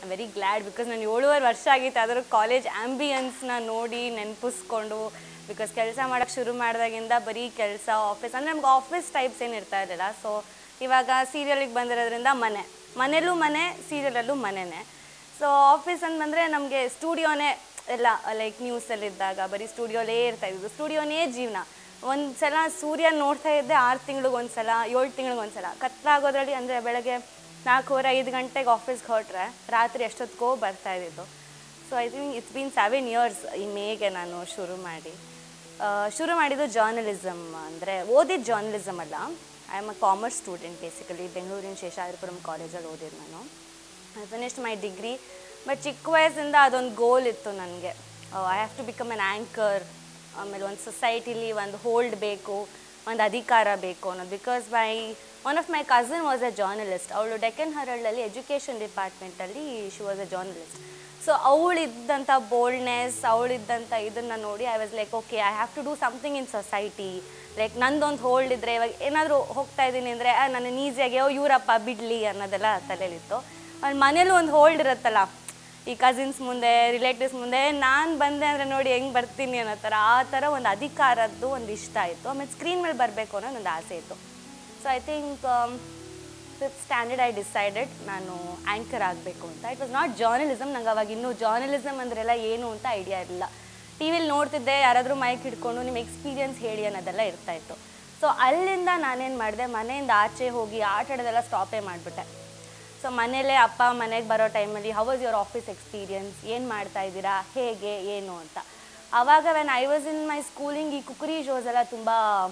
Very glad because ನಾನು ಏಳುವರೆ ವರ್ಷ ಆಗಿತ್ತು ಅದರ ಕಾಲೇಜ್ ಆ್ಯಂಬಿಯನ್ಸ್ನ ನೋಡಿ ನೆನಪಿಸ್ಕೊಂಡು ಬಿಕಾಸ್ ಕೆಲಸ ಮಾಡೋಕ್ಕೆ ಶುರು ಮಾಡಿದಾಗಿಂದ ಬರೀ ಕೆಲಸ ಆಫೀಸ್ ಅಂದರೆ ನಮ್ಗೆ ಆಫೀಸ್ ಟೈಪ್ಸ್ ಏನು ಇರ್ತಾ ಇರಲಿಲ್ಲ ಸೊ ಇವಾಗ ಸೀರಿಯಲಿಗೆ ಬಂದಿರೋದ್ರಿಂದ ಮನೆ ಮನೇಲೂ ಮನೆ ಸೀರಿಯಲಲ್ಲೂ ಮನೆನೇ ಸೊ ಆಫೀಸ್ ಅಂತ ಬಂದರೆ ನಮಗೆ ಸ್ಟುಡಿಯೋನೇ ಎಲ್ಲ ಲೈಕ್ ನ್ಯೂಸಲ್ಲಿದ್ದಾಗ ಬರೀ ಸ್ಟುಡಿಯೋಲೇ ಇರ್ತಾ ಇದ್ದು ಸ್ಟುಡಿಯೋನೇ ಜೀವನ ಒಂದು ಸಲ ಸೂರ್ಯ ನೋಡ್ತಾ ಇದ್ದೆ ಆರು ತಿಂಗಳಿಗೆ ಒಂದು ಸಲ ಏಳು ತಿಂಗಳಿಗೆ ಒಂದು ಸಲ ಕತ್ಲಾಗೋದ್ರಲ್ಲಿ ಅಂದರೆ ಬೆಳಗ್ಗೆ ನಾಲ್ಕೂವರೆ ಐದು ಗಂಟೆಗೆ ಆಫೀಸ್ಗೆ ಹೊರಟ್ರೆ ರಾತ್ರಿ ಎಷ್ಟೊತ್ತಿಗೋ ಬರ್ತಾ ಇದ್ದಿದ್ದು so I think it's been seven years ಈ ಮೇಗೆ ನಾನು ಶುರು ಮಾಡಿ ಆ, ಶುರು ಮಾಡಿದ್ದು ಜರ್ನಲಿಸಮ್ ಅಂದರೆ ಓದಿದ್ದು ಜರ್ನಲಿಸಮ್ ಅಲ್ಲ I am a commerce student basically ಬೆಂಗಳೂರಿನ ಶೇಷಾದ್ರಿಪುರಂ ಕಾಲೇಜಲ್ಲಿ ಓದಿದ್ದು ನಾನು I finished my degree but ಚಿಕ್ಕ ವಯಸ್ಸಿಂದ ಅದೊಂದು ಗೋಲ್ ಇತ್ತು ನನಗೆ I have to become an anchor ಆಮೇಲೆ ಒಂದು ಸೊಸೈಟಿಲಿ ಒಂದು ಹೋಲ್ಡ್ ಬೇಕು ಒಂದು ಅಧಿಕಾರ ಬೇಕು ಅನ್ನೋದು because my one of my cousin was a journalist ಅವಳು ಡೆಕ್ಕನ್ ಹರಳಲ್ಲಿ ಎಜುಕೇಷನ್ ಡಿಪಾರ್ಟ್ಮೆಂಟಲ್ಲಿ she was a journalist so ಅವಳಿದ್ದಂಥ ಬೋಲ್ಡ್ನೆಸ್ ಅವಳಿದ್ದಂಥ ಇದನ್ನು ನೋಡಿ I was like okay I have to do something in society like ನಂದೊಂದು ಹೋಲ್ಡ್ ಇದ್ದರೆ ಇವಾಗ ಏನಾದರೂ ಹೋಗ್ತಾ ಇದ್ದೀನಿ ಅಂದರೆ ನನ್ನ ಈಸಿಯಾಗಿ ಓ ಇವರಪ್ಪ ಬಿಡಲಿ ಅನ್ನೋದೆಲ್ಲ ತಲೆಯಲ್ಲಿತ್ತು ಆಮೇಲೆ ಮನೇಲೂ ಒಂದು ಹೋಲ್ಡ್ ಇರುತ್ತಲ್ಲ ಈ ಕಸಿನ್ಸ್ ಮುಂದೆ ರಿಲೇಟಿವ್ಸ್ ಮುಂದೆ ನಾನು ಬಂದೆ ಅಂದರೆ ನೋಡಿ ಹೆಂಗೆ ಬರ್ತೀನಿ ಅನ್ನೋ ಥರ ಆ ಥರ ಒಂದು ಅಧಿಕಾರದ್ದು ಒಂದು ಇಷ್ಟ ಆಯಿತು ಆಮೇಲೆ ಸ್ಕ್ರೀನ್ ಮೇಲೆ ಬರಬೇಕು ಅನ್ನೋ ಒಂದು ಆಸೆ ಇತ್ತು so I think fifth standard I decided ನಾನು ಆ್ಯಂಕರ್ ಆಗಬೇಕು ಅಂತ ಇಟ್ ವಾಸ್ ನಾಟ್ ಜರ್ನಲಿಸಮ್ ನಂಗೆ ಅವಾಗ ಇನ್ನೂ ಜರ್ನಲಿಸಮ್ ಅಂದ್ರೆಲ್ಲ ಏನು ಅಂತ ಐಡಿಯಾ ಇರಲಿಲ್ಲ ಟಿ ವಿಲಿ ನೋಡ್ತಿದ್ದೆ ಯಾರಾದರೂ ಮೈಕ್ ಹಿಡ್ಕೊಂಡು ನಿಮ್ಮ ಎಕ್ಸ್ಪೀರಿಯನ್ಸ್ ಹೇಳಿ ಅನ್ನೋದೆಲ್ಲ ಇರ್ತಾ ಇತ್ತು ಸೊ ಅಲ್ಲಿಂದ ನಾನೇನು ಮಾಡಿದೆ ಮನೆಯಿಂದ ಆಚೆ ಹೋಗಿ ಆಟ ಆಡೋದೆಲ್ಲ ಸ್ಟಾಪೇ ಮಾಡಿಬಿಟ್ಟೆ ಸೊ ಮನೇಲೇ ಅಪ್ಪ ಮನೆಗೆ ಬರೋ ಟೈಮಲ್ಲಿ how was your office experience ಏನು ಮಾಡ್ತಾ ಇದ್ದೀರಾ ಹೇಗೆ ಏನು ಅಂತ ಆವಾಗ when I was in my schooling ಈ ಕುಕ್ರಿ ಶೋಸ್ ಎಲ್ಲ ತುಂಬ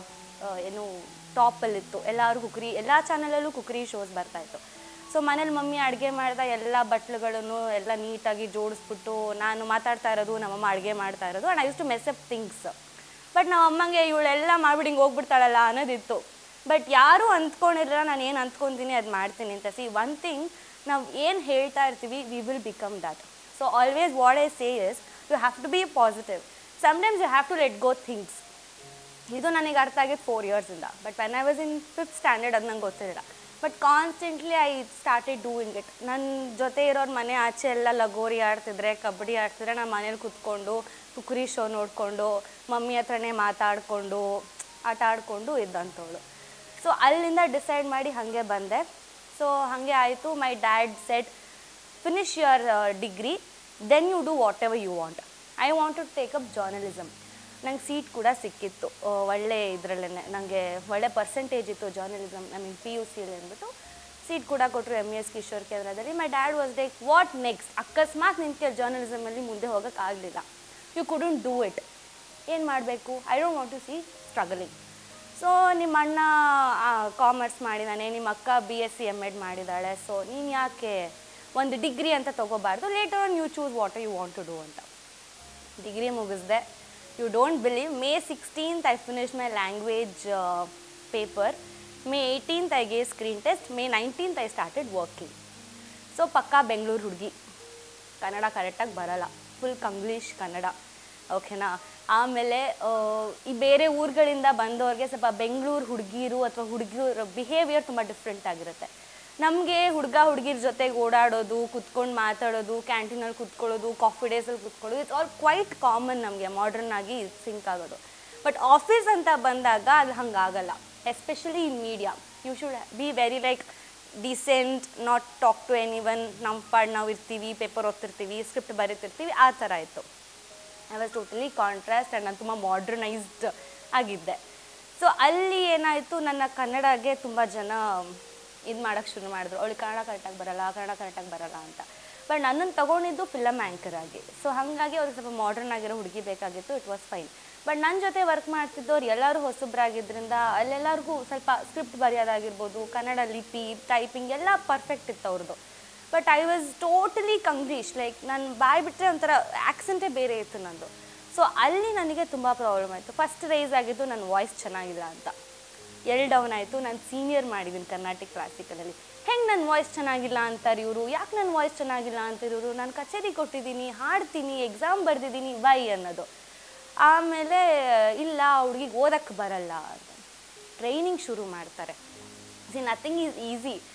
ಏನು ಟಾಪಲ್ಲಿತ್ತು ಎಲ್ಲರೂ ಕುಕ್ರಿ ಎಲ್ಲ ಚಾನಲಲ್ಲೂ ಕುಕ್ರಿ ಶೋಸ್ ಬರ್ತಾಯಿತ್ತು ಸೊ ಮನೇಲಿ ಮಮ್ಮಿ ಅಡುಗೆ ಮಾಡಿದ ಎಲ್ಲ ಬಟ್ಲುಗಳನ್ನು ಎಲ್ಲ ನೀಟಾಗಿ ಜೋಡಿಸ್ಬಿಟ್ಟು ನಾನು ಮಾತಾಡ್ತಾ ಇರೋದು ನಮ್ಮಮ್ಮ ಅಡುಗೆ ಮಾಡ್ತಾ ಇರೋದು and I use to mess up things but ನಮ್ಮ ಅಮ್ಮಂಗೆ ಇವಳೆಲ್ಲ ಮಾಡ್ಬಿಟ್ಟು ಹಿಂಗೆ ಹೋಗ್ಬಿಡ್ತಾಳಲ್ಲ ಅನ್ನೋದಿತ್ತು ಬಟ್ ಯಾರೂ ಅಂದ್ಕೊಂಡಿರಲ್ಲ ನಾನು ಏನು ಅಂದ್ಕೊತೀನಿ ಅದು ಮಾಡ್ತೀನಿ ಅಂತ ಸಿ ಒನ್ ಥಿಂಗ್ ನಾವು ಏನು ಹೇಳ್ತಾ ಇರ್ತೀವಿ we will become that so always what I say is you have to be positive sometimes you have to let go things ಇದು ನನಗೆ ಅರ್ಥ ಆಗಿದ್ದು ಫೋರ್ ಇಯರ್ಸಿಂದ but when I was in fifth standard ಅದು ನಂಗೆ ಗೊತ್ತಿರಲಿಲ್ಲ but constantly I started doing it ನನ್ನ ಜೊತೆ ಇರೋರು ಮನೆ ಆಚೆ ಎಲ್ಲ ಲಗೋರಿ ಆಡ್ತಿದ್ರೆ ಕಬಡ್ಡಿ ಆಡ್ತಿದ್ರೆ ನಾನು ಮನೇಲಿ ಕೂತ್ಕೊಂಡು ಕುಕ್ರಿ ಶೋ ನೋಡಿಕೊಂಡು ಮಮ್ಮಿ ಹತ್ರನೇ ಮಾತಾಡಿಕೊಂಡು ಆಟ ಆಡಿಕೊಂಡು ಇದ್ದಂಥವಳು ಸೊ ಅಲ್ಲಿಂದ ಡಿಸೈಡ್ ಮಾಡಿ ಹಾಗೆ ಬಂದೆ ಸೊ ಹಾಗೆ ಆಯಿತು my dad said finish your degree then you do whatever you want I want to take up journalism ನಂಗೆ ಸೀಟ್ ಕೂಡ ಸಿಕ್ಕಿತ್ತು ಆ, ಒಳ್ಳೆ ಇದರಲ್ಲೇ ನನಗೆ ಒಳ್ಳೆ ಪರ್ಸೆಂಟೇಜ್ ಇತ್ತು journalism I mean P U ಸಿಲಿ ಅಂದ್ಬಿಟ್ಟು ಸೀಟ್ ಕೂಡ ಕೊಟ್ಟರು ಎಮ್ ಎಸ್ ಕಿಶೋರ್ ಕೇಂದ್ರದಲ್ಲಿ my dad was like what next ಅಕಸ್ಮಾತ್ ನಿಂತ ಜರ್ನಲಿಸಮಲ್ಲಿ ಮುಂದೆ ಹೋಗೋಕ್ಕಾಗಲಿಲ್ಲ ಯು ಕುಡಂಟ್ ಡೂ ಇಟ್ ಏನು ಮಾಡಬೇಕು I don't want to C struggling so ನಿಮ್ಮ ಅಣ್ಣ ಕಾಮರ್ಸ್ ಮಾಡಿದ್ದಾನೆ ನಿಮ್ಮ ಅಕ್ಕ B S C M Ed ಮಾಡಿದ್ದಾಳೆ ಸೊ ನೀನು ಯಾಕೆ ಒಂದು ಡಿಗ್ರಿ ಅಂತ ತೊಗೋಬಾರ್ದು later on you choose what you want to do ಅಂತ ಡಿಗ್ರಿ ಮುಗಿಸ್ದೆ you don't believe May sixteenth I finish my language paper May eighteenth I gave screen test May nineteenth I started working so ಪಕ್ಕಾ ಬೆಂಗಳೂರು ಹುಡುಗಿ ಕನ್ನಡ ಕರೆಕ್ಟಾಗಿ ಬರಲ್ಲ full Kanglish Kannada ಓಕೆನಾ ಆಮೇಲೆ ಆ, ಈ ಬೇರೆ ಊರುಗಳಿಂದ ಬಂದವ್ರಿಗೆ ಸ್ವಲ್ಪ ಬೆಂಗಳೂರು ಹುಡುಗಿರು ಅಥವಾ ಹುಡುಗಿರ ಬಿಹೇವಿಯರ್ ತುಂಬ ಡಿಫ್ರೆಂಟ್ ಆಗಿರುತ್ತೆ ನಮಗೆ ಹುಡುಗ ಹುಡುಗಿರ ಜೊತೆಗೆ ಓಡಾಡೋದು ಕುತ್ಕೊಂಡು ಮಾತಾಡೋದು ಕ್ಯಾಂಟೀನಲ್ಲಿ ಕುತ್ಕೊಳ್ಳೋದು ಕಾಫಿ ಡೇಸಲ್ಲಿ ಕುತ್ಕೊಳ್ಳೋದು ಇಟ್ಸ್ ಆಲ್ ಕ್ವೈಟ್ ಕಾಮನ್ ನಮಗೆ ಮಾಡ್ರನ್ ಆಗಿ ಸಿಂಕ್ ಆಗೋದು ಬಟ್ ಆಫೀಸ್ ಅಂತ ಬಂದಾಗ ಅದು ಹಂಗಾಗಲ್ಲ especially in media you should be very like decent not talk to anyone ನಮ್ಮ ಪಾಡ್ ನಾವು ಇರ್ತೀವಿ ಪೇಪರ್ ಓದ್ತಿರ್ತೀವಿ ಸ್ಕ್ರಿಪ್ಟ್ ಬರೀತಿರ್ತೀವಿ ಆ ಥರ ಇತ್ತು I was totally contrast and ನಾನು ತುಂಬ ಮಾಡ್ರನೈಸ್ಡ್ ಆಗಿದ್ದೆ ಸೊ ಅಲ್ಲಿ ಏನಾಯಿತು ನನ್ನ ಕನ್ನಡಗೆ ತುಂಬ ಜನ ಇದು ಮಾಡೋಕ್ಕೆ ಶುರು ಮಾಡಿದ್ರು ಅವಳಿಗೆ ಕನ್ನಡ ಕರೆಕ್ಟಾಗಿ ಬರಲ್ಲ ಕನ್ನಡ ಕರೆಕ್ಟಾಗಿ ಬರಲ್ಲ ಅಂತ ಬಟ್ ನನ್ನನ್ನು ತಗೊಂಡಿದ್ದು ಫಿಲಮ್ ಆ್ಯಂಕರ್ ಆಗಿ ಸೊ ಹಾಗಾಗಿ ಅವ್ರಿಗೆ ಸ್ವಲ್ಪ ಮಾಡ್ರನ್ ಆಗಿರೋ ಹುಡುಗಿ ಬೇಕಾಗಿತ್ತು ಇಟ್ ವಾಸ್ ಫೈನ್ ಬಟ್ ನನ್ನ ಜೊತೆ ವರ್ಕ್ ಮಾಡ್ತಿದ್ದವ್ರು ಎಲ್ಲರೂ ಹೊಸಬ್ರಾಗಿದ್ದರಿಂದ ಅಲ್ಲೆಲ್ಲರಿಗೂ ಸ್ವಲ್ಪ ಸ್ಕ್ರಿಪ್ಟ್ ಬರೆಯೋದಾಗಿರ್ಬೋದು ಕನ್ನಡ ಲಿಪಿ ಟೈಪಿಂಗ್ ಎಲ್ಲ ಪರ್ಫೆಕ್ಟ್ ಇತ್ತು ಅವ್ರದ್ದು but I was totally Kanglish like ನಾನು ಬಾಯ್ ಬಿಟ್ಟರೆ ಒಂಥರ ಆ್ಯಕ್ಸೆಂಟೇ ಬೇರೆ ಇತ್ತು ನಂದು ಸೊ ಅಲ್ಲಿ ನನಗೆ ತುಂಬ ಪ್ರಾಬ್ಲಮ್ ಆಯಿತು ಫಸ್ಟ್ ರೈಸ್ ಆಗಿದ್ದು ನನ್ನ ವಾಯ್ಸ್ ಚೆನ್ನಾಗಿಲ್ಲ ಅಂತ ಎಲ್ ಡೌನ್ ಆಯಿತು ನಾನು ಸೀನಿಯರ್ ಮಾಡಿದ್ದೀನಿ ಕರ್ನಾಟಕ ಕ್ಲಾಸಿಕಲಲ್ಲಿ ಹೆಂಗೆ ನನ್ನ ವಾಯ್ಸ್ ಚೆನ್ನಾಗಿಲ್ಲ ಅಂತಾರೆ ಇವರು ಯಾಕೆ ನನ್ನ ವಾಯ್ಸ್ ಚೆನ್ನಾಗಿಲ್ಲ ಅಂತಾರೆ ಇವರು ನಾನು ಕಚೇರಿ ಕೊಟ್ಟಿದ್ದೀನಿ ಹಾಡ್ತೀನಿ ಎಕ್ಸಾಮ್ ಬರೆದಿದ್ದೀನಿ ವೈ ಅನ್ನೋದು ಆಮೇಲೆ ಇಲ್ಲ ಹುಡುಗಿಗೆ ಓದಕ್ಕೆ ಬರಲ್ಲ ಅಂತ ಟ್ರೈನಿಂಗ್ ಶುರು ಮಾಡ್ತಾರೆ ಸಿ ನಥಿಂಗ್ ಈಸ್ ಈಸಿ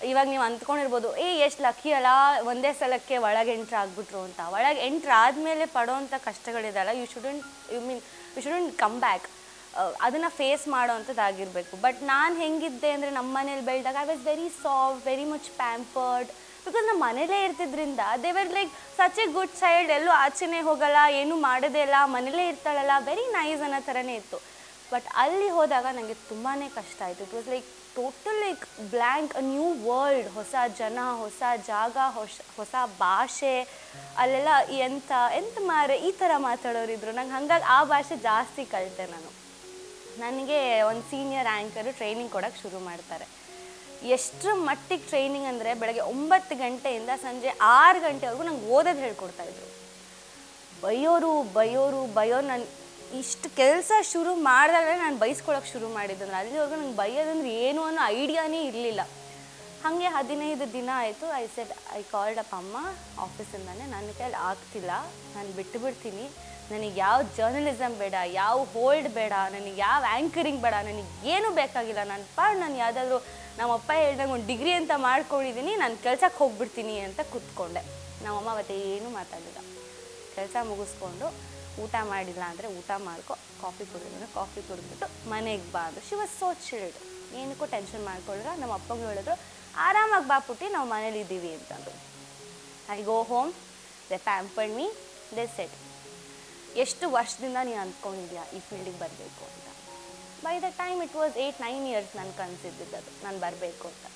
ಇವಾಗ ನೀವು ಅಂದ್ಕೊಂಡಿರ್ಬೋದು ಏ ಎಷ್ಟು ಲಕ್ಕಿ ಅಲ್ಲ ಒಂದೇ ಸಲಕ್ಕೆ ಒಳಗೆ ಎಂಟ್ರ್ ಆಗ್ಬಿಟ್ರು ಅಂತ ಒಳಗೆ ಎಂಟ್ರ್ ಆದಮೇಲೆ ಪಡೋವಂಥ ಕಷ್ಟಗಳಿದೆಯಲ್ಲ you shouldn't you mean you shouldn't come back ಅದನ್ನು ಫೇಸ್ ಮಾಡೋವಂಥದ್ದಾಗಿರಬೇಕು ಬಟ್ ನಾನು ಹೆಂಗಿದ್ದೆ ಅಂದರೆ ನಮ್ಮ ಮನೇಲಿ ಬೆಳೆದಾಗ I was very soft very much pampered because ನಮ್ಮ ಮನೇಲೇ ಇರ್ತಿದ್ರಿಂದ they were like such a good child ಎಲ್ಲೂ ಆಚೆನೇ ಹೋಗಲ್ಲ ಏನೂ ಮಾಡೋದೇ ಇಲ್ಲ ಮನೇಲೇ ಇರ್ತಾಳಲ್ಲ ವೆರಿ ನೈಸ್ ಅನ್ನೋ ಥರನೇ ಇತ್ತು ಬಟ್ ಅಲ್ಲಿ ಹೋದಾಗ ನನಗೆ ತುಂಬಾ ಕಷ್ಟ ಆಯಿತು it was like total like blank a new world ಹೊಸ ಜನ ಹೊಸ ಜಾಗ ಹೊಸ ಹೊಸ ಭಾಷೆ ಅಲ್ಲೆಲ್ಲ ಎಂತ ಎಂತ ಮಾರೆ ಈ ಥರ ಮಾತಾಡೋರಿದ್ರು ನಂಗೆ ಹಂಗಾಗಿ ಆ ಭಾಷೆ ಜಾಸ್ತಿ ಕಲಿತೆ ನಾನು ನನಗೆ ಒಂದು ಸೀನಿಯರ್ ಆ್ಯಂಕರು ಟ್ರೈನಿಂಗ್ ಕೊಡೋಕ್ಕೆ ಶುರು ಮಾಡ್ತಾರೆ ಎಷ್ಟರ ಮಟ್ಟಿಗೆ ಟ್ರೈನಿಂಗ್ ಅಂದರೆ ಬೆಳಗ್ಗೆ ಒಂಬತ್ತು ಗಂಟೆಯಿಂದ ಸಂಜೆ ಆರು ಗಂಟೆವರೆಗೂ ನಂಗೆ ಓದೋದು ಹೇಳ್ಕೊಡ್ತಾಯಿದ್ರು ಬೈಯೋರು ಬೈಯೋರು ಬೈಯೋರು ನಾನು ಇಷ್ಟು ಕೆಲಸ ಶುರು ಮಾಡಿದಾಗಲೇ ನಾನು ಬೈಸ್ಕೊಳಕ್ಕೆ ಶುರು ಮಾಡಿದ್ದಂದ್ರೆ ಅಲ್ಲಿವರೆಗೂ ನಂಗೆ ಬೈಯೋದಂದ್ರೆ ಏನು ಅನ್ನೋ ಐಡಿಯಾನೇ ಇರಲಿಲ್ಲ ಹಾಗೆ ಹದಿನೈದು ದಿನ ಆಯಿತು I said I called up ಅಮ್ಮ ಆಫೀಸಿಂದಾನೆ ನನ್ನ ಕೈಯಲ್ಲಿ ಆಗ್ತಿಲ್ಲ ನಾನು ಬಿಟ್ಟು ಬಿಡ್ತೀನಿ ನನಗೆ ಯಾವ ಜರ್ನಲಿಸಮ್ ಬೇಡ ಯಾವ ಹೋಲ್ಡ್ ಬೇಡ ನನಗೆ ಯಾವ ಆ್ಯಂಕರಿಂಗ್ ಬೇಡ ನನಗೆ ಏನೂ ಬೇಕಾಗಿಲ್ಲ ನನ್ನ ಪಾಡ್ ನಾನು ಯಾವುದಾದ್ರೂ ನಮ್ಮಪ್ಪ ಹೇಳ್ದಂಗೆ ಒಂದು ಡಿಗ್ರಿ ಅಂತ ಮಾಡ್ಕೊಂಡಿದ್ದೀನಿ ನಾನು ಕೆಲ್ಸಕ್ಕೆ ಹೋಗ್ಬಿಡ್ತೀನಿ ಅಂತ ಕೂತ್ಕೊಂಡೆ ನಮ್ಮಮ್ಮ ಅವತ್ತು ಏನೂ ಮಾತಾಡಲಿಲ್ಲ ಕೆಲಸ ಮುಗಿಸ್ಕೊಂಡು ಊಟ ಮಾಡಿಲ್ಲ ಅಂದರೆ ಊಟ ಮಾಡ್ಕೊ ಕಾಫಿ ಕುಡಿದ್ರೆ ಕಾಫಿ ಕುಡಿದ್ಬಿಟ್ಟು ಮನೆಗೆ ಬಾ ಅಂದರು ಶಿ ವಾಸ್ ಸೋ ಚಿಲ್ಡ್ ಏನಕ್ಕೂ ಟೆನ್ಷನ್ ಮಾಡ್ಕೊಳ್ಳಿಲ್ಲ ನಮ್ಮ ಅಪ್ಪಗೆ ಹೇಳಿದ್ರು ಆರಾಮಾಗಿ ಬಾ ಪುಟ್ಟಿ ನಾವು ಮನೇಲಿ ಇದ್ದೀವಿ ಅಂತಂದು I go home they pampered me they said ಎಷ್ಟು ವರ್ಷದಿಂದ ನೀನು ಅಂದ್ಕೊಂಡಿದ್ಯಾ ಈ ಫೀಲ್ಡಿಗೆ ಬರಬೇಕು ಅಂತ by the time it was eight nine years ನಾನು ಕನಸಿದ್ದಿದ್ದು ಅದು ನಾನು ಬರಬೇಕು ಅಂತ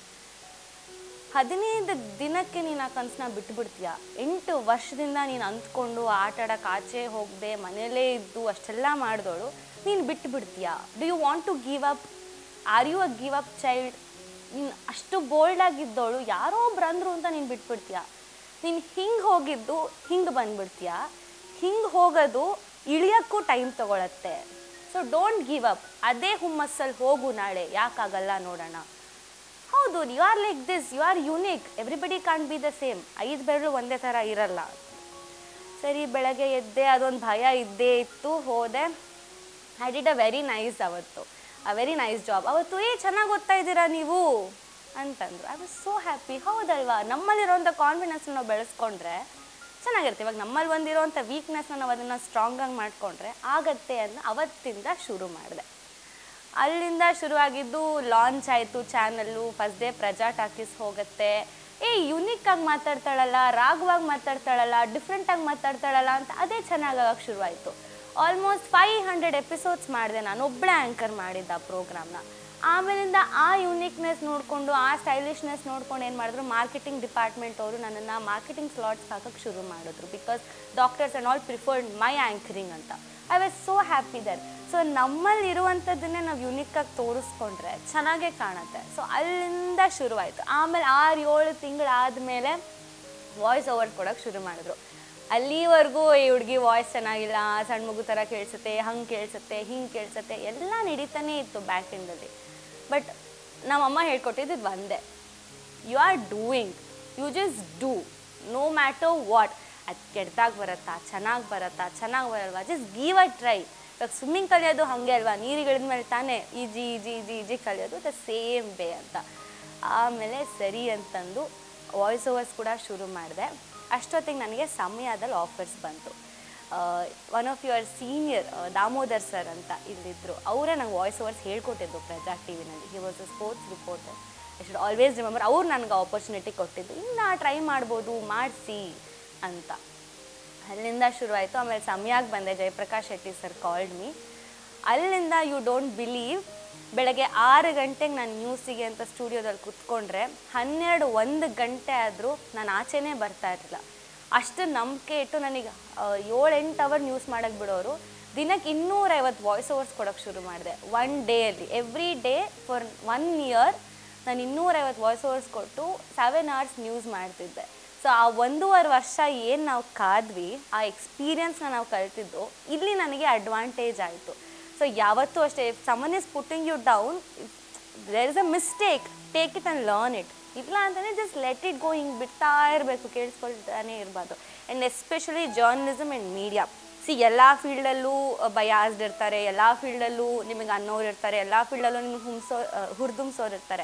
ಹದಿನೈದು ದಿನಕ್ಕೆ ನೀನು ಆ ಕನಸನ್ನ ಬಿಟ್ಬಿಡ್ತೀಯ ಎಂಟು ವರ್ಷದಿಂದ ನೀನು ಅಂದ್ಕೊಂಡು ಆಟ ಆಡೋಕೆ ಆಚೆ ಹೋಗದೆ ಮನೇಲೇ ಇದ್ದು ಅಷ್ಟೆಲ್ಲ ಮಾಡಿದವಳು ನೀನು ಬಿಟ್ಟು ಬಿಡ್ತೀಯಾ do you want to give up are you a give up child ನೀನು ಅಷ್ಟು ಬೋಲ್ಡ್ ಆಗಿದ್ದವಳು ಯಾರೋ ಒಬ್ರು ಅಂದರು ಅಂತ ನೀನು ಬಿಟ್ಬಿಡ್ತೀಯ ನೀನು ಹಿಂಗೆ ಹೋಗಿದ್ದು ಹಿಂಗೆ ಬಂದ್ಬಿಡ್ತೀಯ ಹಿಂಗೆ ಹೋಗೋದು ಇಳಿಯೋಕ್ಕೂ ಟೈಮ್ ತೊಗೊಳತ್ತೆ ಸೊ ಡೋಂಟ್ ಗಿವ್ ಅಪ್ ಅದೇ ಹುಮ್ಮಸ್ಸಲ್ಲಿ ಹೋಗು ನಾಳೆ ಯಾಕಾಗಲ್ಲ ನೋಡೋಣ ಹೌದು you are like this you are unique everybody can't be the same ಐದು ಬೆರಳು ಒಂದೇ ಥರ ಇರಲ್ಲ ಸರಿ ಬೆಳಗ್ಗೆ ಎದ್ದೆ ಅದೊಂದು ಭಯ ಇದ್ದೇ ಇತ್ತು ಹೋದೆ I did a very nice ಅವತ್ತು ಅ ವೆರಿ ನೈಸ್ ಜಾಬ್ ಅವತ್ತು ಏ ಚೆನ್ನಾಗಿ ಓದ್ತಾ ಇದ್ದೀರಾ ನೀವು ಅಂತಂದ್ರು ಐ ವಾಸ್ ಸೋ ಹ್ಯಾಪಿ ಹೌದಲ್ವಾ ನಮ್ಮಲ್ಲಿರೋಂಥ ಕಾನ್ಫಿಡೆನ್ಸ್ ನಾವು ಬೆಳೆಸ್ಕೊಂಡ್ರೆ ಚೆನ್ನಾಗಿರುತ್ತೆ ಇವಾಗ ನಮ್ಮಲ್ಲಿ ಒಂದಿರೋಂಥ ವೀಕ್ನೆಸ್ನ ನಾವು ಅದನ್ನು ಸ್ಟ್ರಾಂಗಾಗಿ ಮಾಡಿಕೊಂಡ್ರೆ ಆಗತ್ತೆ ಅಂತ ಅವತ್ತಿಂದ ಶುರು ಮಾಡಿದೆ ಅಲ್ಲಿಂದ ಶುರುವಾಗಿದ್ದು ಲಾಂಚ್ ಆಯಿತು channel first day Praja talkies ಹೋಗುತ್ತೆ ಏ ಯುನಿಕ್ ಆಗಿ ಮಾತಾಡ್ತಾಳಲ್ಲ ರಾಗವಾಗಿ ಮಾತಾಡ್ತಾಳಲ್ಲ ಡಿಫ್ರೆಂಟಾಗಿ ಮಾತಾಡ್ತಾಳಲ್ಲ ಅಂತ ಅದೇ ಚೆನ್ನಾಗಾಗಕ್ಕೆ ಶುರುವಾಯಿತು ಆಲ್ಮೋಸ್ಟ್ ಫೈವ್ ಹಂಡ್ರೆಡ್ ಎಪಿಸೋಡ್ಸ್ ಮಾಡಿದೆ ನಾನು ಒಬ್ಬಳೇ ಆ್ಯಂಕರ್ ಮಾಡಿದ್ದ ಆ ಪ್ರೋಗ್ರಾಮ್ನ ಆಮೇಲಿಂದ ಆ ಯುನಿಕ್ನೆಸ್ ನೋಡಿಕೊಂಡು ಆ ಸ್ಟೈಲಿಶ್ನೆಸ್ ನೋಡ್ಕೊಂಡು ಏನು ಮಾಡಿದ್ರು ಮಾರ್ಕೆಟಿಂಗ್ ಡಿಪಾರ್ಟ್ಮೆಂಟ್ ಅವರು ನನ್ನನ್ನು ಮಾರ್ಕೆಟಿಂಗ್ ಸ್ಲಾಟ್ಸ್ ಹಾಕಕ್ಕೆ ಶುರು ಮಾಡಿದ್ರು because doctors and all preferred my anchoring ಅಂತ I was so happy there so ನಮ್ಮಲ್ಲಿ ಇರುವಂಥದ್ದನ್ನೇ ನಾವು ಯುನಿಕ್ಕಾಗಿ ತೋರಿಸ್ಕೊಂಡ್ರೆ ಚೆನ್ನಾಗೇ ಕಾಣುತ್ತೆ ಸೊ ಅಲ್ಲಿಂದ ಶುರುವಾಯಿತು ಆಮೇಲೆ ಆರು ಏಳು ತಿಂಗಳಾದಮೇಲೆ ವಾಯ್ಸ್ ಓವರ್ ಕೊಡೋಕ್ಕೆ ಶುರು ಮಾಡಿದ್ರು ಅಲ್ಲಿವರೆಗೂ ಈ ಹುಡುಗಿ ವಾಯ್ಸ್ ಚೆನ್ನಾಗಿಲ್ಲ ಸಣ್ಣ ಮಗು ಥರ ಕೇಳಿಸುತ್ತೆ ಹಂಗೆ ಕೇಳಿಸುತ್ತೆ ಹಿಂಗೆ ಕೇಳಿಸುತ್ತೆ ಎಲ್ಲ ನಡೀತಾನೇ ಇತ್ತು ಬ್ಯಾಕ್ ಎಂಡಲ್ಲಿ ಬಟ್ ನಮ್ಮಮ್ಮ ಹೇಳ್ಕೊಟ್ಟಿದ್ದು ಇದು ಒಂದೇ you are doing you just do no matter what ಅದು ಕೆಡ್ದಾಗ ಬರುತ್ತಾ ಚೆನ್ನಾಗಿ ಬರುತ್ತಾ ಚೆನ್ನಾಗಿ ಬರಲ್ವಾ ಜಸ್ಟ್ ಗಿವ್ ಅ ಟ್ರೈ ಇವಾಗ ಸ್ವಿಮ್ಮಿಂಗ್ ಕಲಿಯೋದು ಹಾಗೆ ಅಲ್ವಾ ನೀರಿಗೆ ಇಳಿದ್ಮೇಲೆ ತಾನೇ ಈಜಿ ಈಜಿ ಈಜಿ ಈಜಿ ಕಲಿಯೋದು ದ ಸೇಮ್ ವೇ ಅಂತ ಆಮೇಲೆ ಸರಿ ಅಂತಂದು ವಾಯ್ಸ್ ಓವರ್ಸ್ ಕೂಡ ಶುರು ಮಾಡಿದೆ ಅಷ್ಟೊತ್ತಿಗೆ ನನಗೆ ಸಮಯದಲ್ಲಿ ಆಫರ್ಸ್ ಬಂತು one of your senior Damodar sir ಅಂತ ಇಲ್ಲಿದ್ದರು ಅವರೇ ನಂಗೆ ವಾಯ್ಸ್ ಓವರ್ಸ್ ಹೇಳ್ಕೊಟ್ಟಿದ್ದು ಪ್ರಜಾ ಟಿ ವಿನಲ್ಲಿ he was a sports reporter I should always remember ಅವ್ರು ನನಗೆ ಆಪರ್ಚುನಿಟಿ ಕೊಟ್ಟಿದ್ದು ಇನ್ನು ಟ್ರೈ ಮಾಡ್ಬೋದು ಮಾಡಿಸಿ ಅಂತ ಅಲ್ಲಿಂದ ಶುರುವಾಯಿತು ಆಮೇಲೆ ಸಮಯಾಗಿ ಬಂದೆ Jayaprakash Shetty sir called me ಅಲ್ಲಿಂದ ಯು ಡೋಂಟ್ ಬಿಲೀವ್ ಬೆಳಗ್ಗೆ ಆರು ಗಂಟೆಗೆ ನಾನು ನ್ಯೂಸಿಗೆ ಅಂತ ಸ್ಟುಡಿಯೋದಲ್ಲಿ ಕುತ್ಕೊಂಡ್ರೆ ಹನ್ನೆರಡು ಒಂದು ಗಂಟೆ ಆದರೂ ನಾನು ಆಚೆನೇ ಬರ್ತಾ ಇರಲಿಲ್ಲ ಅಷ್ಟು ನಂಬಿಕೆ ಇಟ್ಟು ನನಗೆ ಏಳು ಎಂಟು ಅವರ್ ನ್ಯೂಸ್ ಮಾಡೋಕ್ಕೆ ಬಿಡೋರು ದಿನಕ್ಕೆ ಇನ್ನೂರೈವತ್ತು ವಾಯ್ಸ್ ಓವರ್ಸ್ ಕೊಡೋಕ್ಕೆ ಶುರು ಮಾಡಿದೆ ಒನ್ ಡೇಯಲ್ಲಿ every day for one year ನಾನು ಇನ್ನೂರೈವತ್ತು ವಾಯ್ಸ್ ಓವರ್ಸ್ ಕೊಟ್ಟು ಸೆವೆನ್ ಅವರ್ಸ್ ನ್ಯೂಸ್ ಮಾಡ್ತಿದ್ದೆ ಸೊ ಆ ಒಂದೂವರೆ ವರ್ಷ ಏನು ನಾವು ಕಾದ್ವಿ ಆ ಎಕ್ಸ್ಪೀರಿಯನ್ಸ್ನ ನಾವು ಕಲ್ತಿದ್ದು ಇಲ್ಲಿ ನನಗೆ ಅಡ್ವಾಂಟೇಜ್ ಆಯಿತು ಸೊ ಯಾವತ್ತೂ ಅಷ್ಟೇ if someone is putting you down there is a mistake take it and learn it ಇಲ್ಲ ಅಂತಂದರೆ ಜಸ್ಟ್ ಲೆಟ್ ಇಟ್ ಗೋ ಹಿಂಗೆ ಬಿಡ್ತಾ ಇರಬೇಕು ಕೇಳಿಸ್ಕೊಳ್ತಾನೆ ಇರಬಾರ್ದು and especially journalism and media ಸಿ ಎಲ್ಲ ಫೀಲ್ಡಲ್ಲೂ ಬಯಾಸ್ಡ್ ಇರ್ತಾರೆ ಎಲ್ಲ ಫೀಲ್ಡಲ್ಲೂ ನಿಮಗೆ ಅನ್ನೋರು ಇರ್ತಾರೆ ಎಲ್ಲ ಫೀಲ್ಡಲ್ಲೂ ನಿಮ್ಗೆ ಹುಮ್ಸೋ ಹುರಿದುಂಬ್ಸೋರು ಇರ್ತಾರೆ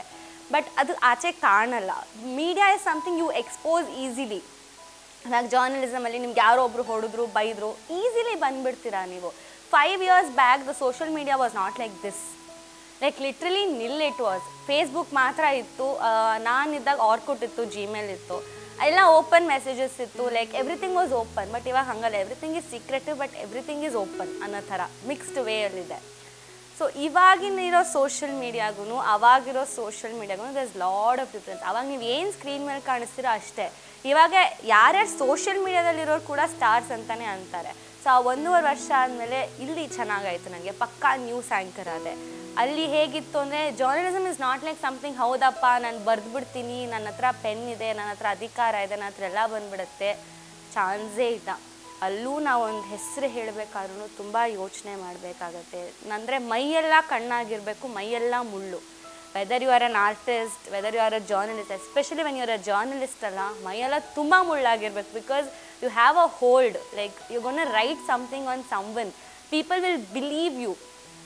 ಬಟ್ ಅದು ಆಚೆ ಕಾಣಲ್ಲ media is something you expose easily ಇವಾಗ ಜರ್ನಲಿಸಮಲ್ಲಿ ನಿಮ್ಗೆ ಯಾರೋ ಒಬ್ರು ಹೊಡೆದ್ರು ಬೈದ್ರು ಈಸಿಲಿ ಬಂದ್ಬಿಡ್ತೀರಾ ನೀವು five years back the social media was not like this like literally nil it was Facebook ಮಾತ್ರ ಇತ್ತು ನಾನಿದ್ದಾಗ ಆರ್ಕುಟ್ ಇತ್ತು ಜಿಮೇಲ್ ಇತ್ತು ಎಲ್ಲ ಓಪನ್ ಮೆಸೇಜಸ್ ಇತ್ತು like everything was open but ಇವಾಗ ಹಂಗಲ್ಲ everything is secretive but everything is open ಅನ್ನೋ ಥರ ಮಿಕ್ಸ್ಡ್ ವೇಯಲ್ಲಿದೆ ಸೊ ಇವಾಗಿನ ಇರೋ ಸೋಷಿಯಲ್ ಮೀಡಿಯಾಗೂ ಅವಾಗಿರೋ ಸೋಷಿಯಲ್ ಮೀಡಿಯಾಗೂ there is lot of difference ಅವಾಗ ನೀವು ಏನು ಸ್ಕ್ರೀನ್ ಮೇಲೆ ಕಾಣಿಸ್ತೀರೋ ಅಷ್ಟೇ ಇವಾಗ ಯಾರ್ಯಾರು ಸೋಷಿಯಲ್ ಮೀಡಿಯಾದಲ್ಲಿರೋರು ಕೂಡ ಸ್ಟಾರ್ಸ್ ಅಂತಲೇ ಅಂತಾರೆ ಸೊ ಆ ಒಂದೂವರೆ ವರ್ಷ ಆದಮೇಲೆ ಇಲ್ಲಿ ಚೆನ್ನಾಗಾಯಿತು ನನಗೆ ಪಕ್ಕಾ ನ್ಯೂಸ್ ಆ್ಯಂಕರ್ ಆದೆ ಅಲ್ಲಿ ಹೇಗಿತ್ತು ಅಂದರೆ journalism is not like something ಹೌದಪ್ಪ ನಾನು ಬರೆದ್ಬಿಡ್ತೀನಿ ನನ್ನ ಹತ್ರ ಪೆನ್ ಇದೆ ನನ್ನ ಹತ್ರ ಅಧಿಕಾರ ಇದೆ ನನ್ನ ಹತ್ರ ಎಲ್ಲ ಬಂದ್ಬಿಡುತ್ತೆ ಚಾನ್ಸೇ ಇಲ್ಲ ಅಲ್ಲೂ ನಾವು ಒಂದು ಹೆಸರು ಹೇಳಬೇಕಾದ್ರೂ ತುಂಬ ಯೋಚನೆ ಮಾಡಬೇಕಾಗತ್ತೆ ಅಂದರೆ ಮೈಯೆಲ್ಲ ಕಣ್ಣಾಗಿರಬೇಕು ಮೈಯೆಲ್ಲ ಮುಳ್ಳು whether you are an artist whether you are a journalist especially when you are a journalist ಅಲ್ಲ ಮೈಯೆಲ್ಲ ತುಂಬ ಮುಳ್ಳಾಗಿರ್ಬೇಕು because you have a hold like you gonna write something on someone people will believe you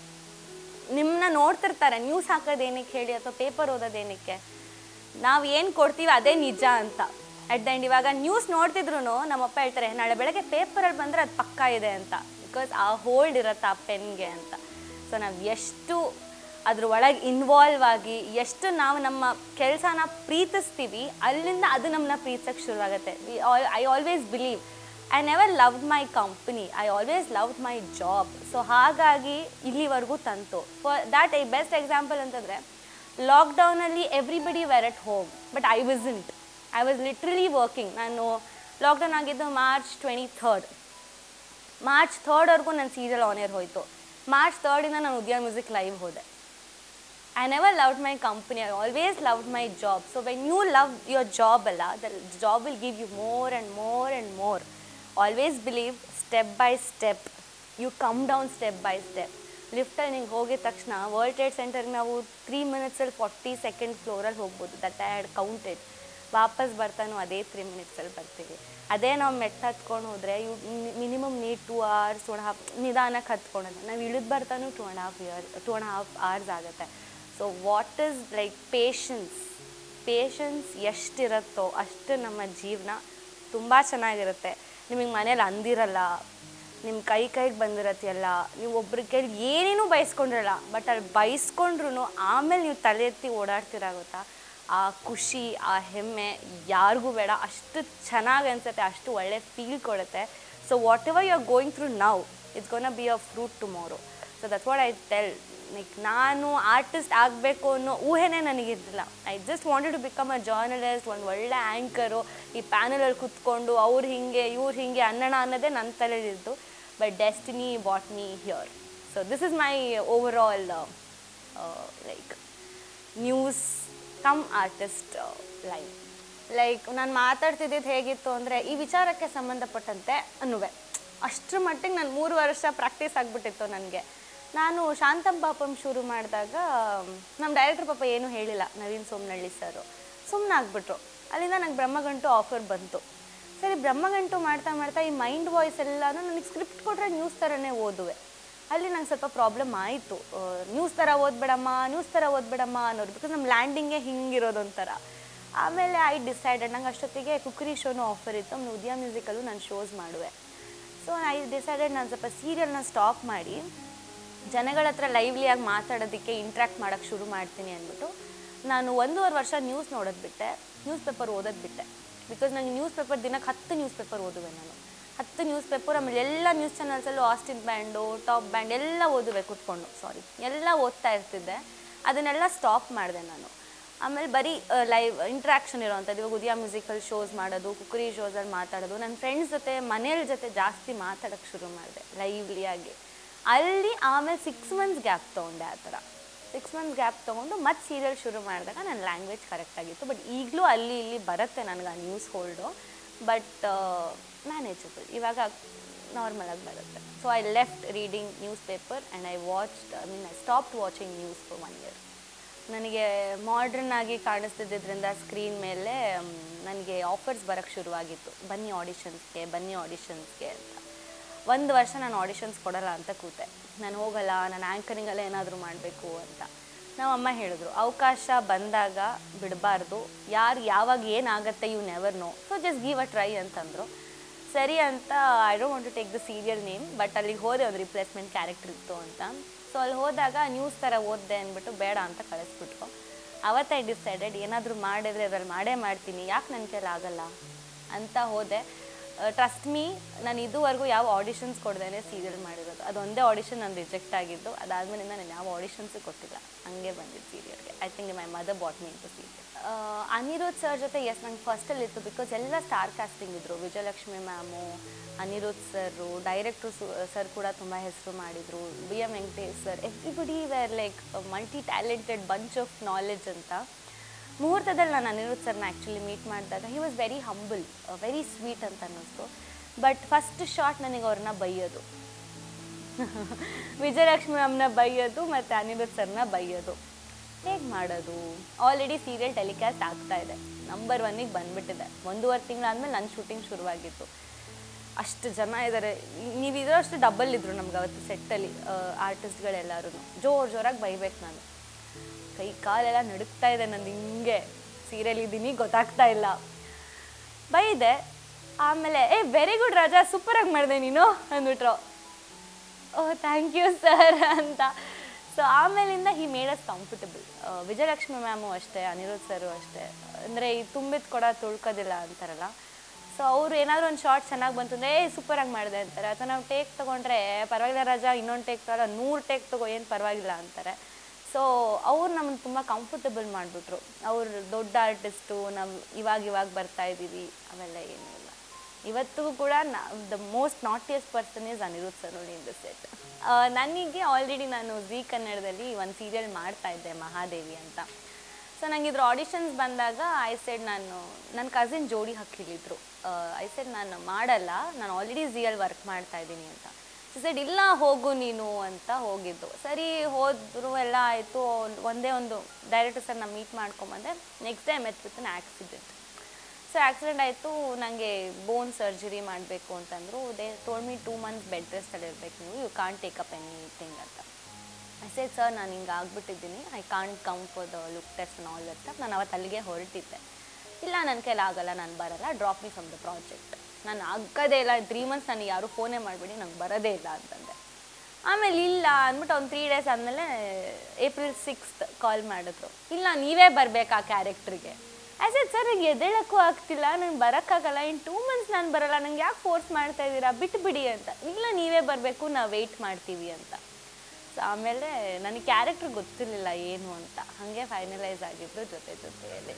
ನಿಮ್ಮನ್ನ ನೋಡ್ತಿರ್ತಾರೆ news ಹಾಕೋದೇನಕ್ಕೆ ಹೇಳಿ ಅಥವಾ paper ಓದೋದೇನಕ್ಕೆ ನಾವು ಏನು ಕೊಡ್ತೀವಿ ಅದೇ ನಿಜ ಅಂತ ಅಟ್ ದ ಎಂಡ್ ಇವಾಗ ನ್ಯೂಸ್ ನೋಡ್ತಿದ್ರು ನಮ್ಮಪ್ಪ ಹೇಳ್ತಾರೆ ನಾಳೆ ಬೆಳಗ್ಗೆ ಪೇಪರಲ್ಲಿ ಬಂದರೆ ಅದು ಪಕ್ಕ ಇದೆ ಅಂತ ಬಿಕಾಸ್ ಆ ಹೋಲ್ಡ್ ಇರುತ್ತೆ ಆ ಪೆನ್ಗೆ ಅಂತ ಸೊ ನಾವು ಎಷ್ಟು ಅದ್ರ ಒಳಗೆ ಇನ್ವಾಲ್ವ್ ಆಗಿ ಎಷ್ಟು ನಾವು ನಮ್ಮ ಕೆಲಸನ ಪ್ರೀತಿಸ್ತೀವಿ ಅಲ್ಲಿಂದ ಅದು ನಮ್ಮನ್ನ ಪ್ರೀತಿಸೋಕ್ಕೆ ಶುರುವಾಗುತ್ತೆ I always believe I never loved my company I always loved my job so ಹಾಗಾಗಿ ಇಲ್ಲಿವರೆಗೂ ತಂತು for that I best example ಅಂತಂದರೆ ಲಾಕ್ಡೌನಲ್ಲಿ everybody were at home but I wasn't I was literally working ನಾನು ಲಾಕ್ಡೌನ್ ಆಗಿದ್ದು March twenty third March ಥರ್ಡ್ವರೆಗೂ ನನ್ನ serial on air ಹೋಯಿತು ಮಾರ್ಚ್ ಥರ್ಡಿಂದ ನಾನು ಉದ್ಯ ಮ್ಯೂಸಿಕ್ ಲೈವ್ ಹೋದೆ I never loved my company I always loved my job so when you love your job ಅಲ್ಲ the job will give you more and more and more always believe step by step you come down step by step ಲಿಫ್ಟಲ್ಲಿ ನಿಂಗೆ ಹೋಗಿದ ತಕ್ಷಣ world trade ಸೆಂಟರ್ಗೆ ನಾವು three ಮಿನಿಟ್ಸಲ್ಲಿ forty second ಫ್ಲೋರಲ್ಲಿ ಹೋಗ್ಬೋದು ದಟ್ ಐ ಹ್ಯಾಡ್ ಕೌಂಟೆಡ್ ವಾಪಸ್ ಬರ್ತಾನೂ ಅದೇ ತ್ರೀ ಮಿನಿಟ್ಸಲ್ಲಿ ಬರ್ತೀವಿ ಅದೇ ನಾವು ಮೆಟ್ಟ ಹತ್ಕೊಂಡು ಹೋದರೆ you minimum need two hours two and half ನಿಧಾನಕ್ಕೆ ಹತ್ಕೊಂಡೋದು ನಾವು ಇಳಿದು ಬರ್ತಾನೂ two and half year two and half hours ಆಗುತ್ತೆ so what is like patience patience ಎಷ್ಟಿರುತ್ತೋ ಅಷ್ಟು ನಮ್ಮ ಜೀವನ ತುಂಬ ಚೆನ್ನಾಗಿರುತ್ತೆ ನಿಮಗೆ ಮನೇಲಿ ಅಂದಿರಲ್ಲ ನಿಮ್ಮ ಕೈ ಕೈಗೆ ಬಂದಿರತ್ತೆ ಎಲ್ಲ ನೀವು ಒಬ್ರ ಕೈಲಿ ಏನೇನೂ ಬಯಸ್ಕೊಂಡಿರಲ್ಲ ಬಟ್ ಅಲ್ಲಿ ಬಯಸ್ಕೊಂಡ್ರು ಆಮೇಲೆ ನೀವು ತಲೆ ಎತ್ತಿ ಓಡಾಡ್ತೀರಾ ಗೊತ್ತಾ ಆ ಖುಷಿ ಆ ಹೆಮ್ಮೆ ಯಾರಿಗೂ ಬೇಡ ಅಷ್ಟು ಚೆನ್ನಾಗಿ ಅನ್ಸುತ್ತೆ ಅಷ್ಟು ಒಳ್ಳೆ ಫೀಲ್ ಕೊಡುತ್ತೆ so whatever you are going through now it's gonna be a fruit tomorrow so that what I tell like ನಾನು ಆರ್ಟಿಸ್ಟ್ ಆಗಬೇಕು ಅನ್ನೋ ಊಹೆನೇ ನನಗಿದ್ದಿಲ್ಲ I just wanted to become a journalist ಒಂದು ಒಳ್ಳೆ ಆ್ಯಂಕರು ಈ ಪ್ಯಾನಲಲ್ಲಿ ಕುತ್ಕೊಂಡು ಅವ್ರು ಹಿಂಗೆ ಇವ್ರು ಹಿಂಗೆ ಅನ್ನೋಣ ಅನ್ನೋದೇ ನನ್ನ ತಲೆಯಲ್ಲಿದ್ದು but destiny brought me here so this is my overall like news come artist line like ನಾನು ಮಾತಾಡ್ತಿದ್ದಿದ್ದು ಹೇಗಿತ್ತು ಅಂದರೆ ಈ ವಿಚಾರಕ್ಕೆ ಸಂಬಂಧಪಟ್ಟಂತೆ ಅನ್ನುವೆ ಅಷ್ಟರ ಮಟ್ಟಿಗೆ ನಾನು ಮೂರು ವರ್ಷ ಪ್ರಾಕ್ಟೀಸ್ ಆಗಿಬಿಟ್ಟಿತ್ತು ನನಗೆ ನಾನು ಶಾಂತಂ ಪಾಪಂ ಶುರು ಮಾಡಿದಾಗ ನಮ್ಮ ಡೈರೆಕ್ಟರ್ ಪಾಪ ಏನೂ ಹೇಳಿಲ್ಲ ನವೀನ್ ಸೋಮನಹಳ್ಳಿ ಸರು ಸುಮ್ಮನೆ ಆಗ್ಬಿಟ್ರು ಅಲ್ಲಿಂದ ನಂಗೆ ಬ್ರಹ್ಮಗಂಟು ಆಫರ್ ಬಂತು ಸರಿ ಬ್ರಹ್ಮಗಂಟು ಮಾಡ್ತಾ ಮಾಡ್ತಾ ಈ ಮೈಂಡ್ ವಾಯ್ಸ್ ಎಲ್ಲನೂ ನನಗೆ ಸ್ಕ್ರಿಪ್ಟ್ ಕೊಟ್ಟರೆ ನ್ಯೂಸ್ ಥರನೇ ಓದುವೆ ಅಲ್ಲಿ ನಂಗೆ ಸ್ವಲ್ಪ ಪ್ರಾಬ್ಲಮ್ ಆಯಿತು ನ್ಯೂಸ್ ಥರ ಓದ್ಬೇಡಮ್ಮ ನ್ಯೂಸ್ ಥರ ಓದ್ಬೇಡಮ್ಮ ಅನ್ನೋದು ಬಿಕಾಸ್ ನಮ್ಮ ಲ್ಯಾಂಡಿಂಗೇ ಹಿಂಗಿರೋದು ಒಂಥರ ಆಮೇಲೆ ಐ ಡಿಸೈಡೆಡ್ ನಂಗೆ ಅಷ್ಟೊತ್ತಿಗೆ ಕುಕ್ಕರಿ ಶೋನು ಆಫರ್ ಇತ್ತು ಆಮೇಲೆ ಉದಯ ಮ್ಯೂಸಿಕಲ್ಲೂ ನಾನು ಶೋಸ್ ಮಾಡುವೆ ಸೊ ಐ ಡಿಸೈಡೆಡ್ ನಾನು ಸ್ವಲ್ಪ ಸೀರಿಯಲ್ನ ಸ್ಟಾಪ್ ಮಾಡಿ ಜನಗಳ ಹತ್ರ ಲೈವ್ಲಿಯಾಗಿ ಮಾತಾಡೋದಕ್ಕೆ ಇಂಟ್ರ್ಯಾಕ್ಟ್ ಮಾಡೋಕ್ಕೆ ಶುರು ಮಾಡ್ತೀನಿ ಅಂದ್ಬಿಟ್ಟು ನಾನು ಒಂದೂವರೆ ವರ್ಷ ನ್ಯೂಸ್ ನೋಡೋದು ಬಿಟ್ಟೆ ನ್ಯೂಸ್ ಪೇಪರ್ ಓದೋದು ಬಿಟ್ಟೆ ಬಿಕಾಸ್ ನಂಗೆ ನ್ಯೂಸ್ ಪೇಪರ್ ದಿನಕ್ಕೆ ಹತ್ತು ನ್ಯೂಸ್ ಪೇಪರ್ ಓದುವೆ ನಾನು ಹತ್ತು ನ್ಯೂಸ್ ಪೇಪರ್ ಆಮೇಲೆ ಎಲ್ಲ ನ್ಯೂಸ್ ಚಾನಲ್ಸಲ್ಲೂ ಆಸ್ಟಿನ್ ಬ್ಯಾಂಡು ಟಾಪ್ ಬ್ಯಾಂಡ್ ಎಲ್ಲ ಓದುವೆ ಕೂತ್ಕೊಂಡು ಸಾರಿ ಎಲ್ಲ ಓದ್ತಾ ಇರ್ತಿದ್ದೆ ಅದನ್ನೆಲ್ಲ ಸ್ಟಾಪ್ ಮಾಡಿದೆ ನಾನು ಆಮೇಲೆ ಬರೀ ಲೈವ್ ಇಂಟ್ರಾಕ್ಷನ್ ಇರೋವಂಥದ್ದು ಇವಾಗ ಉದಯ ಮ್ಯೂಸಿಕಲ್ ಶೋಸ್ ಮಾಡೋದು ಕುಕ್ಕರಿ ಶೋಸಲ್ಲಿ ಮಾತಾಡೋದು ನನ್ನ ಫ್ರೆಂಡ್ಸ್ ಜೊತೆ ಮನೆಯವ್ರ ಜೊತೆ ಜಾಸ್ತಿ ಮಾತಾಡೋಕ್ಕೆ ಶುರು ಮಾಡಿದೆ ಲೈವ್ಲಿಯಾಗಿ ಅಲ್ಲಿ ಆಮೇಲೆ ಸಿಕ್ಸ್ ಮಂತ್ಸ್ ಗ್ಯಾಪ್ ತೊಗೊಂಡೆ ಆ ಥರ ಸಿಕ್ಸ್ ಮಂತ್ಸ್ ಗ್ಯಾಪ್ ತೊಗೊಂಡು ಮತ್ತೆ ಸೀರಿಯಲ್ ಶುರು ಮಾಡಿದಾಗ ನನ್ನ ಲ್ಯಾಂಗ್ವೇಜ್ ಕರೆಕ್ಟ್ ಆಗಿತ್ತು ಬಟ್ ಈಗಲೂ ಅಲ್ಲಿ ಇಲ್ಲಿ ಬರುತ್ತೆ ನನಗೆ ಆ ನ್ಯೂಸ್ ಹೋಲ್ಡು ಬಟ್ ಮ್ಯಾನೇಜಬಲ್ ಇವಾಗ ನಾರ್ಮಲ್ ಆಗಿ ಬರುತ್ತೆ so I left reading newspaper and I watched I mean I stop watching news for one year ನನಗೆ ಮಾಡ್ರನ್ ಆಗಿ ಕಾಣಿಸ್ತಿದ್ದರಿಂದ ಸ್ಕ್ರೀನ್ ಮೇಲೆ ಮ್, ನನಗೆ ಆಫರ್ಸ್ ಬರೋಕ್ಕೆ ಶುರುವಾಗಿತ್ತು ಬನ್ನಿ ಆಡಿಷನ್ಸ್ಗೆ ಬನ್ನಿ ಆಡಿಷನ್ಸ್ಗೆ ಅಂತ ಒಂದು ವರ್ಷ ನಾನು ಆಡಿಷನ್ಸ್ ಕೊಡಲ್ಲ ಅಂತ ಕೂತೆ ನಾನು ಹೋಗಲ್ಲ ನಾನು ಆ್ಯಂಕರಿಂಗಲ್ಲೇ ಏನಾದರೂ ಮಾಡಬೇಕು ಅಂತ ನಮ್ಮ ಅಮ್ಮ ಹೇಳಿದ್ರು ಅವಕಾಶ ಬಂದಾಗ ಬಿಡಬಾರ್ದು ಯಾರು ಯಾವಾಗ ಏನಾಗತ್ತೆ you never know so just give a try ಅಂತಂದರು ಸರಿ ಅಂತ I don't want to take the serial name but ಅಲ್ಲಿಗೆ ಹೋದೆ ಒಂದು ರಿಪ್ಲೇಸ್ಮೆಂಟ್ ಕ್ಯಾರೆಕ್ಟರ್ ಇತ್ತು ಅಂತ ಸೊ ಅಲ್ಲಿ ಹೋದಾಗ ನ್ಯೂಸ್ ಥರ ಓದಿದೆ ಅಂದ್ಬಿಟ್ಟು ಬೇಡ ಅಂತ ಕಳಿಸ್ಬಿಟ್ರು ಅವತ್ತೇ ಡಿಸೈಡೆಡ್ ಏನಾದರೂ ಮಾಡಿದ್ರೆ ಅದ್ರಲ್ಲಿ ಮಾಡೇ ಮಾಡ್ತೀನಿ ಯಾಕೆ ನನ್ನ ಕೈಲಿ ಆಗಲ್ಲ ಅಂತ ಹೋದೆ ಟ್ರಸ್ಟ್ ಮೀ ನಾನು ಇದುವರೆಗೂ ಯಾವ ಆಡಿಷನ್ಸ್ ಕೊಡ್ದೇನೆ ಸೀರಿಯಲ್ ಮಾಡಿರೋದು ಅದೊಂದೇ ಆಡಿಷನ್ ನಾನು ರಿಜೆಕ್ಟ್ ಆಗಿದ್ದು ಅದಾದ್ಮೇಲಿಂದ ನಾನು ಯಾವ ಆಡಿಷನ್ಸು ಕೊಟ್ಟಿಲ್ಲ ಹಂಗೆ ಬಂದಿದ್ದು ಸೀರಿಯಲ್ಗೆ I think my mother brought me into serial Anirudh sir ಜೊತೆ ಎಸ್ ನಂಗೆ ಫಸ್ಟಲ್ಲಿ ಇತ್ತು ಬಿಕಾಸ್ ಎಲ್ಲ ಸ್ಟಾರ್ ಕಾಸ್ಟಿಂಗ್ ಇದ್ರು Vijayalakshmi ma'am Anirudh sir director sir ಕೂಡ ತುಂಬ ಹೆಸರು ಮಾಡಿದರು B M Venkatesh sir everybody were like multi talented bunch of knowledge ಅಂತ ಮುಹೂರ್ತದಲ್ಲಿ ನಾನು ಅನಿರುದ್ಧ್ ಸರ್ನ ಆ್ಯಕ್ಚುಲಿ ಮೀಟ್ ಮಾಡಿದಾಗ he was very humble very sweet ಅಂತ ಅನ್ನಿಸ್ತು ಬಟ್ ಫಸ್ಟ್ ಶಾಟ್ ನನಗೆ ಅವ್ರನ್ನ ಬೈಯೋದು ವಿಜಯಲಕ್ಷ್ಮಿ ಮ್ಯಾಮ್ನ ಬೈಯೋದು ಮತ್ತು ಅನಿರುದ್ಧ್ ಸರ್ನ ಬೈಯೋದು ಹೇಗೆ ಮಾಡೋದು ಆಲ್ರೆಡಿ ಸೀರಿಯಲ್ ಟೆಲಿಕಾಸ್ಟ್ ಆಗ್ತಾ ಇದೆ ನಂಬರ್ ಒನ್ನಿಗೆ ಬಂದ್ಬಿಟ್ಟಿದೆ ಒಂದೂವರೆ ತಿಂಗಳಾದ್ಮೇಲೆ ನನ್ನ ಶೂಟಿಂಗ್ ಶುರುವಾಗಿತ್ತು ಅಷ್ಟು ಜನ ಇದ್ದಾರೆ ನೀವು ಇದರಷ್ಟು ಡಬಲ್ ಇದ್ರು ನಮ್ಗೆ ಅವತ್ತು ಸೆಟ್ಟಲ್ಲಿ ಆರ್ಟಿಸ್ಟ್ಗಳೆಲ್ಲರೂ ಜೋರು ಜೋರಾಗಿ ಬೈಬೇಕು ನಾನು ಕೈ ಕಾಲೆಲ್ಲ ನಡುಕ್ತಾ ಇದೆ ನಂದು ಹಿಂಗೆ ಸೀರಿಯಲ್ ಇದ್ದೀನಿ ಗೊತ್ತಾಗ್ತಾ ಇಲ್ಲ ಬೈದೆ ಆಮೇಲೆ ಏ ವೆರಿ ಗುಡ್ ರಾಜಾ ಸೂಪರಾಗಿ ಮಾಡಿದೆ ನೀನು ಅಂದ್ಬಿಟ್ರು ಓ ಥ್ಯಾಂಕ್ ಯು ಸರ್ ಅಂತ ಸೊ ಆಮೇಲಿಂದ he made us comfortable Vijayalakshmi ma'am ಅಷ್ಟೇ ಅನಿರುದ್ಧ್ ಸರು ಅಷ್ಟೇ ಅಂದರೆ ಈ ತುಂಬಿದ ಕೊಡ ತುಳ್ಕೋದಿಲ್ಲ ಅಂತಾರಲ್ಲ ಸೊ ಅವರು ಏನಾದರೂ ಒಂದು ಶಾರ್ಟ್ ಚೆನ್ನಾಗಿ ಬಂತು ಅಂದರೆ ಏ ಸೂಪರಾಗಿ ಮಾಡಿದೆ ಅಂತಾರೆ ಅಥವಾ ನಾವು ಟೇಕ್ ತೊಗೊಂಡ್ರೆ ಪರವಾಗಿಲ್ಲ ರಾಜಾ ಇನ್ನೊಂದು ಟೇಕ್ ತಗೊಲ್ಲ ನೂರು ಟೇಕ್ ತಗೋ ಏನು ಪರವಾಗಿಲ್ಲ ಅಂತಾರೆ ಸೊ ಅವ್ರು ನಮ್ಮನ್ನು ತುಂಬ ಕಂಫರ್ಟಬಲ್ ಮಾಡಿಬಿಟ್ರು ಅವ್ರು ದೊಡ್ಡ ಆರ್ಟಿಸ್ಟು ನಾವು ಇವಾಗ ಇವಾಗ ಬರ್ತಾ ಇದ್ದೀವಿ ಅವೆಲ್ಲ ಏನೂ ಇಲ್ಲ ಇವತ್ತಿಗೂ ಕೂಡ the most naughtiest person is Anirudh sir ನೋಡಿ ಇನ್ ದ ಸೆಟ್ ನನಗೆ ಆಲ್ರೆಡಿ ನಾನು ಜಿ ಕನ್ನಡದಲ್ಲಿ ಒಂದು ಸೀರಿಯಲ್ ಮಾಡ್ತಾ ಇದ್ದೆ ಮಹಾದೇವಿ ಅಂತ ಸೊ ನಂಗೆ ಇದ್ರ ಆಡಿಷನ್ಸ್ ಬಂದಾಗ ಐ ಸೆಡ್ ನಾನು ನನ್ನ ಕಸಿನ್ ಜೋಡಿ ಹಾಕಿಲಿದ್ರು ಐ ಸೆಡ್ ನಾನು ಮಾಡಲ್ಲ ನಾನು ಆಲ್ರೆಡಿ ಜಿಯಲ್ಲಿ ವರ್ಕ್ ಮಾಡ್ತಾ ಇದ್ದೀನಿ ಅಂತ ಸೆಡ್ ಇಲ್ಲ ಹೋಗು ನೀನು ಅಂತ ಹೋಗಿದ್ದು ಸರಿ ಹೋದ್ರು ಎಲ್ಲ ಆಯಿತು ಒಂದೇ ಒಂದು ಡೈರೆಕ್ಟರ್ ಸರ್ ನಾನು ಮೀಟ್ ಮಾಡ್ಕೊಂಬಂದೆ ನೆಕ್ಸ್ಟ್ ಟೈಮ್ ಎತ್ ವಿತ್ ಆ್ಯಕ್ಸಿಡೆಂಟ್ ಸೊ ಆಕ್ಸಿಡೆಂಟ್ ಆಯಿತು ನನಗೆ ಬೋನ್ ಸರ್ಜರಿ ಮಾಡಬೇಕು ಅಂತಂದರು they told me two months bed ರೆಸ್ಟಲ್ಲಿ ಇರಬೇಕು ನೀವು you can't take up anything ಅಂತ ಐ ಸೆಡ್ ಸರ್ ನಾನು ಹಿಂಗೆ ಆಗ್ಬಿಟ್ಟಿದ್ದೀನಿ I can't come for the look test all that stuff ನಾನು ಅವತ್ತು ಅಲ್ಲಿಗೆ ಹೊರಟಿದ್ದೆ ಇಲ್ಲ ನನ್ನ ಕೈಲಿ ಆಗಲ್ಲ ನಾನು ಬರಲ್ಲ drop me from the project ನಾನು ಆಗೋದೇ ಇಲ್ಲ ತ್ರೀ ಮಂತ್ಸ್ ನನಗೆ ಯಾರೂ ಫೋನೇ ಮಾಡಿಬಿಡಿ ನಂಗೆ ಬರೋದೇ ಇಲ್ಲ ಅಂತಂದೆ ಆಮೇಲೆ ಇಲ್ಲ ಅಂದ್ಬಿಟ್ಟು ಒಂದು ತ್ರೀ ಡೇಸ್ ಆದಮೇಲೆ ಏಪ್ರಿಲ್ ಸಿಕ್ಸ್ತ್ ಕಾಲ್ ಮಾಡಿದ್ರು ಇಲ್ಲ ನೀವೇ ಬರಬೇಕು ಆ ಕ್ಯಾರೆಕ್ಟ್ರಿಗೆ ಆ್ಯಸ್ ಎ ಸರ್ ಈಗ ಎದ್ದೇಳಕ್ಕೂ ಆಗ್ತಿಲ್ಲ ನಂಗೆ ಬರೋಕ್ಕಾಗಲ್ಲ ಇನ್ನು ಟೂ ಮಂತ್ಸ್ ನಾನು ಬರಲ್ಲ ನಂಗೆ ಯಾಕೆ ಫೋರ್ಸ್ ಮಾಡ್ತಾ ಇದ್ದೀರಾ ಬಿಟ್ಬಿಡಿ ಅಂತ ಇಲ್ಲ ನೀವೇ ಬರಬೇಕು ನಾವು ವೆಯ್ಟ್ ಮಾಡ್ತೀವಿ ಅಂತ ಸೊ ಆಮೇಲೆ ನನಗೆ ಕ್ಯಾರೆಕ್ಟ್ರ್ ಗೊತ್ತಿರಲಿಲ್ಲ ಏನು ಅಂತ ಹಾಗೆ ಫೈನಲೈಸ್ ಆಗಿದ್ರು ಜೊತೆ ಜೊತೆಯಲ್ಲಿ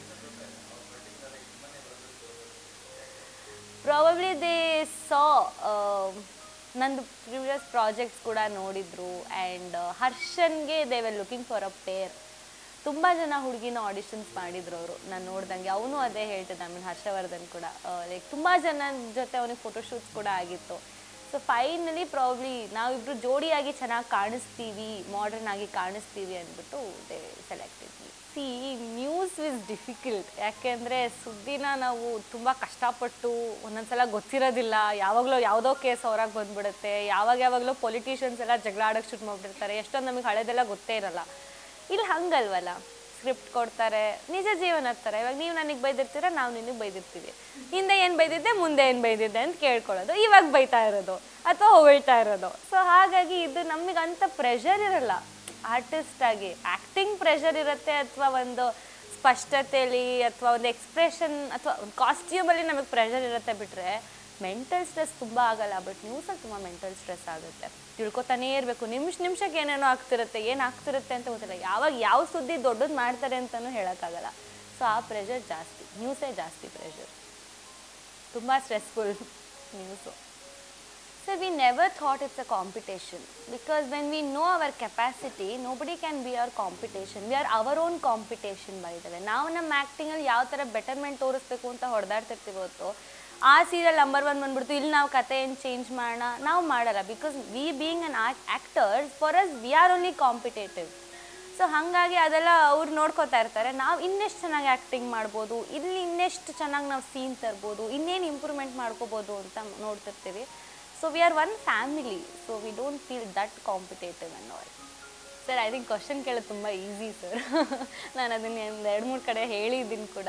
ಪ್ರಾಬಬ್ಲಿ ದೇ ಸಾ ನಂದು ಪ್ರಿವಿಯಸ್ ಪ್ರಾಜೆಕ್ಟ್ಸ್ ಕೂಡ ನೋಡಿದ್ರು ಆ್ಯಂಡ್ ಹರ್ಷನ್ಗೆ they well looking for a pair ತುಂಬ ಜನ ಹುಡುಗಿನ ಆಡಿಷನ್ಸ್ ಮಾಡಿದ್ರು ಅವರು ನಾನು ನೋಡ್ದಂಗೆ ಅವನು ಅದೇ ಹೇಳ್ತಿದ್ದ ಐ ಮೀನ್ ಹರ್ಷವರ್ಧನ್ ಕೂಡ ಲೈಕ್ ತುಂಬ ಜನ ಜೊತೆ ಅವನಿಗೆ ಫೋಟೋಶೂಟ್ಸ್ ಕೂಡ ಆಗಿತ್ತು ಸೊ ಫೈನಲಿ ಪ್ರಾಬ್ಲಿ ನಾವಿಬ್ರು ಜೋಡಿಯಾಗಿ ಚೆನ್ನಾಗಿ ಕಾಣಿಸ್ತೀವಿ ಮಾಡರ್ನ್ ಆಗಿ ಕಾಣಿಸ್ತೀವಿ ಅಂದ್ಬಿಟ್ಟು they selected see news is difficult ಯಾಕೆಂದರೆ ಸುದ್ದಿನ ನಾವು ತುಂಬ ಕಷ್ಟಪಟ್ಟು ಒಂದೊಂದ್ಸಲ ಗೊತ್ತಿರೋದಿಲ್ಲ ಯಾವಾಗಲೂ ಯಾವುದೋ ಕೇಸ್ ಹೊರಗೆ ಬಂದ್ಬಿಡುತ್ತೆ ಯಾವಾಗ ಯಾವಾಗಲೂ ಪೊಲಿಟಿಷಿಯನ್ಸ್ ಎಲ್ಲ ಜಗಳ ಆಡೋಕ್ಕೆ ಶುರು ಮಾಡಿಬಿಡ್ತಾರೆ ಎಷ್ಟೊಂದು ನಮಗೆ ಹಳೆದೆಲ್ಲ ಗೊತ್ತೇ ಇರಲ್ಲ ಇಲ್ಲಿ ಹಂಗಲ್ವಲ್ಲ ಸ್ಕ್ರಿಪ್ಟ್ ಕೊಡ್ತಾರೆ ನಿಜ ಜೀವನ ಥರ ಇವಾಗ ನೀವು ನನಗೆ ಬೈದಿರ್ತೀರ ನಾವು ನಿನಗೆ ಬೈದಿರ್ತೀವಿ ಹಿಂದೆ ಏನು ಬೈದಿದ್ದೆ ಮುಂದೆ ಏನು ಬೈದಿದ್ದೆ ಅಂತ ಕೇಳ್ಕೊಳ್ಳೋದು ಇವಾಗ ಬೈತಾ ಇರೋದು ಅಥವಾ ಹೊಗಳ್ತಾ ಇರೋದು ಸೊ ಹಾಗಾಗಿ ಇದು ನಮಗೆ ಅಂಥ ಪ್ರೆಷರ್ ಇರಲ್ಲ ಆರ್ಟಿಸ್ಟ್ ಆಗಿ ಆ್ಯಕ್ಟಿಂಗ್ ಪ್ರೆಷರ್ ಇರುತ್ತೆ ಅಥವಾ ಒಂದು ಸ್ಪಷ್ಟತೆಯಲ್ಲಿ ಅಥವಾ ಒಂದು ಎಕ್ಸ್ಪ್ರೆಷನ್ ಅಥವಾ ಒಂದು ಕಾಸ್ಟ್ಯೂಮಲ್ಲಿ ನಮಗೆ ಪ್ರೆಷರ್ ಇರುತ್ತೆ ಬಿಟ್ಟರೆ ಮೆಂಟಲ್ ಸ್ಟ್ರೆಸ್ ತುಂಬ ಆಗಲ್ಲ ಬಟ್ ನ್ಯೂಸಲ್ಲಿ ತುಂಬ ಮೆಂಟಲ್ ಸ್ಟ್ರೆಸ್ ಆಗುತ್ತೆ ತಿಳ್ಕೊತಾನೇ ಇರಬೇಕು ನಿಮಿಷ ನಿಮಿಷಕ್ಕೆ ಏನೇನೋ ಆಗ್ತಿರುತ್ತೆ ಏನು ಆಗ್ತಿರುತ್ತೆ ಅಂತ ಗೊತ್ತಿಲ್ಲ ಯಾವಾಗ ಯಾವ ಸುದ್ದಿ ದೊಡ್ಡದು ಮಾಡ್ತಾರೆ ಅಂತಲೂ ಹೇಳೋಕ್ಕಾಗಲ್ಲ ಸೊ ಆ ಪ್ರೆಷರ್ ಜಾಸ್ತಿ ನ್ಯೂಸೇ ಜಾಸ್ತಿ ಪ್ರೆಷರ್ ತುಂಬ stressful news So we never thought it's a competition because when we know our capacity, nobody can be our competition. We are our own competition by the way. ನಾವು ನಮ್ಮ ಆ್ಯಕ್ಟಿಂಗಲ್ಲಿ ಯಾವ ಥರ betterment ತೋರಿಸ್ಬೇಕು ಅಂತ ಹೊಡೆದಾಡ್ತಿರ್ತೀವಿ ಹೊತ್ತು ಆ ಸೀರಿಯಲ್ ನಂಬರ್ ಒನ್ ಬಂದ್ಬಿಡ್ತು ಇಲ್ಲಿ ನಾವು ಕತೆ ಏನು ಚೇಂಜ್ ಮಾಡೋಣ ನಾವು ಮಾಡಲ್ಲ because we being an actors for us we are only competitive so ಹಾಗಾಗಿ ಅದೆಲ್ಲ ಅವ್ರು ನೋಡ್ಕೋತಾ ಇರ್ತಾರೆ ನಾವು ಇನ್ನೆಷ್ಟು ಚೆನ್ನಾಗಿ ಆ್ಯಕ್ಟಿಂಗ್ ಮಾಡ್ಬೋದು ಇಲ್ಲಿ ಇನ್ನೆಷ್ಟು ಚೆನ್ನಾಗಿ ನಾವು ಸೀನ್ ತರ್ಬೋದು ಇನ್ನೇನು ಇಂಪ್ರೂವ್ಮೆಂಟ್ ಮಾಡ್ಕೋಬೋದು ಅಂತ ನೋಡ್ತಿರ್ತೀವಿ so we are one family so we don't feel that competitive ಅನ್ನೋ ಸರ್ ಐ ಥಿಂಕ್ ಕ್ವಶನ್ ಕೇಳೋದು ತುಂಬ ಈಸಿ ಸರ್ ನಾನು ಅದನ್ನ ಒಂದು ಎರಡು ಮೂರು ಕಡೆ ಹೇಳಿದ್ದೀನಿ ಕೂಡ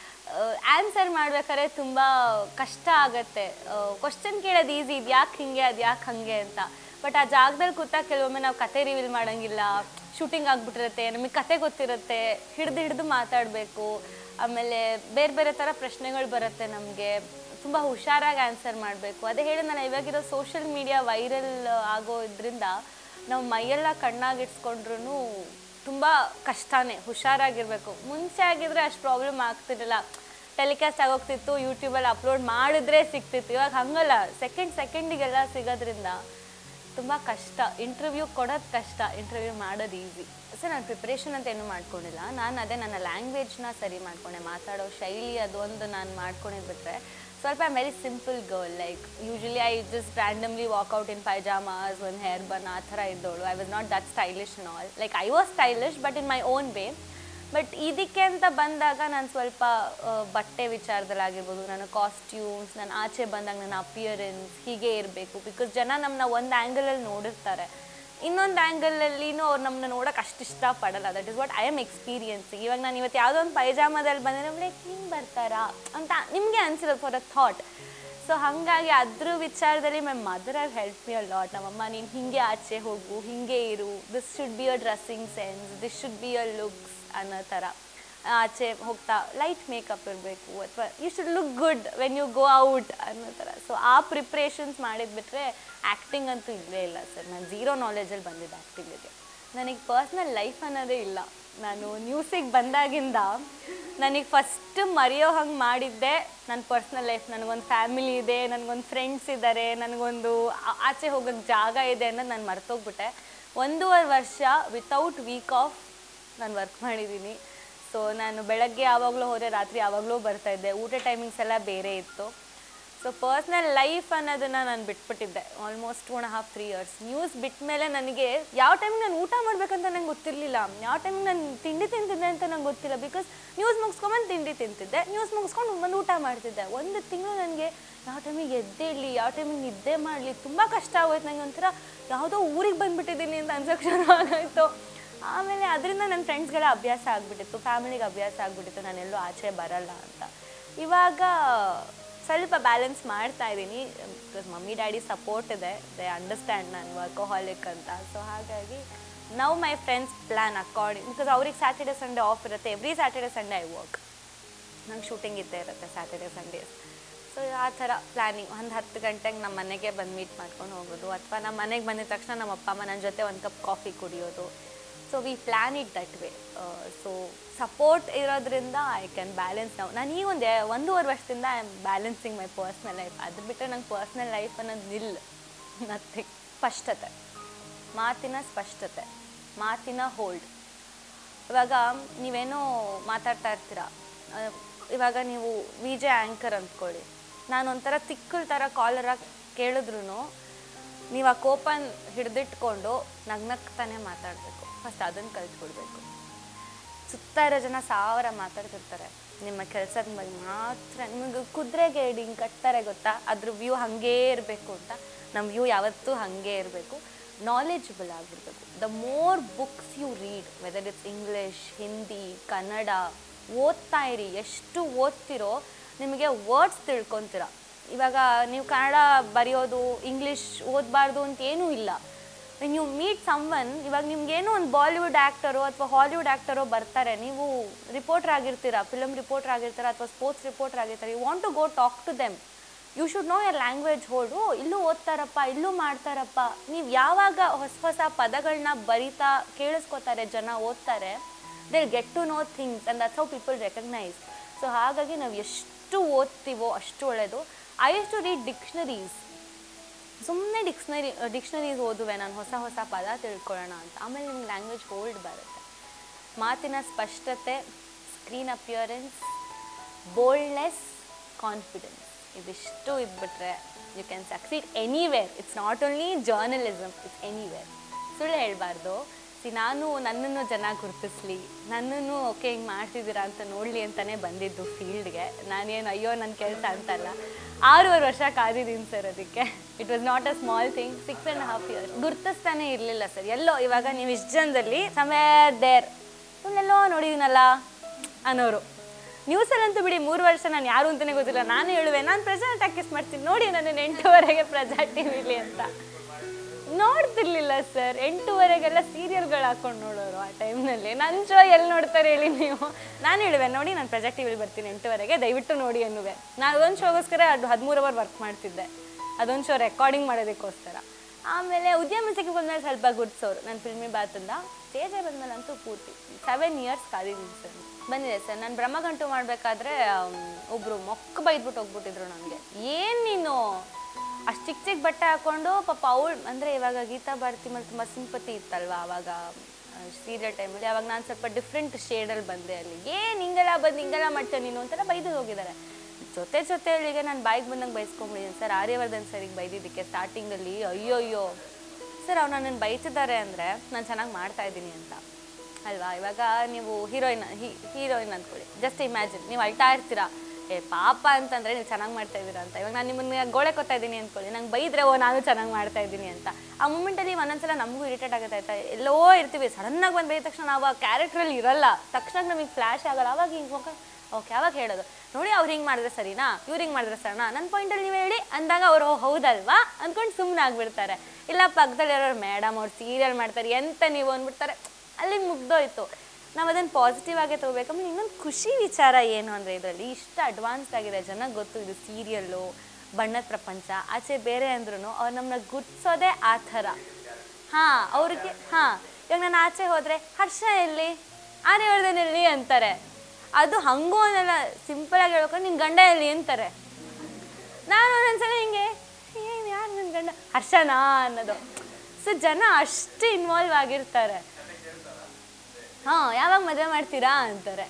ಆನ್ಸರ್ ಮಾಡ್ಬೇಕಾದ್ರೆ ತುಂಬ ಕಷ್ಟ ಆಗತ್ತೆ ಕ್ವಶನ್ ಕೇಳೋದು ಈಸಿ ಇದು ಯಾಕೆ ಹಿಂಗೆ ಅದು ಯಾಕೆ ಹಾಗೆ ಅಂತ ಬಟ್ ಆ ಜಾಗದಲ್ಲಿ ಕೂತಾಗ ಕೆಲವೊಮ್ಮೆ ನಾವು ಕತೆ ರಿವೀಲ್ ಮಾಡೋಂಗಿಲ್ಲ ಶೂಟಿಂಗ್ ಆಗಿಬಿಟ್ಟಿರುತ್ತೆ ನಮಗೆ ಕತೆ ಗೊತ್ತಿರುತ್ತೆ ಹಿಡಿದು ಹಿಡಿದು ಮಾತಾಡಬೇಕು ಆಮೇಲೆ ಬೇರೆ ಬೇರೆ ಥರ ಪ್ರಶ್ನೆಗಳು ಬರುತ್ತೆ ನಮಗೆ ತುಂಬ ಹುಷಾರಾಗಿ ಆನ್ಸರ್ ಮಾಡಬೇಕು ಅದೇ ಹೇಳಿ ನಾನು ಇವಾಗಿರೋ ಸೋಷಿಯಲ್ ಮೀಡಿಯಾ ವೈರಲ್ ಆಗೋ ಇದರಿಂದ ನಾವು ಮೈಯೆಲ್ಲ ಕಣ್ಣಾಗಿಡ್ಸ್ಕೊಂಡ್ರು ತುಂಬ ಕಷ್ಟನೇ ಹುಷಾರಾಗಿರಬೇಕು ಮುಂಚೆ ಆಗಿದ್ರೆ ಅಷ್ಟು ಪ್ರಾಬ್ಲಮ್ ಆಗ್ತಿರಲಿಲ್ಲ ಟೆಲಿಕಾಸ್ಟ್ ಆಗೋಗ್ತಿತ್ತು ಯೂಟ್ಯೂಬಲ್ಲಿ ಅಪ್ಲೋಡ್ ಮಾಡಿದ್ರೆ ಸಿಗ್ತಿತ್ತು ಇವಾಗ ಹಂಗಲ್ಲ ಸೆಕೆಂಡ್ ಸೆಕೆಂಡಿಗೆಲ್ಲ ಸಿಗೋದ್ರಿಂದ ತುಂಬ ಕಷ್ಟ ಇಂಟರ್ವ್ಯೂ ಕೊಡೋದು ಕಷ್ಟ ಇಂಟರ್ವ್ಯೂ ಮಾಡೋದು ಈಸಿ ಸರ್ ನಾನು ಪ್ರಿಪ್ರೇಷನ್ ಅಂತ ಏನೂ ಮಾಡ್ಕೊಂಡಿಲ್ಲ ನಾನು ಅದೇ ನನ್ನ ಲ್ಯಾಂಗ್ವೇಜ್ನ ಸರಿ ಮಾಡ್ಕೊಂಡೆ ಮಾತಾಡೋ ಶೈಲಿ ಅದು ಒಂದು ನಾನು ಮಾಡ್ಕೊಂಡಿದ್ದು ಬಿಟ್ಟರೆ ಸ್ವಲ್ಪ I very simple girl like usually I just randomly walk out in pyjamas ಒಂದು ಹೇರ್ ಬನ್ ಆ ಥರ ಇದ್ದವಳು I was not that stylish in all like I was stylish but in my own way but ಇದಕ್ಕೆ ಅಂತ ಬಂದಾಗ ನಾನು ಸ್ವಲ್ಪ ಆ, ಬಟ್ಟೆ ವಿಚಾರದಲ್ಲಾಗಿರ್ಬೋದು ನನ್ನ ಕಾಸ್ಟ್ಯೂಮ್ಸ್ ನಾನು ಆಚೆ ಬಂದಾಗ ನನ್ನ ಅಪಿಯರೆನ್ಸ್ ಹೀಗೆ ಇರಬೇಕು ಬಿಕಾಸ್ ಜನ ನಮ್ಮನ್ನ ಒಂದು ಆ್ಯಂಗಲಲ್ಲಿ ನೋಡಿರ್ತಾರೆ ಇನ್ನೊಂದು ಆ್ಯಂಗಲಲ್ಲಿನೂ ಅವ್ರು ನಮ್ಮನ್ನ ನೋಡೋಕೆ ಅಷ್ಟು ಇಷ್ಟಪಡಲ್ಲ that is what I am experiencing ಇವಾಗ ನಾನು ಇವತ್ತು ಯಾವುದೋ ಒಂದು ಪೈಜಾಮದಲ್ಲಿ ಬಂದರೆ ಲೈಕ್ ಹಿಂಗೆ ಬರ್ತಾರಾ ಅಂತ ನಿಮಗೆ ಅನ್ಸಿರೋದು ಫಾರ್ ಅ ಥಾಟ್ ಸೊ ಹಾಗಾಗಿ ಅದ್ರ ವಿಚಾರದಲ್ಲಿ my mother have help me a lot ನಮ್ಮಮ್ಮ ನೀನು ಹಿಂಗೆ ಆಚೆ ಹೋಗು ಹಿಂಗೆ ಇರು this should be a dressing sense this should be a looks ಅನ್ನೋ ಥರ ಆಚೆ ಹೋಗ್ತಾ ಲೈಟ್ ಮೇಕಪ್ ಇರಬೇಕು ಅಥವಾ you should look good when you go out ಅನ್ನೋ ಥರ ಸೊ ಆ ಪ್ರಿಪ್ರೇಷನ್ಸ್ ಮಾಡಿದ್ಬಿಟ್ರೆ ಆ್ಯಕ್ಟಿಂಗ್ ಅಂತೂ ಇಲ್ಲೇ ಇಲ್ಲ ಸರ್ ನಾನು ಝೀರೋ ನಾಲೆಜಲ್ಲಿ ಬಂದಿದ್ದೆ ಆ್ಯಕ್ಟಿಂಗಿಗೆ ನನಗೆ ಪರ್ಸ್ನಲ್ ಲೈಫ್ ಅನ್ನೋದೇ ಇಲ್ಲ ನಾನು ನ್ಯೂಸಿಗೆ ಬಂದಾಗಿಂದ ನನಗೆ ಫಸ್ಟ್ ಮರೆಯೋ ಹಂಗೆ ಮಾಡಿದ್ದೆ ನನ್ನ ಪರ್ಸ್ನಲ್ ಲೈಫ್ ನನಗೊಂದು ಫ್ಯಾಮಿಲಿ ಇದೆ ನನಗೊಂದು ಫ್ರೆಂಡ್ಸ್ ಇದ್ದಾರೆ ನನಗೊಂದು ಆ- ಆಚೆ ಹೋಗೋಕ್ಕೆ ಜಾಗ ಇದೆ ಅನ್ನೋದು ನಾನು ಮರ್ತೋಗ್ಬಿಟ್ಟೆ ಒಂದೂವರೆ ವರ್ಷ ವಿತೌಟ್ ವೀಕ್ ಆಫ್ ನಾನು ವರ್ಕ್ ಮಾಡಿದ್ದೀನಿ ಸೊ ನಾನು ಬೆಳಗ್ಗೆ ಯಾವಾಗಲೂ ಹೋದರೆ ರಾತ್ರಿ ಯಾವಾಗಲೂ ಬರ್ತಾಯಿದ್ದೆ ಊಟ ಟೈಮಿಂಗ್ಸ್ ಎಲ್ಲ ಬೇರೆ ಇತ್ತು ಸೊ ಪರ್ಸ್ನಲ್ ಲೈಫ್ ಅನ್ನೋದನ್ನು ನಾನು ಬಿಟ್ಬಿಟ್ಟಿದ್ದೆ almost two and half three years news ಬಿಟ್ಟ ಮೇಲೆ ನನಗೆ ಯಾವ ಟೈಮಿಗೆ ನಾನು ಊಟ ಮಾಡ್ಬೇಕಂತ ನಂಗೆ ಗೊತ್ತಿರಲಿಲ್ಲ ಯಾವ ಟೈಮಿಗೆ ನಾನು ತಿಂಡಿ ತಿಂತಿದ್ದೆ ಅಂತ ನಂಗೆ ಗೊತ್ತಿಲ್ಲ ಬಿಕಾಸ್ ನ್ಯೂಸ್ ಮುಗಿಸ್ಕೊಂಬಂದು ತಿಂಡಿ ತಿಂತಿದ್ದೆ ನ್ಯೂಸ್ ಮುಗಿಸ್ಕೊಂಡು ಬಂದು ಊಟ ಮಾಡ್ತಿದ್ದೆ ಒಂದು ತಿಂಗಳು ನನಗೆ ಯಾವ ಟೈಮಿಗೆ ಎದ್ದೇಳಲಿ ಯಾವ ಟೈಮಿಗೆ ನಿದ್ದೆ ಮಾಡಲಿ ತುಂಬ ಕಷ್ಟ ಆಗೋಯ್ತು ನನಗೆ ಒಂಥರ ಯಾವುದೋ ಊರಿಗೆ ಬಂದುಬಿಟ್ಟಿದ್ದೀನಿ ಅಂತ ಅನ್ಸೋಕ್ಕೆ ಶುರು ಆಗೋಯ್ತು ಆಮೇಲೆ ಅದರಿಂದ ನನ್ನ ಫ್ರೆಂಡ್ಸ್ಗೆಲ್ಲ ಅಭ್ಯಾಸ ಆಗಿಬಿಟ್ಟಿತ್ತು ಫ್ಯಾಮಿಲಿಗೆ ಅಭ್ಯಾಸ ಆಗಿಬಿಟ್ಟಿತ್ತು ನಾನೆಲ್ಲೂ ಆಚೆ ಬರಲ್ಲ ಅಂತ ಇವಾಗ ಸ್ವಲ್ಪ ಬ್ಯಾಲೆನ್ಸ್ ಮಾಡ್ತಾ ಇದ್ದೀನಿ ಬಿಕಾಸ್ ಮಮ್ಮಿ ಡ್ಯಾಡಿ ಸಪೋರ್ಟ್ ಇದೆ ದೇ ಅಂಡರ್ಸ್ಟ್ಯಾಂಡ್ ನಾನು ವರ್ಕೋಹಾಲಿಕ್ ಅಂತ ಸೊ ಹಾಗಾಗಿ ನಾವು my friends plan according because ಅವ್ರಿಗೆ ಸ್ಯಾಟರ್ಡೆ ಸಂಡೇ ಆಫ್ ಇರುತ್ತೆ every Saturday Sunday I work ನಂಗೆ ಶೂಟಿಂಗ್ ಇದ್ದೇ ಇರುತ್ತೆ ಸ್ಯಾಟರ್ಡೆ ಸಂಡೇಸ್ ಸೊ ಆ ಥರ ಪ್ಲ್ಯಾನಿಂಗ್ ಒಂದು ಹತ್ತು ಗಂಟೆಗೆ ನಮ್ಮ ಮನೆಗೆ ಬಂದು ಮೀಟ್ ಮಾಡ್ಕೊಂಡು ಹೋಗೋದು ಅಥವಾ ನಮ್ಮ ಮನೆಗೆ ಬಂದಿದ ತಕ್ಷಣ ನಮ್ಮ ಅಪ್ಪ ಅಮ್ಮ ನನ್ನ ಜೊತೆ ಒಂದು ಕಪ್ ಕಾಫಿ ಕುಡಿಯೋದು so we plan it that way so support ಇರೋದ್ರಿಂದ ಐ ಕ್ಯಾನ್ ಬ್ಯಾಲೆನ್ಸ್ ನಾವು ನಾನು ಈಗ ಒಂದು ಒಂದೂವರೆ ವರ್ಷದಿಂದ I am balancing my personal life ಅದು ಬಿಟ್ಟರೆ ನಂಗೆ ಪರ್ಸ್ನಲ್ ಲೈಫ್ ಅನ್ನೋದು ನಿಲ್ ನಥಿಂಗ್ ಸ್ಪಷ್ಟತೆ ಮಾತಿನ ಸ್ಪಷ್ಟತೆ ಮಾತಿನ ಹೋಲ್ಡ್ ಇವಾಗ ನೀವೇನೋ ಮಾತಾಡ್ತಾ ಇರ್ತೀರ ಆ, ಇವಾಗ ನೀವು ವಿ ಜೆ ಆ್ಯಂಕರ್ ಅಂದ್ಕೊಳ್ಳಿ ನಾನು ಒಂಥರ ತಿಕ್ಕಲ್ ಥರ ಕಾಲರಾಗಿ ಕೇಳಿದ್ರು ನೀವು ಆ ಕೋಪನ್ ಹಿಡಿದಿಟ್ಕೊಂಡು ನಗ್ನಗ್ತಾನೆ ಮಾತಾಡಬೇಕು ಫಸ್ಟ್ ಅದನ್ನು ಕಲ್ತ್ಕೊಡ್ಬೇಕು ಸುತ್ತ ಇರೋ ಜನ ಸಾವಿರ ಮಾತಾಡ್ತಿರ್ತಾರೆ ನಿಮ್ಮ ಕೆಲಸದ ಬಗ್ಗೆ ಮಾತ್ರ ನಿಮಗೆ ಕುದುರೆಗೆ ಹಿಂಗೆ ಕಟ್ತಾರೆ ಗೊತ್ತಾ ಅದ್ರ ವ್ಯೂ ಹಾಗೇ ಇರಬೇಕು ಅಂತ ನಮ್ಮ ವ್ಯೂ ಯಾವತ್ತೂ ಹಾಗೇ ಇರಬೇಕು ನಾಲೆಜಬಲ್ ಆಗಿರಬೇಕು the more books you read whether it's English Hindi Kannada ಓದ್ತಾ ಇರಿ ಎಷ್ಟು ಓದ್ತಿರೋ ನಿಮಗೆ ವರ್ಡ್ಸ್ ತಿಳ್ಕೊತೀರ ಇವಾಗ ನೀವು ಕನ್ನಡ ಬರೆಯೋದು ಇಂಗ್ಲೀಷ್ ಓದಬಾರ್ದು ಅಂತ ಏನೂ ಇಲ್ಲ ವೆನ್ ಯು ಮೀಟ್ ಸಮ್ವನ್ ಇವಾಗ ನಿಮ್ಗೇನೋ ಒಂದು ಬಾಲಿವುಡ್ ಆ್ಯಕ್ಟರೋ ಅಥವಾ ಹಾಲಿವುಡ್ ಆ್ಯಕ್ಟರೋ ಬರ್ತಾರೆ ನೀವು ರಿಪೋರ್ಟರ್ ಆಗಿರ್ತೀರಾ ಫಿಲಮ್ ರಿಪೋರ್ಟರ್ ಆಗಿರ್ತೀರಾ ಅಥವಾ ಸ್ಪೋರ್ಟ್ಸ್ ರಿಪೋರ್ಟರ್ ಆಗಿರ್ತಾರೆ you want to go talk to them you should know your language hold ಓ ಇಲ್ಲೂ ಓದ್ತಾರಪ್ಪ ಇಲ್ಲೂ ಮಾಡ್ತಾರಪ್ಪ ನೀವು ಯಾವಾಗ ಹೊಸ ಹೊಸ ಪದಗಳನ್ನ ಬರಿತಾ ಕೇಳಿಸ್ಕೊತಾರೆ ಜನ ಓದ್ತಾರೆ they get to know things and that's how people recognise so ಹಾಗಾಗಿ ನಾವು ಎಷ್ಟು ಓದ್ತೀವೋ ಅಷ್ಟು ಒಳ್ಳೆಯದು I use to read dictionaries ಸುಮ್ಮನೆ ಡಿಕ್ಸ್ನರಿ ಡಿಕ್ಷನರೀಸ್ ಓದುವೆ ನಾನು ಹೊಸ ಹೊಸ ಪದ ತಿಳ್ಕೊಳ್ಳೋಣ ಅಂತ ಆಮೇಲೆ ನಿಮ್ಗೆ ಲ್ಯಾಂಗ್ವೇಜ್ ಹೋಲ್ಡ್ ಬರುತ್ತೆ ಮಾತಿನ ಸ್ಪಷ್ಟತೆ ಸ್ಕ್ರೀನ್ ಅಪಿಯರೆನ್ಸ್ ಬೋಲ್ಡ್ನೆಸ್ ಕಾನ್ಫಿಡೆನ್ಸ್ ಇದಿಷ್ಟು ಇದ್ಬಿಟ್ರೆ you can succeed anywhere it's not only journalism it's anywhere ಸುಳ್ಳು ಹೇಳಬಾರ್ದು ಸಿ ನಾನು ನನ್ನನ್ನು ಜನ ಗುರುತಿಸ್ಲಿ ನನ್ನನ್ನು ಓಕೆ ಹಿಂಗೆ ಮಾಡ್ತಿದ್ದೀರಾ ಅಂತ ನೋಡಲಿ ಅಂತಲೇ ಬಂದಿದ್ದು ಫೀಲ್ಡ್ಗೆ ನಾನೇನು ಅಯ್ಯೋ ನನ್ನ ಕೆಲಸ ಅಂತಲ್ಲ ಆರೂವರೆ ವರ್ಷ ಕಾದಿದ್ದೀನಿ ಸರ್ ಅದಕ್ಕೆ it was not a small thing six and half years ಗುರ್ತಿಸ್ತಾನೆ ಇರಲಿಲ್ಲ ಸರ್ ಎಲ್ಲೋ ಇವಾಗ ನೀವು ಇಷ್ಟು ಜನದಲ್ಲಿ ಸಮೇರ್ ದೇರ್ ಇವನ್ನೆಲ್ಲೋ ನೋಡಿದ್ದೀನಲ್ಲ ಅನ್ನೋರು ನ್ಯೂಸಲ್ಲಂತೂ ಬಿಡಿ ಮೂರು ವರ್ಷ ನಾನು ಯಾರು ಅಂತಲೇ ಗೊತ್ತಿಲ್ಲ ನಾನು ಹೇಳುವೆ ನಾನು ಪ್ರಜಾ ಟಾಕೀಸ್ ಮಾಡ್ತೀನಿ ನೋಡಿ ನನ್ನ ಎಂಟುವರೆಗೆ ಪ್ರಜಾ ಟಿ ವಿಲಿ ಅಂತ ನೋಡ್ತಿರ್ಲಿಲ್ಲ ಸರ್ ಎಂಟೂವರೆಗೆಲ್ಲ ಸೀರಿಯಲ್ಗಳು ಹಾಕೊಂಡು ನೋಡೋರು ಆ ಟೈಮ್ನಲ್ಲಿ ನನ್ನ ಶೋ ಎಲ್ಲಿ ನೋಡ್ತಾರೆ ಹೇಳಿ ನೀವು ನಾನು ಹೇಳುವೆ ನೋಡಿ ನಾನು ಪ್ರಜಾ ಟಿ ವಿಲಿ ಬರ್ತೀನಿ ಎಂಟುವರೆಗೆ ದಯವಿಟ್ಟು ನೋಡಿ ಅನ್ನುವೆ ನಾನು ಅದೊಂದು ಶೋಗೋಸ್ಕರ ಅದು ಹದಿಮೂರು ಅವರ್ ವರ್ಕ್ ಮಾಡ್ತಿದ್ದೆ ಅದೊಂದು ಶೋ ರೆಕಾರ್ಡಿಂಗ್ ಮಾಡೋದಕ್ಕೋಸ್ಕರ ಆಮೇಲೆ ಉದ್ಯಮಕ್ಕೆ ಬಂದ್ಮೇಲೆ ಸ್ವಲ್ಪ ಗುಡ್ಸೋರು ನಾನು ಫಿಲ್ಮಿ ಬಾತಂದ ಸ್ಟೇಜೇ ಬಂದ್ಮೇಲೆ ಅಂತೂ ಪೂರ್ತಿ ಸೆವೆನ್ ಇಯರ್ಸ್ ಕಾದಿದ್ದೀನಿ ಸರ್ ಬಂದಿದೆ ಸರ್ ನಾನು ಬ್ರಹ್ಮಗಂಟು ಮಾಡಬೇಕಾದ್ರೆ ಒಬ್ಬರು ಮೊಕ್ಕ ಬೈದ್ಬಿಟ್ಟು ಹೋಗ್ಬಿಟ್ಟಿದ್ರು ನನಗೆ ಏನು ನೀನು ಅಷ್ಟು ಚಿಕ್ಕ ಚಿಕ್ಕ ಬಟ್ಟೆ ಹಾಕೊಂಡು ಪಾಪ ಅವಳು ಅಂದರೆ ಇವಾಗ ಗೀತಾ ಭಾರತಿ ಮೇಲೆ ತುಂಬ ಸಿಂಪತಿ ಇತ್ತಲ್ವಾ ಅವಾಗ ಸೀರಿಯಲ್ ಟೈಮಲ್ಲಿ ಅವಾಗ ನಾನು ಸ್ವಲ್ಪ ಡಿಫ್ರೆಂಟ್ ಶೇಡಲ್ಲಿ ಬಂದೆ ಅಲ್ಲಿ ಏನು ಹಿಂಗೆಲ್ಲ ಬಂದು ಹಿಂಗೆಲ್ಲ ಮಾಡ್ತೇನೆ ನೀನು ಅಂತೆಲ್ಲ ಬೈದು ಹೋಗಿದ್ದಾರೆ ಜೊತೆ ಜೊತೆಯಲ್ಲಿಗೆ ನಾನು ಬಾಯಿಗೆ ಬಂದಂಗೆ ಬೈಸ್ಕೊಂಬಿಟ್ಟಿದ್ದೀನಿ ಸರ್ ಆರ್ಯವರ್ಧನ್ ಸರಿಗೆ ಬೈದಿದ್ದಕ್ಕೆ ಸ್ಟಾರ್ಟಿಂಗಲ್ಲಿ ಅಯ್ಯೋ ಅಯ್ಯೋ ಸರ್ ಅವ್ರು ನನ್ನನ್ನು ಬೈತಿದ್ದಾರೆ ಅಂದರೆ ನಾನು ಚೆನ್ನಾಗಿ ಮಾಡ್ತಾ ಇದ್ದೀನಿ ಅಂತ ಅಲ್ವಾ ಇವಾಗ ನೀವು ಹೀರೋಯಿನ್ ಹೀರೋಯಿನ್ ಅಂದ್ಕೊಳ್ಳಿ ಜಸ್ಟ್ ಇಮ್ಯಾಜಿನ್ ನೀವು ಅಳ್ತಾ ಇರ್ತೀರಾ ಏ ಪಾಪ ಅಂತಂದರೆ ನೀವು ಚೆನ್ನಾಗಿ ಮಾಡ್ತಾ ಇದ್ದೀರಾ ಅಂತ ಇವಾಗ ನಾನು ನಿಮ್ಮನ್ನ ಗೋಳೆ ಕೊತ್ತಾ ಇದ್ದೀನಿ ಅಂದ್ಕೊಳ್ಳಿ ನಂಗೆ ಬೈದ್ರೆ ಓ ನಾನು ಚೆನ್ನಾಗಿ ಮಾಡ್ತಾ ಇದ್ದೀನಿ ಅಂತ ಆ ಮೂಮೆಂಟಲ್ಲಿ ಒಂದೊಂದ್ಸಲ ನಮಗೂ ಇರಿಟೇಟ್ ಆಗುತ್ತೆ ಆಯ್ತಾ ಎಲ್ಲೋ ಇರ್ತೀವಿ ಸಡನ್ನಾಗಿ ಬಂದು ಬೈದ ತಕ್ಷಣ ನಾವು ಆ ಕ್ಯಾರೆಕ್ಟ್ರಲ್ಲಿ ಇರಲ್ಲ ತಕ್ಷಣ ನಮಗೆ ಫ್ಲ್ಯಾಶ್ ಆಗಲ್ಲ ಅವಾಗ ಹಿಂಗೆ ಮುಖ ಓಕೆ ಅವಾಗ ಹೇಳೋದು ನೋಡಿ ಅವ್ರು ಹಿಂಗೆ ಮಾಡಿದ್ರೆ ಸರಿನಾ ಇವ್ರು ಹಿಂಗೆ ಮಾಡಿದ್ರೆ ಸರಿನಾ ನನ್ನ ಪಾಯಿಂಟಲ್ಲಿ ನೀವು ಹೇಳಿ ಅಂದಾಗ ಅವರು ಹೌದಲ್ವಾ ಅಂದ್ಕೊಂಡು ಸುಮ್ಮನೆ ಆಗ್ಬಿಡ್ತಾರೆ ಇಲ್ಲ ಪಕ್ಕದಲ್ಲಿರೋರು ಮೇಡಮ್ ಅವ್ರು ಸೀರಿಯಲ್ ಮಾಡ್ತಾರೆ ಎಂತ ನೀವು ಅಂದ್ಬಿಡ್ತಾರೆ ಅಲ್ಲಿಗೆ ಮುಗ್ದೋಯ್ತು ನಾವು ಅದನ್ನು ಪಾಸಿಟಿವ್ ಆಗೇ ತೊಗೋಬೇಕು ಆಮೇಲೆ ಇನ್ನೊಂದು ಖುಷಿ ವಿಚಾರ ಏನು ಅಂದರೆ ಇದರಲ್ಲಿ ಇಷ್ಟು ಅಡ್ವಾನ್ಸ್ ಆಗಿದೆ ಜನಕ್ಕೆ ಗೊತ್ತು ಇದು ಸೀರಿಯಲ್ಲು ಬಣ್ಣದ ಪ್ರಪಂಚ ಆಚೆ ಬೇರೆ ಅಂದ್ರೂ ಅವ್ರು ನಮ್ಮನ್ನ ಗುರ್ತಿಸೋದೇ ಆ ಥರ ಹಾಂ ಅವ್ರಿಗೆ ಹಾಂ ಇವಾಗ ನಾನು ಆಚೆ ಹೋದರೆ ಹರ್ಷ ಎಲ್ಲಿ ಆರ್ಯವರ್ಧನಲ್ಲಿ ಅಂತಾರೆ ಅದು ಹಂಗೂ ಅನ್ನಲ್ಲ ಸಿಂಪಲಾಗಿ ಹೇಳ್ಕೊಂಡು ನಿನ್ನ ಗಂಡ ಎಲ್ಲಿ ಅಂತಾರೆ ನಾನು ಒಂದೊಂದ್ಸಲ ಹಿಂಗೆ ಏನು ಯಾರು ನನ್ನ ಗಂಡ ಹರ್ಷನಾ ಅನ್ನೋದು ಸೊ ಜನ ಅಷ್ಟು ಇನ್ವಾಲ್ವ್ ಆಗಿರ್ತಾರೆ ಹಾಂ ಯಾವಾಗ ಮದುವೆ ಮಾಡ್ತೀರಾ ಅಂತಾರೆ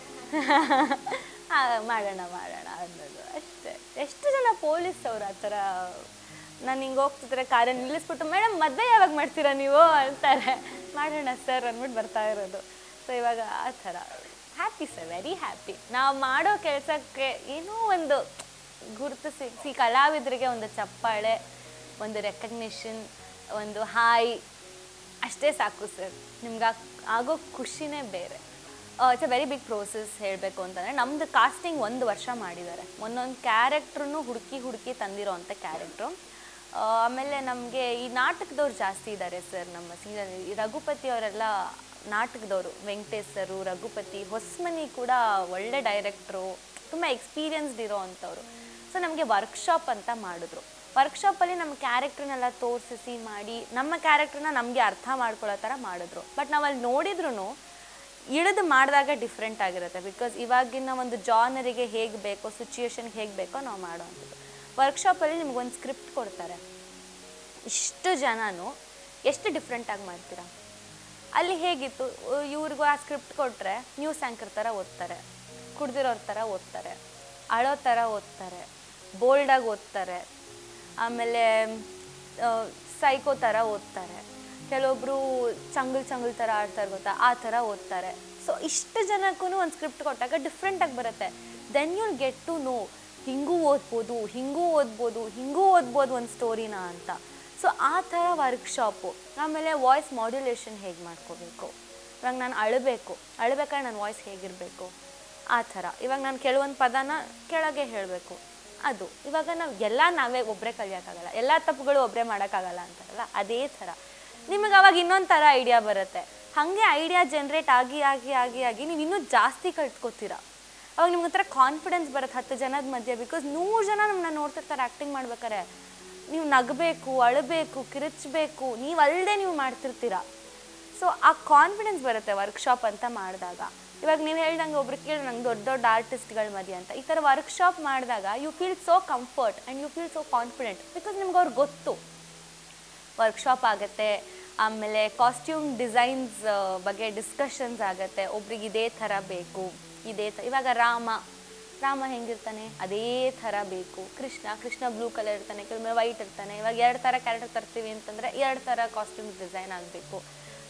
ಆ, ಮಾಡೋಣ ಮಾಡೋಣ ಅನ್ನೋದು ಅಷ್ಟೇ ಎಷ್ಟು ಜನ ಪೊಲೀಸ್ ಅವ್ರು ಆ ಥರ ನಾನು ಹಿಂಗೆ ಹೋಗ್ತಿದ್ರೆ ಕಾರನ್ನು ನಿಲ್ಲಿಸ್ಬಿಟ್ಟು ಮೇಡಮ್ ಮದುವೆ ಯಾವಾಗ ಮಾಡ್ತೀರಾ ನೀವು ಅಂತಾರೆ ಮಾಡೋಣ ಸರ್ ಅಂದ್ಬಿಟ್ಟು ಬರ್ತಾ ಇರೋದು ಸೊ ಇವಾಗ ಆ ಥರ ಹ್ಯಾಪಿ ಸರ್ ವೆರಿ ಹ್ಯಾಪಿ ನಾವು ಮಾಡೋ ಕೆಲಸಕ್ಕೆ ಏನೋ ಒಂದು ಗುರುತು ಸಿಕ್ಕಿ ಕಲಾವಿದರಿಗೆ ಒಂದು ಚಪ್ಪಾಳೆ ಒಂದು ರೆಕಗ್ನಿಷನ್ ಒಂದು ಹಾಯ್ ಅಷ್ಟೇ ಸಾಕು ಸರ್ ನಿಮ್ಗೆ ಆಗೋ ಖುಷಿನೇ ಬೇರೆ it's a very big process ಹೇಳಬೇಕು ಅಂತಂದರೆ ನಮ್ಮದು ಕಾಸ್ಟಿಂಗ್ ಒಂದು ವರ್ಷ ಮಾಡಿದ್ದಾರೆ ಒಂದೊಂದು ಕ್ಯಾರೆಕ್ಟ್ರೂ ಹುಡುಕಿ ಹುಡುಕಿ ತಂದಿರೋ ಅಂಥ ಕ್ಯಾರೆಕ್ಟ್ರು ಆಮೇಲೆ ನಮಗೆ ಈ ನಾಟಕದವ್ರು ಜಾಸ್ತಿ ಇದ್ದಾರೆ ಸರ್ ನಮ್ಮ ಸೀಸನ್ ಈ ರಘುಪತಿ ಅವರೆಲ್ಲ ನಾಟಕದವರು ವೆಂಕಟೇಶ್ ಸರು ರಘುಪತಿ ಹೊಸ್ಮನಿ ಕೂಡ ಒಳ್ಳೆ ಡೈರೆಕ್ಟ್ರು ತುಂಬ ಎಕ್ಸ್ಪೀರಿಯನ್ಸ್ಡ್ ಇರೋ ಅಂಥವ್ರು ಸೊ ನಮಗೆ ವರ್ಕ್ಶಾಪ್ ಅಂತ ಮಾಡಿದ್ರು ವರ್ಕ್ಶಾಪಲ್ಲಿ ನಮ್ಮ ಕ್ಯಾರೆಕ್ಟ್ರನ್ನೆಲ್ಲ ತೋರಿಸಿ ಮಾಡಿ ನಮ್ಮ ಕ್ಯಾರೆಕ್ಟ್ರನ್ನ ನಮಗೆ ಅರ್ಥ ಮಾಡ್ಕೊಳ್ಳೋ ಥರ ಮಾಡಿದ್ರು ಬಟ್ ನಾವು ಅಲ್ಲಿ ನೋಡಿದ್ರು ಇಳಿದು ಮಾಡಿದಾಗ ಡಿಫ್ರೆಂಟ್ ಆಗಿರುತ್ತೆ ಬಿಕಾಸ್ ಇವಾಗಿನ ಒಂದು ಜಾನರಿಗೆ ಹೇಗೆ ಬೇಕೋ ಸಿಚುಯೇಷನ್ಗೆ ಹೇಗೆ ಬೇಕೋ ನಾವು ಮಾಡೋವಂಥದ್ದು ವರ್ಕ್ಶಾಪಲ್ಲಿ ನಿಮ್ಗೊಂದು ಸ್ಕ್ರಿಪ್ಟ್ ಕೊಡ್ತಾರೆ ಇಷ್ಟು ಜನನು ಎಷ್ಟು ಡಿಫ್ರೆಂಟಾಗಿ ಮಾಡ್ತೀರಾ ಅಲ್ಲಿ ಹೇಗಿತ್ತು ಇವ್ರಿಗೂ ಆ ಸ್ಕ್ರಿಪ್ಟ್ ಕೊಟ್ಟರೆ ನ್ಯೂಸ್ ಆ್ಯಂಕರ್ ಥರ ಓದ್ತಾರೆ ಕುಡ್ದಿರೋರ ಥರ ಓದ್ತಾರೆ ಅಳೋ ಥರ ಓದ್ತಾರೆ ಬೋಲ್ಡಾಗಿ ಓದ್ತಾರೆ ಆಮೇಲೆ ಸೈಕೋ ಥರ ಓದ್ತಾರೆ ಕೆಲವೊಬ್ಬರು ಚಂಗಲ್ ಚಂಗಲ್ ಥರ ಆಡ್ತಾರೆ ಗೊತ್ತಾ ಆ ಥರ ಓದ್ತಾರೆ ಸೊ ಇಷ್ಟು ಜನಕ್ಕೂ ಒಂದು ಸ್ಕ್ರಿಪ್ಟ್ ಕೊಟ್ಟಾಗ ಡಿಫ್ರೆಂಟಾಗಿ ಬರುತ್ತೆ then you'll get to know ಹಿಂಗೂ ಓದ್ಬೋದು ಹಿಂಗೂ ಓದ್ಬೋದು ಹಿಂಗೂ ಓದ್ಬೋದು ಒಂದು ಸ್ಟೋರಿನ ಅಂತ ಸೊ ಆ ಥರ ವರ್ಕ್ಶಾಪು ಆಮೇಲೆ ವಾಯ್ಸ್ ಮಾಡ್ಯುಲೇಷನ್ ಹೇಗೆ ಮಾಡ್ಕೋಬೇಕು ಇವಾಗ ನಾನು ಅಳಬೇಕು ಅಳಬೇಕಾದ್ರೆ ನನ್ನ ವಾಯ್ಸ್ ಹೇಗಿರಬೇಕು ಆ ಥರ ಇವಾಗ ನಾನು ಕೆಲವೊಂದು ಪದನ ಕೆಳಗೆ ಹೇಳಬೇಕು ಅದು ಇವಾಗ ನಾವು ಎಲ್ಲ ನಾವೇ ಒಬ್ಬರೇ ಕಲಿಯೋಕ್ಕಾಗಲ್ಲ ಎಲ್ಲ ತಪ್ಪುಗಳು ಒಬ್ಬರೇ ಮಾಡೋಕ್ಕಾಗಲ್ಲ ಅಂತಾರಲ್ಲ ಅದೇ ಥರ ನಿಮಗೆ ಅವಾಗ ಇನ್ನೊಂದು ಥರ ಐಡಿಯಾ ಬರುತ್ತೆ ಹಾಗೆ ಐಡಿಯಾ ಜನ್ರೇಟ್ ಆಗಿ ಆಗಿ ಆಗಿ ಆಗಿ ನೀವು ಇನ್ನೂ ಜಾಸ್ತಿ ಕಲ್ತ್ಕೋತೀರಾ ಅವಾಗ ನಿಮ್ಗೆ ಒಂಥರ ಕಾನ್ಫಿಡೆನ್ಸ್ ಬರುತ್ತೆ ಹತ್ತು ಜನದ ಮಧ್ಯೆ ಬಿಕಾಸ್ ನೂರು ಜನ ನಮ್ಮನ್ನ ನೋಡ್ತಿರ್ತಾರೆ ಆ್ಯಕ್ಟಿಂಗ್ ಮಾಡ್ಬೇಕಾರೆ ನೀವು ನಗಬೇಕು ಅಳಬೇಕು ಕಿರಿಚಬೇಕು ನೀವು ಅಲ್ಲದೆ ನೀವು ಮಾಡ್ತಿರ್ತೀರಾ ಸೊ ಆ ಕಾನ್ಫಿಡೆನ್ಸ್ ಬರುತ್ತೆ ವರ್ಕ್ಶಾಪ್ ಅಂತ ಮಾಡಿದಾಗ ಇವಾಗ ನೀವು ಹೇಳ್ದಂಗೆ ಒಬ್ರು ಕೇಳಿ ನಂಗೆ ದೊಡ್ಡ ದೊಡ್ಡ ಆರ್ಟಿಸ್ಟ್ಗಳ ಮಧ್ಯೆ ಅಂತ ಈ ಥರ ವರ್ಕ್ಶಾಪ್ ಮಾಡಿದಾಗ you feel so comfort and you feel so confident because ನಿಮ್ಗೆ ಅವ್ರಿಗೆ ಗೊತ್ತು ವರ್ಕ್ಶಾಪ್ ಆಗುತ್ತೆ ಆಮೇಲೆ ಕಾಸ್ಟ್ಯೂಮ್ ಡಿಸೈನ್ಸ್ ಬಗ್ಗೆ ಡಿಸ್ಕಷನ್ಸ್ ಆಗುತ್ತೆ ಒಬ್ರಿಗೆ ಇದೇ ಥರ ಬೇಕು ಇದೇ ಥ ಇವಾಗ ರಾಮ ರಾಮ ಹೆಂಗಿರ್ತಾನೆ ಅದೇ ಥರ ಬೇಕು ಕೃಷ್ಣ ಕೃಷ್ಣ ಬ್ಲೂ ಕಲರ್ ಇರ್ತಾನೆ ಕೆಲವೊಮ್ಮೆ ವೈಟ್ ಇರ್ತಾನೆ ಇವಾಗ ಎರಡು ಥರ ಕ್ಯಾರೆಕ್ಟರ್ ತರ್ತೀವಿ ಅಂತಂದರೆ ಎರಡು ಥರ ಕಾಸ್ಟ್ಯೂಮ್ಸ್ ಡಿಸೈನ್ ಆಗಬೇಕು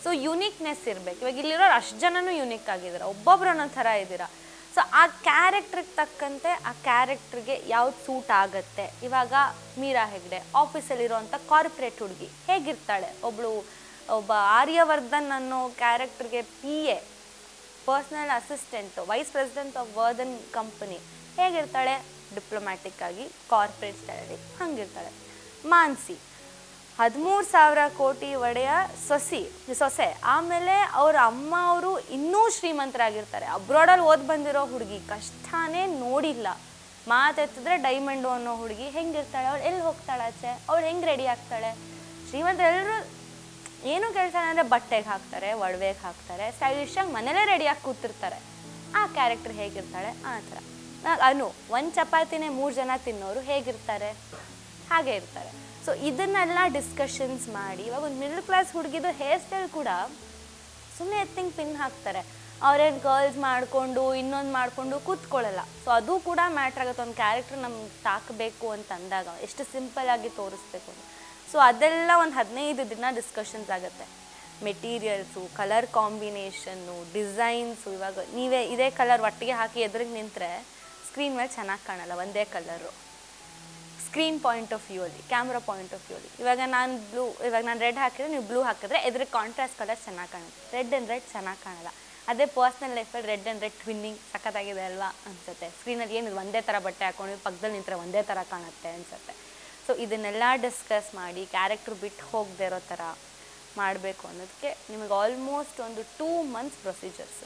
ಸೊ ಯುನೀಕ್ನೆಸ್ ಇರಬೇಕು ಇವಾಗ ಇಲ್ಲಿರೋರು ಅಷ್ಟು ಜನನೂ ಯುನೀಕ್ ಆಗಿದ್ದೀರಾ ಒಬ್ಬೊಬ್ರು ಒಂದೊಂದು ಥರ ಇದ್ದೀರಾ ಸೊ ಆ ಕ್ಯಾರೆಕ್ಟ್ರಿಗೆ ತಕ್ಕಂತೆ ಆ ಕ್ಯಾರೆಕ್ಟ್ರಿಗೆ ಯಾವ್ದು ಸೂಟ್ ಆಗುತ್ತೆ ಇವಾಗ ಮೀರಾ ಹೆಗ್ಡೆ ಆಫೀಸಲ್ಲಿರುವಂಥ ಕಾರ್ಪೊರೇಟ್ ಹುಡುಗಿ ಹೇಗಿರ್ತಾಳೆ ಒಬ್ಳು ಒಬ್ಬ ಆರ್ಯವರ್ಧನ್ ಅನ್ನೋ ಕ್ಯಾರೆಕ್ಟ್ರಿಗೆ P A personal assistant vice president of Vardhan company ಹೇಗಿರ್ತಾಳೆ ಡಿಪ್ಲೊಮ್ಯಾಟಿಕ್ ಆಗಿ ಕಾರ್ಪೊರೇಟ್ ಸ್ಟೈಲಲ್ಲಿ ಹಂಗಿರ್ತಾಳೆ ಮಾನ್ಸಿ ಹದಿಮೂರು ಸಾವಿರ ಕೋಟಿ ಒಡೆಯ ಸೊಸಿ ಸೊಸೆ ಆಮೇಲೆ ಅವ್ರ ಅಮ್ಮ ಅವರು ಇನ್ನೂ ಶ್ರೀಮಂತರಾಗಿರ್ತಾರೆ ಅಬ್ರಾಡಲ್ಲಿ ಓದ್ ಬಂದಿರೋ ಹುಡುಗಿ ಕಷ್ಟನೇ ನೋಡಿಲ್ಲ ಮಾತೆತ್ತಿದ್ರೆ ಡೈಮಂಡು ಅನ್ನೋ ಹುಡುಗಿ ಹೆಂಗಿರ್ತಾಳೆ ಅವಳು ಎಲ್ಲಿ ಹೋಗ್ತಾಳೆ ಆಚೆ ಅವಳು ಹೆಂಗೆ ರೆಡಿ ಆಗ್ತಾಳೆ ಶ್ರೀಮಂತ ಎಲ್ಲರೂ ಏನು ಕೆಲಸ ಅಂದರೆ ಬಟ್ಟೆಗೆ ಹಾಕ್ತಾರೆ ಒಡವೆಗೆ ಹಾಕ್ತಾರೆ ಸ್ಟೈಲಿಶಾಗಿ ಮನೇಲೇ ರೆಡಿಯಾಗಿ ಕೂತಿರ್ತಾರೆ ಆ ಕ್ಯಾರೆಕ್ಟರ್ ಹೇಗಿರ್ತಾಳೆ ಆ ಥರ ನಾ- ಅನು ಒಂದು ಚಪಾತಿನೇ ಮೂರು ಜನ ತಿನ್ನೋರು ಹೇಗಿರ್ತಾರೆ ಹಾಗೆ ಇರ್ತಾರೆ ಸೊ ಇದನ್ನೆಲ್ಲ ಡಿಸ್ಕಷನ್ಸ್ ಮಾಡಿ ಇವಾಗ ಒಂದು ಮಿಡಲ್ ಕ್ಲಾಸ್ ಹುಡುಗಿದು ಹೇರ್ ಸ್ಟೈಲ್ ಕೂಡ ಸುಮ್ಮನೆ ಎತ್ತಿಂಗ್ ಪಿನ್ ಹಾಕ್ತಾರೆ ಅವ್ರೇನು ಗರ್ಲ್ಸ್ ಮಾಡಿಕೊಂಡು ಇನ್ನೊಂದು ಮಾಡಿಕೊಂಡು ಕೂತ್ಕೊಳ್ಳಲ್ಲ ಸೊ ಅದು ಕೂಡ ಮ್ಯಾಟ್ರ್ ಆಗುತ್ತೆ ಒಂದು ಕ್ಯಾರೆಕ್ಟರ್ ನಮ್ಗೆ ತಾಕಬೇಕು ಅಂತ ಅಂದಾಗ ಎಷ್ಟು ಸಿಂಪಲ್ ಆಗಿ ತೋರಿಸ್ಬೇಕು ಅಂತ ಸೊ ಅದೆಲ್ಲ ಒಂದು ಹದಿನೈದು ದಿನ ಡಿಸ್ಕಷನ್ಸ್ ಆಗುತ್ತೆ ಮೆಟೀರಿಯಲ್ಸು ಕಲರ್ ಕಾಂಬಿನೇಷನ್ನು ಡಿಸೈನ್ಸು ಇವಾಗ ನೀವೇ ಇದೇ ಕಲರ್ ಒಟ್ಟಿಗೆ ಹಾಕಿ ಎದುರಿಗೆ ನಿಂತರೆ ಸ್ಕ್ರೀನ್ ಮೇಲೆ ಚೆನ್ನಾಗಿ ಕಾಣಲ್ಲ ಒಂದೇ colour screen point of view ಅಲ್ಲಿ ಕ್ಯಾಮ್ರಾ ಪಾಯಿಂಟ್ ಆಫ್ ವ್ಯೂ ಅಲ್ಲಿ ಇವಾಗ ನಾನು ಬ್ಲೂ ಇವಾಗ ನಾನು ರೆಡ್ ಹಾಕಿದ್ರೆ ನೀವು ಬ್ಲೂ ಹಾಕಿದ್ರೆ ಎದುರಿಗೆ ಕಾಂಟ್ರಾಸ್ಟ್ ಕಲರ್ ಚೆನ್ನಾಗಿ ಕಾಣುತ್ತೆ ರೆಡ್ ಆ್ಯಂಡ್ ರೆಡ್ ಚೆನ್ನಾಗಿ ಕಾಣಲ್ಲ ಅದೇ ಪರ್ಸ್ನಲ್ ಲೈಫಲ್ಲಿ ರೆಡ್ ಆ್ಯಂಡ್ ರೆಡ್ ಟ್ವಿನ್ನಿಂಗ್ ಸಖತ್ತಾಗಿದೆ ಅಲ್ವಾ ಅನ್ಸುತ್ತೆ ಸ್ಕ್ರೀನಲ್ಲಿ ಏನಿದೆ ಒಂದೇ ಥರ ಬಟ್ಟೆ ಹಾಕೊಂಡು ಪಕ್ಕದಲ್ಲಿ ನಿಂತರೆ ಒಂದೇ ಥರ ಕಾಣುತ್ತೆ ಅನ್ಸುತ್ತೆ ಸೊ ಇದನ್ನೆಲ್ಲ ಡಿಸ್ಕಸ್ ಮಾಡಿ ಕ್ಯಾರೆಕ್ಟ್ರ್ ಬಿಟ್ಟು ಹೋಗದೆ ಇರೋ ಥರ ಮಾಡಬೇಕು ಅನ್ನೋದಕ್ಕೆ ನಿಮಗೆ ಆಲ್ಮೋಸ್ಟ್ ಒಂದು ಟೂ ಮಂತ್ಸ್ ಪ್ರೊಸೀಜರ್ಸ್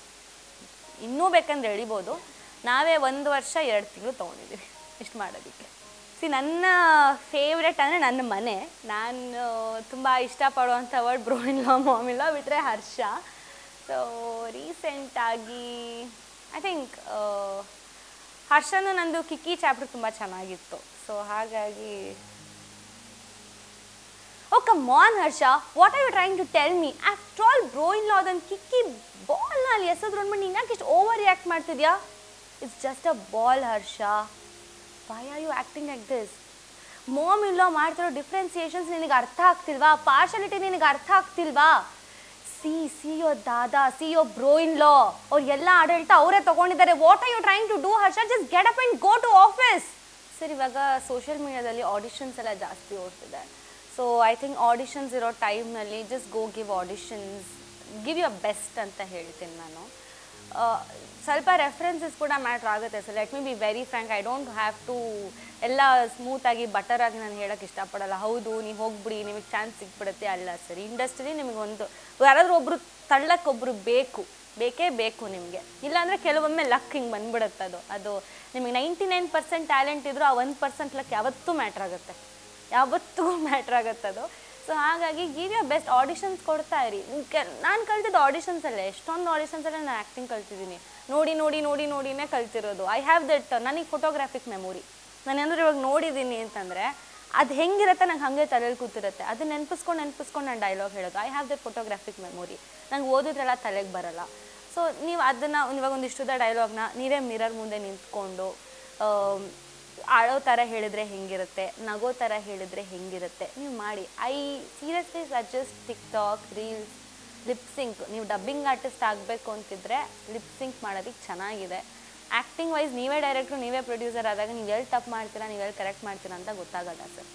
ಇನ್ನೂ ಬೇಕಂದ್ರೆ ಎಳಿಬೋದು ನಾವೇ ಒಂದು ವರ್ಷ ಎರಡು ತಿಂಗಳು ತೊಗೊಂಡಿದ್ದೀವಿ ಇಷ್ಟು ಮಾಡೋದಕ್ಕೆ ಸಿ ನನ್ನ ಫೇವ್ರೆಟ್ ಅಂದರೆ ನನ್ನ ಮನೆ ನಾನು ತುಂಬ ಇಷ್ಟಪಡುವಂಥ word bro in law mom ಇಲ್ಲ ಬಿಟ್ಟರೆ ಹರ್ಷ ಸೊ ರೀಸೆಂಟಾಗಿ ಐ ಥಿಂಕ್ ಹರ್ಷನು ನಂದು ಕಿಕ್ಕಿ ಚಾಪ್ಟರ್ ತುಂಬ ಚೆನ್ನಾಗಿತ್ತು ಸೊ ಹಾಗಾಗಿ oh come on Harsha what are you trying to tell me after all bro in law ಅದನ್ನು ಕಿಕ್ಕಿ ಬಾಲ್ನ ಅಲ್ಲಿ ಎಸೆದ್ರು ಅಂದ್ಬಿಟ್ಟು ನೀನು ಯಾಕೆ ಇಷ್ಟು ಓವರ್ ರಿಯಾಕ್ಟ್ ಮಾಡ್ತಿದ್ಯಾ it's just a ball Harsha why are you acting like this mom ಇಲ್ಲೋ ಮಾಡ್ತಿರೋ ಡಿಫ್ರೆನ್ಸಿಯೇಷನ್ಸ್ ನಿನಗೆ ಅರ್ಥ ಆಗ್ತಿಲ್ವಾ ಪಾರ್ಶಾಲಿಟಿ ನಿನಗೆ ಅರ್ಥ ಆಗ್ತಿಲ್ವಾ see see yo dada see yo bro in law ಅವ್ರು ಎಲ್ಲ ಆಡಳಿತ ಅವರೇ ತಗೊಂಡಿದ್ದಾರೆ what are you trying to do Harsha just get up and go to office sir ಇವಾಗ ಸೋಷಿಯಲ್ ಮೀಡಿಯಾದಲ್ಲಿ ಆಡಿಷನ್ಸ್ ಎಲ್ಲ ಜಾಸ್ತಿ ಓಡ್ತಿದೆ ಸೊ ಐ ಥಿಂಕ್ ಆಡಿಷನ್ಸ್ ಇರೋ ಟೈಮ್ನಲ್ಲಿ just go give auditions give your best ಅಂತ ಹೇಳ್ತೀನಿ ನಾನು ಆ, ಸ್ವಲ್ಪ ರೆಫರೆನ್ಸಸ್ ಕೂಡ ಮ್ಯಾಟ್ರ್ ಆಗುತ್ತೆ sir let me be very frank I don't have to ಎಲ್ಲ ಸ್ಮೂತಾಗಿ ಬಟರಾಗಿ ನಾನು ಹೇಳೋಕ್ಕೆ ಇಷ್ಟಪಡಲ್ಲ ಹೌದು ನೀವು ಹೋಗ್ಬಿಡಿ ನಿಮಗೆ ಚಾನ್ಸ್ ಸಿಕ್ಬಿಡುತ್ತೆ ಅಲ್ಲ ಸರ್ ಇಂಡಸ್ಟ್ರಿ ನಿಮಗೆ ಒಂದು ಯಾರಾದರೂ ಒಬ್ಬರು ತಳ್ಳಕ್ಕೊಬ್ಬರು ಬೇಕು ಬೇಕೇ ಬೇಕು ನಿಮಗೆ ಇಲ್ಲಾಂದರೆ ಕೆಲವೊಮ್ಮೆ ಲಕ್ ಹಿಂಗೆ ಬಂದ್ಬಿಡುತ್ತೆ ಅದು ಅದು ನಿಮಗೆ ನೈಂಟಿ ನೈನ್ ಪರ್ಸೆಂಟ್ ಟ್ಯಾಲೆಂಟ್ ಇದ್ದರೂ ಆ ಒಂದು ಪರ್ಸೆಂಟ್ ಲಕ್ ಯಾವತ್ತೂ ಮ್ಯಾಟ್ರ್ ಆಗುತ್ತೆ ಯಾವತ್ತಿಗೂ ಮ್ಯಾಟ್ರ್ ಆಗುತ್ತೆ ಅದು ಸೊ ಹಾಗಾಗಿ ಗಿವ್ ಯರ್ ಬೆಸ್ಟ್ ಆಡಿಷನ್ಸ್ ಕೊಡ್ತಾ ಇರಿ ನಾನು ಕಲ್ತಿದ್ದು ಆಡಿಷನ್ಸಲ್ಲೇ ಎಷ್ಟೊಂದು ಆಡಿಷನ್ಸಲ್ಲೇ ನಾನು ಆ್ಯಕ್ಟಿಂಗ್ ಕಲ್ತಿದ್ದೀನಿ ನೋಡಿ ನೋಡಿ ನೋಡಿ ನೋಡಿನೇ ಕಲ್ತಿರೋದು ಐ ಹ್ಯಾವ್ ದಟ್ ನನಗೆ ಫೋಟೋಗ್ರಾಫಿಕ್ ಮೆಮೊರಿ ನಾನು ಏನಾದ್ರು ಇವಾಗ ನೋಡಿದ್ದೀನಿ ಅಂತಂದರೆ ಅದು ಹೆಂಗಿರುತ್ತೆ ನಂಗೆ ಹಾಗೆ ತಲೆಯಲ್ಲಿ ಕೂತಿರುತ್ತೆ ಅದನ್ನ ನೆನಪಿಸ್ಕೊಂಡು ನೆನಪಿಸ್ಕೊಂಡು ನಾನು ಡೈಲಾಗ್ ಹೇಳೋದು I have that photographic memory ನಂಗೆ ಓದಿದ್ರೆಲ್ಲ ತಲೆಗೆ ಬರಲ್ಲ ಸೊ ನೀವು ಅದನ್ನು ಇವಾಗ ಒಂದಿಷ್ಟುದ ಡೈಲಾಗ್ನ ನೀವೇ ಮಿರರ್ ಮುಂದೆ ನಿಂತ್ಕೊಂಡು ಆಮ್, ಆಳೋ ಥರ ಹೇಳಿದ್ರೆ ಹೆಂಗಿರುತ್ತೆ ನಗೋ ಥರ ಹೇಳಿದ್ರೆ ಹೆಂಗಿರುತ್ತೆ ನೀವು ಮಾಡಿ I seriously suggest TikTok reels lip sync ನೀವು ಡಬ್ಬಿಂಗ್ ಆರ್ಟಿಸ್ಟ್ ಆಗಬೇಕು ಅಂತಿದ್ರೆ ಲಿಪ್ ಸಿಂಕ್ ಮಾಡೋದಕ್ಕೆ ಚೆನ್ನಾಗಿದೆ ಆ್ಯಕ್ಟಿಂಗ್ ವೈಸ್ ನೀವೇ ಡೈರೆಕ್ಟ್ರು ನೀವೇ ಪ್ರೊಡ್ಯೂಸರ್ ಆದಾಗ ನೀವು ಎಲ್ಲಿ ತಪ್ಪು ಮಾಡ್ತೀರಾ ನೀವು ಎಲ್ಲಿ ಕರೆಕ್ಟ್ ಮಾಡ್ತೀರಾ ಅಂತ ಗೊತ್ತಾಗಲ್ಲ ಸರ್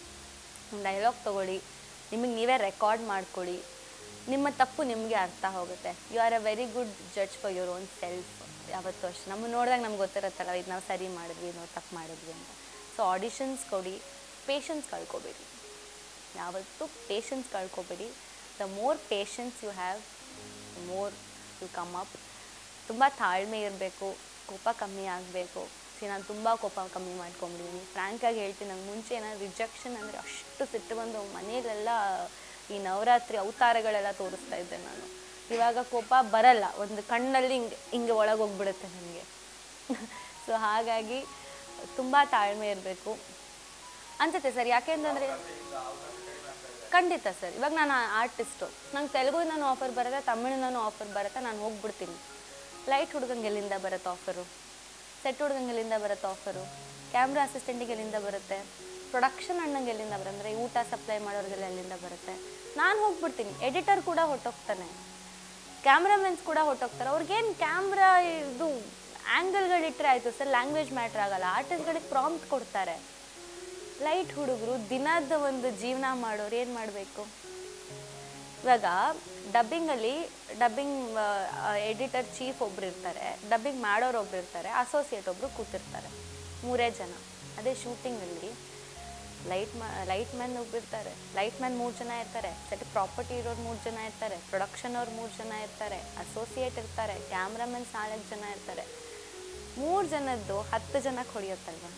ಡೈಲಾಗ್ ತೊಗೊಳ್ಳಿ ನಿಮಗೆ ನೀವೇ ರೆಕಾರ್ಡ್ ಮಾಡ್ಕೊಳ್ಳಿ ನಿಮ್ಮ ತಪ್ಪು ನಿಮಗೆ ಅರ್ಥ ಹೋಗುತ್ತೆ you are a very good judge for your own self ಯಾವತ್ತೂ ಅಷ್ಟೇ ನಮ್ಮ ನೋಡಿದಾಗ ನಮ್ಗೆ ಗೊತ್ತಿರುತ್ತಲ್ಲ ಇದು ನಾವು ಸರಿ ಮಾಡಿದ್ವಿ ನಾವು ತಪ್ಪು ಮಾಡಿದ್ವಿ ಅಂತ ಸೊ ಆಡಿಷನ್ಸ್ ಕೊಡಿ ಪೇಷನ್ಸ್ ಕಳ್ಕೊಬೇಡಿ ಯಾವತ್ತೂ ಪೇಷನ್ಸ್ ಕಳ್ಕೊಬೇಡಿ the more patience you have more you come up ತುಂಬ ತಾಳ್ಮೆ ಇರಬೇಕು ಕೋಪ ಕಮ್ಮಿ ಆಗಬೇಕು ಸಿ ನಾನು ತುಂಬ ಕೋಪ ಕಮ್ಮಿ ಮಾಡ್ಕೊಂಬಿಟ್ಟಿದ್ದೀನಿ ಫ್ರ್ಯಾಂಕಾಗಿ ಹೇಳ್ತೀನಿ ನಂಗೆ ಮುಂಚೆ ಏನಾದ್ರು ರಿಜೆಕ್ಷನ್ ಅಂದರೆ ಅಷ್ಟು ಸಿಟ್ಟು ಬಂದು ಮನೆಯಲ್ಲೆಲ್ಲ ಈ ನವರಾತ್ರಿ ಅವತಾರಗಳೆಲ್ಲ ತೋರಿಸ್ತಾ ಇದ್ದೆ ನಾನು ಇವಾಗ ಕೋಪ ಬರಲ್ಲ ಒಂದು ಕಣ್ಣಲ್ಲಿ ಹಿಂಗೆ ಹಿಂಗೆ ಒಳಗೆ ಹೋಗ್ಬಿಡುತ್ತೆ ನನಗೆ ಸೊ ಹಾಗಾಗಿ ತುಂಬ ತಾಳ್ಮೆ ಇರಬೇಕು ಅನ್ಸುತ್ತೆ ಸರ್ ಯಾಕೆಂತಂದರೆ ಖಂಡಿತ ಸರ್ ಇವಾಗ ನಾನು ಆರ್ಟಿಸ್ಟು ನಂಗೆ ತೆಲುಗು ನಾನು ಆಫರ್ ಬರುತ್ತೆ ತಮಿಳಿನೂ ಆಫರ್ ಬರುತ್ತೆ ನಾನು ಹೋಗ್ಬಿಡ್ತೀನಿ ಲೈಟ್ ಹುಡುಗಂಗೆ ಎಲ್ಲಿಂದ ಬರುತ್ತೆ ಆಫರು ಸೆಟ್ ಹುಡುಗಂಗೆ ಎಲ್ಲಿಂದ ಬರುತ್ತೆ ಆಫರು ಕ್ಯಾಮ್ರಾ ಅಸಿಸ್ಟೆಂಟಿಗೆ ಎಲ್ಲಿಂದ ಬರುತ್ತೆ ಪ್ರೊಡಕ್ಷನ್ ಅಣ್ಣಂಗೆ ಎಲ್ಲಿಂದ ಬರಂದ್ರೆ ಊಟ ಸಪ್ಲೈ ಮಾಡೋರಿಗೆಲ್ಲ ಎಲ್ಲಿಂದ ಬರುತ್ತೆ ನಾನು ಹೋಗ್ಬಿಡ್ತೀನಿ ಎಡಿಟರ್ ಕೂಡ ಹೊಟ್ಟೋಗ್ತಾನೆ ಕ್ಯಾಮ್ರಾಮೆನ್ಸ್ ಕೂಡ ಹೊಟ್ಟೋಗ್ತಾರೆ ಅವ್ರಿಗೇನು ಕ್ಯಾಮ್ರಾ ಇದು ಆ್ಯಂಗಲ್ಗಳಿಟ್ಟರೆ ಆಯಿತು ಸರ್ ಲ್ಯಾಂಗ್ವೇಜ್ ಮ್ಯಾಟ್ರ್ ಆಗಲ್ಲ ಆರ್ಟಿಸ್ಟ್ಗಳಿಗೆ ಪ್ರಾಂಪ್ಟ್ ಕೊಡ್ತಾರೆ ಲೈಟ್ ಹುಡುಗರು ದಿನದ ಒಂದು ಜೀವನ ಮಾಡೋರು ಏನು ಮಾಡಬೇಕು ಇವಾಗ ಡಬ್ಬಿಂಗಲ್ಲಿ ಡಬ್ಬಿಂಗ್ ಎಡಿಟರ್ ಚೀಫ್ ಒಬ್ರು ಇರ್ತಾರೆ ಡಬ್ಬಿಂಗ್ ಮಾಡೋರು ಒಬ್ರು ಇರ್ತಾರೆ ಅಸೋಸಿಯೇಟ್ ಒಬ್ರು ಕೂತಿರ್ತಾರೆ ಮೂರೇ ಜನ ಅದೇ ಶೂಟಿಂಗಲ್ಲಿ ಲೈಟ್ ಮಾ ಲೈಟ್ ಮ್ಯಾನ್ ಒಬ್ಬಿರ್ತಾರೆ ಲೈಟ್ ಮ್ಯಾನ್ ಮೂರು ಜನ ಇರ್ತಾರೆ ಸೆಟ್ ಪ್ರಾಪರ್ಟಿ ಇರೋರು ಮೂರು ಜನ ಇರ್ತಾರೆ ಪ್ರೊಡಕ್ಷನ್ ಅವ್ರು ಮೂರು ಜನ ಇರ್ತಾರೆ ಅಸೋಸಿಯೇಟ್ ಇರ್ತಾರೆ ಕ್ಯಾಮ್ರಾಮನ್ಸ್ ನಾಲ್ಕು ಜನ ಇರ್ತಾರೆ ಮೂರು ಜನದ್ದು ಹತ್ತು ಜನಕ್ಕೆ ಹೊಡೆಯುತ್ತಲ್ವ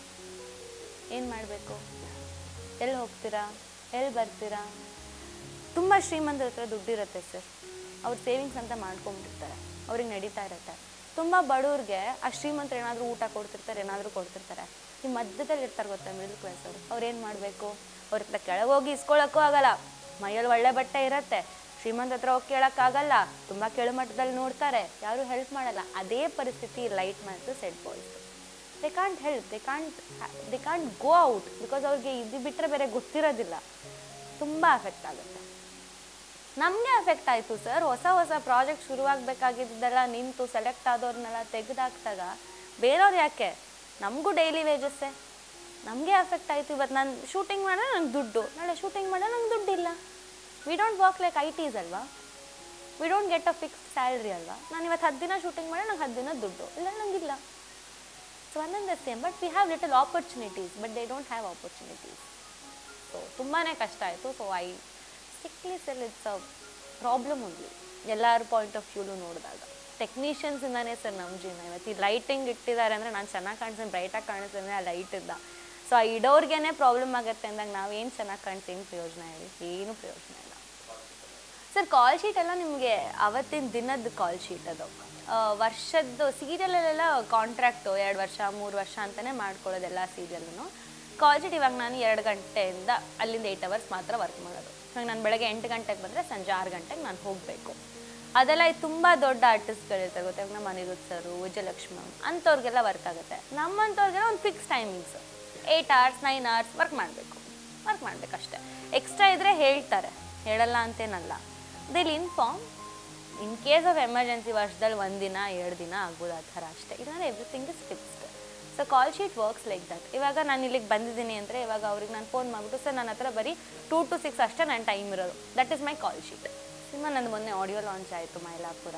ಏನು ಮಾಡಬೇಕು ಎಲ್ಲಿ ಹೋಗ್ತೀರಾ ಎಲ್ಲಿ ಬರ್ತೀರಾ ತುಂಬ ಶ್ರೀಮಂತರ ಹತ್ರ ದುಡ್ಡಿರುತ್ತೆ ಸರ್ ಅವ್ರು ಸೇವಿಂಗ್ಸ್ ಅಂತ ಮಾಡ್ಕೊಂಬಿಟ್ಟಿರ್ತಾರೆ ಅವ್ರಿಗೆ ನಡೀತಾ ಇರುತ್ತೆ ತುಂಬ ಬಡವ್ರಿಗೆ ಆ ಶ್ರೀಮಂತರು ಏನಾದರೂ ಊಟ ಕೊಡ್ತಿರ್ತಾರೆ ಏನಾದರೂ ಕೊಡ್ತಿರ್ತಾರೆ ಈ ಮಧ್ಯದಲ್ಲಿ ಇರ್ತಾರೆ ಗೊತ್ತಾ ಮಿಡಲ್ ಕ್ಲಾಸ್ ಅವರು ಅವ್ರು ಏನು ಮಾಡಬೇಕು ಅವ್ರ ಹತ್ರ ಕೆಳಗೆ ಹೋಗಿ ಇಸ್ಕೊಳ್ಳೋಕ್ಕೂ ಆಗಲ್ಲ ಮೈಯಲ್ಲಿ ಒಳ್ಳೆ ಬಟ್ಟೆ ಇರುತ್ತೆ ಶ್ರೀಮಂತ ಹತ್ರ ಹೋಗಿ ಕೇಳೋಕ್ಕಾಗಲ್ಲ ತುಂಬ ಕೆಳಮಟ್ಟದಲ್ಲಿ ನೋಡ್ತಾರೆ ಯಾರೂ ಹೆಲ್ಪ್ ಮಾಡಲ್ಲ ಅದೇ ಪರಿಸ್ಥಿತಿ light mans set boys they can't help they can't they can't go out because ಅವ್ರಿಗೆ ಇದು ಬಿಟ್ಟರೆ ಬೇರೆ ಗೊತ್ತಿರೋದಿಲ್ಲ ತುಂಬ ಅಫೆಕ್ಟ್ ಆಗುತ್ತೆ ನಮಗೆ ಅಫೆಕ್ಟ್ ಆಯಿತು ಸರ್ ಹೊಸ ಹೊಸ ಪ್ರಾಜೆಕ್ಟ್ ಶುರುವಾಗಬೇಕಾಗಿದ್ದೆಲ್ಲ ನಿಂತು ಸೆಲೆಕ್ಟ್ ಆದವ್ರನ್ನೆಲ್ಲ ತೆಗೆದಾಕ್ದಾಗ ಬೇರೆಯವ್ರು ಯಾಕೆ ನಮಗೂ ಡೈಲಿ ವೇಜಸ್ಸೇ ನಮಗೆ ಅಫೆಕ್ಟ್ ಆಯಿತು ಇವತ್ತು ನಾನು ಶೂಟಿಂಗ್ ಮಾಡಿದ್ರೆ ನಂಗೆ ದುಡ್ಡು ನಾಳೆ ಶೂಟಿಂಗ್ ಮಾಡಿದ್ರೆ ನಂಗೆ ದುಡ್ಡಿಲ್ಲ we don't work like IT's ಅಲ್ವಾ we don't get a fixed salary ಅಲ್ವಾ ನಾನು ಇವತ್ತು ಹತ್ತು ದಿನ ಶೂಟಿಂಗ್ ಮಾಡಿದ್ರೆ ನಂಗೆ ಹತ್ತು ದಿನ ದುಡ್ಡು ಇಲ್ಲ ನಂಗಿಲ್ಲ so one the same but we have little opportunities but they don't have opportunities so ತುಂಬಾ ಕಷ್ಟ ಆಯಿತು so I sickly sell it's a problem only ಎಲ್ಲರ ಪಾಯಿಂಟ್ ಆಫ್ ವ್ಯೂಲು ನೋಡಿದಾಗ ಟೆಕ್ನಿಷಿಯನ್ಸಿಂದಾನೇ ಸರ್ ನಮ್ಮ ಜೀವನ ಇವತ್ತು ಈ ಲೈಟಿಂಗ್ ಇಟ್ಟಿದ್ದಾರೆ ಅಂದರೆ ನಾನು ಚೆನ್ನಾಗಿ ಕಾಣಿಸ್ತೀನಿ ಬ್ರೈಟಾಗಿ ಕಾಣಿಸ್ತೀನಿ ಆ ಲೈಟ್ ಇದ್ದ ಸೊ ಆ ಇಡೋರ್ಗೇ ಪ್ರಾಬ್ಲಮ್ ಆಗುತ್ತೆ ಅಂದಾಗ ನಾವೇನು ಚೆನ್ನಾಗಿ ಕಾಣಿಸ್ತೀವಿ ಏನು ಪ್ರಯೋಜನ ಹೇಳಿ ಏನು ಪ್ರಯೋಜನ ಇಲ್ಲ ಸರ್ ಕಾಲ್ ಶೀಟ್ ಎಲ್ಲ ನಿಮಗೆ ಅವತ್ತಿನ ದಿನದ ಕಾಲ್ ಶೀಟ್ ಅದು ಆ, ವರ್ಷದ್ದು ಸೀರಿಯಲಲ್ಲೆಲ್ಲ ಕಾಂಟ್ರಾಕ್ಟು ಎರಡು ವರ್ಷ ಮೂರು ವರ್ಷ ಅಂತಲೇ ಮಾಡ್ಕೊಳ್ಳೋದು ಎಲ್ಲ ಸೀರಿಯಲ್ನು ಕಾಲ್ ಶೀಟ್ ಇವಾಗ ನಾನು ಎರಡು ಗಂಟೆಯಿಂದ ಅಲ್ಲಿಂದ ಏಯ್ಟ್ ಅವರ್ಸ್ ಮಾತ್ರ ವರ್ಕ್ ಮಾಡೋದು ಇವಾಗ ನಾನು ಬೆಳಗ್ಗೆ ಎಂಟು ಗಂಟೆಗೆ ಬಂದರೆ ಸಂಜೆ ಆರು ಗಂಟೆಗೆ ನಾನು ಹೋಗಬೇಕು ಅದೆಲ್ಲ ತುಂಬ ದೊಡ್ಡ ಆರ್ಟಿಸ್ಟ್ಗಳಿರ್ತಾರೆ ಗೊತ್ತಾ ಇವಾಗ ನಮ್ಮ ಅನಿರುದ್ಧ್ ಸರು ವಿಜಯಲಕ್ಷ್ಮಿ ಮ್ಯಾಮ್ ಅಂಥವ್ರಿಗೆಲ್ಲ ವರ್ಕ್ ಆಗುತ್ತೆ ನಮ್ಮಂಥವ್ರಿಗೆಲ್ಲ ಒಂದು fix timings eight hours nine hours work ಮಾಡಬೇಕು ವರ್ಕ್ ಮಾಡಬೇಕಷ್ಟೆ ಎಕ್ಸ್ಟ್ರಾ ಇದ್ದರೆ ಹೇಳ್ತಾರೆ ಹೇಳಲ್ಲ ಅಂತೇನಲ್ಲ they'll inform in case of emergency ವರ್ಷದಲ್ಲಿ ಒಂದಿನ ಎರಡು ದಿನ ಆಗ್ಬೋದು ಆ ಥರ ಅಷ್ಟೇ ಇಲ್ಲಾಂದ್ರೆ everything is fixed so call sheet works like that ಇವಾಗ ನಾನು ಇಲ್ಲಿಗೆ ಬಂದಿದ್ದೀನಿ ಅಂದರೆ ಇವಾಗ ಅವ್ರಿಗೆ ನಾನು ಫೋನ್ ಮಾಡಿಬಿಟ್ಟು ಸರ್ ನನ್ನ ಹತ್ರ ಬರೀ ಟೂ ಟು ಸಿಕ್ಸ್ ಅಷ್ಟೇ ನನ್ನ ಟೈಮ್ ಇರೋದು that is my call sheet cinema ನಂದು ಮೊನ್ನೆ ಆಡಿಯೋ ಲಾಂಚ್ ಆಯಿತು Mylapura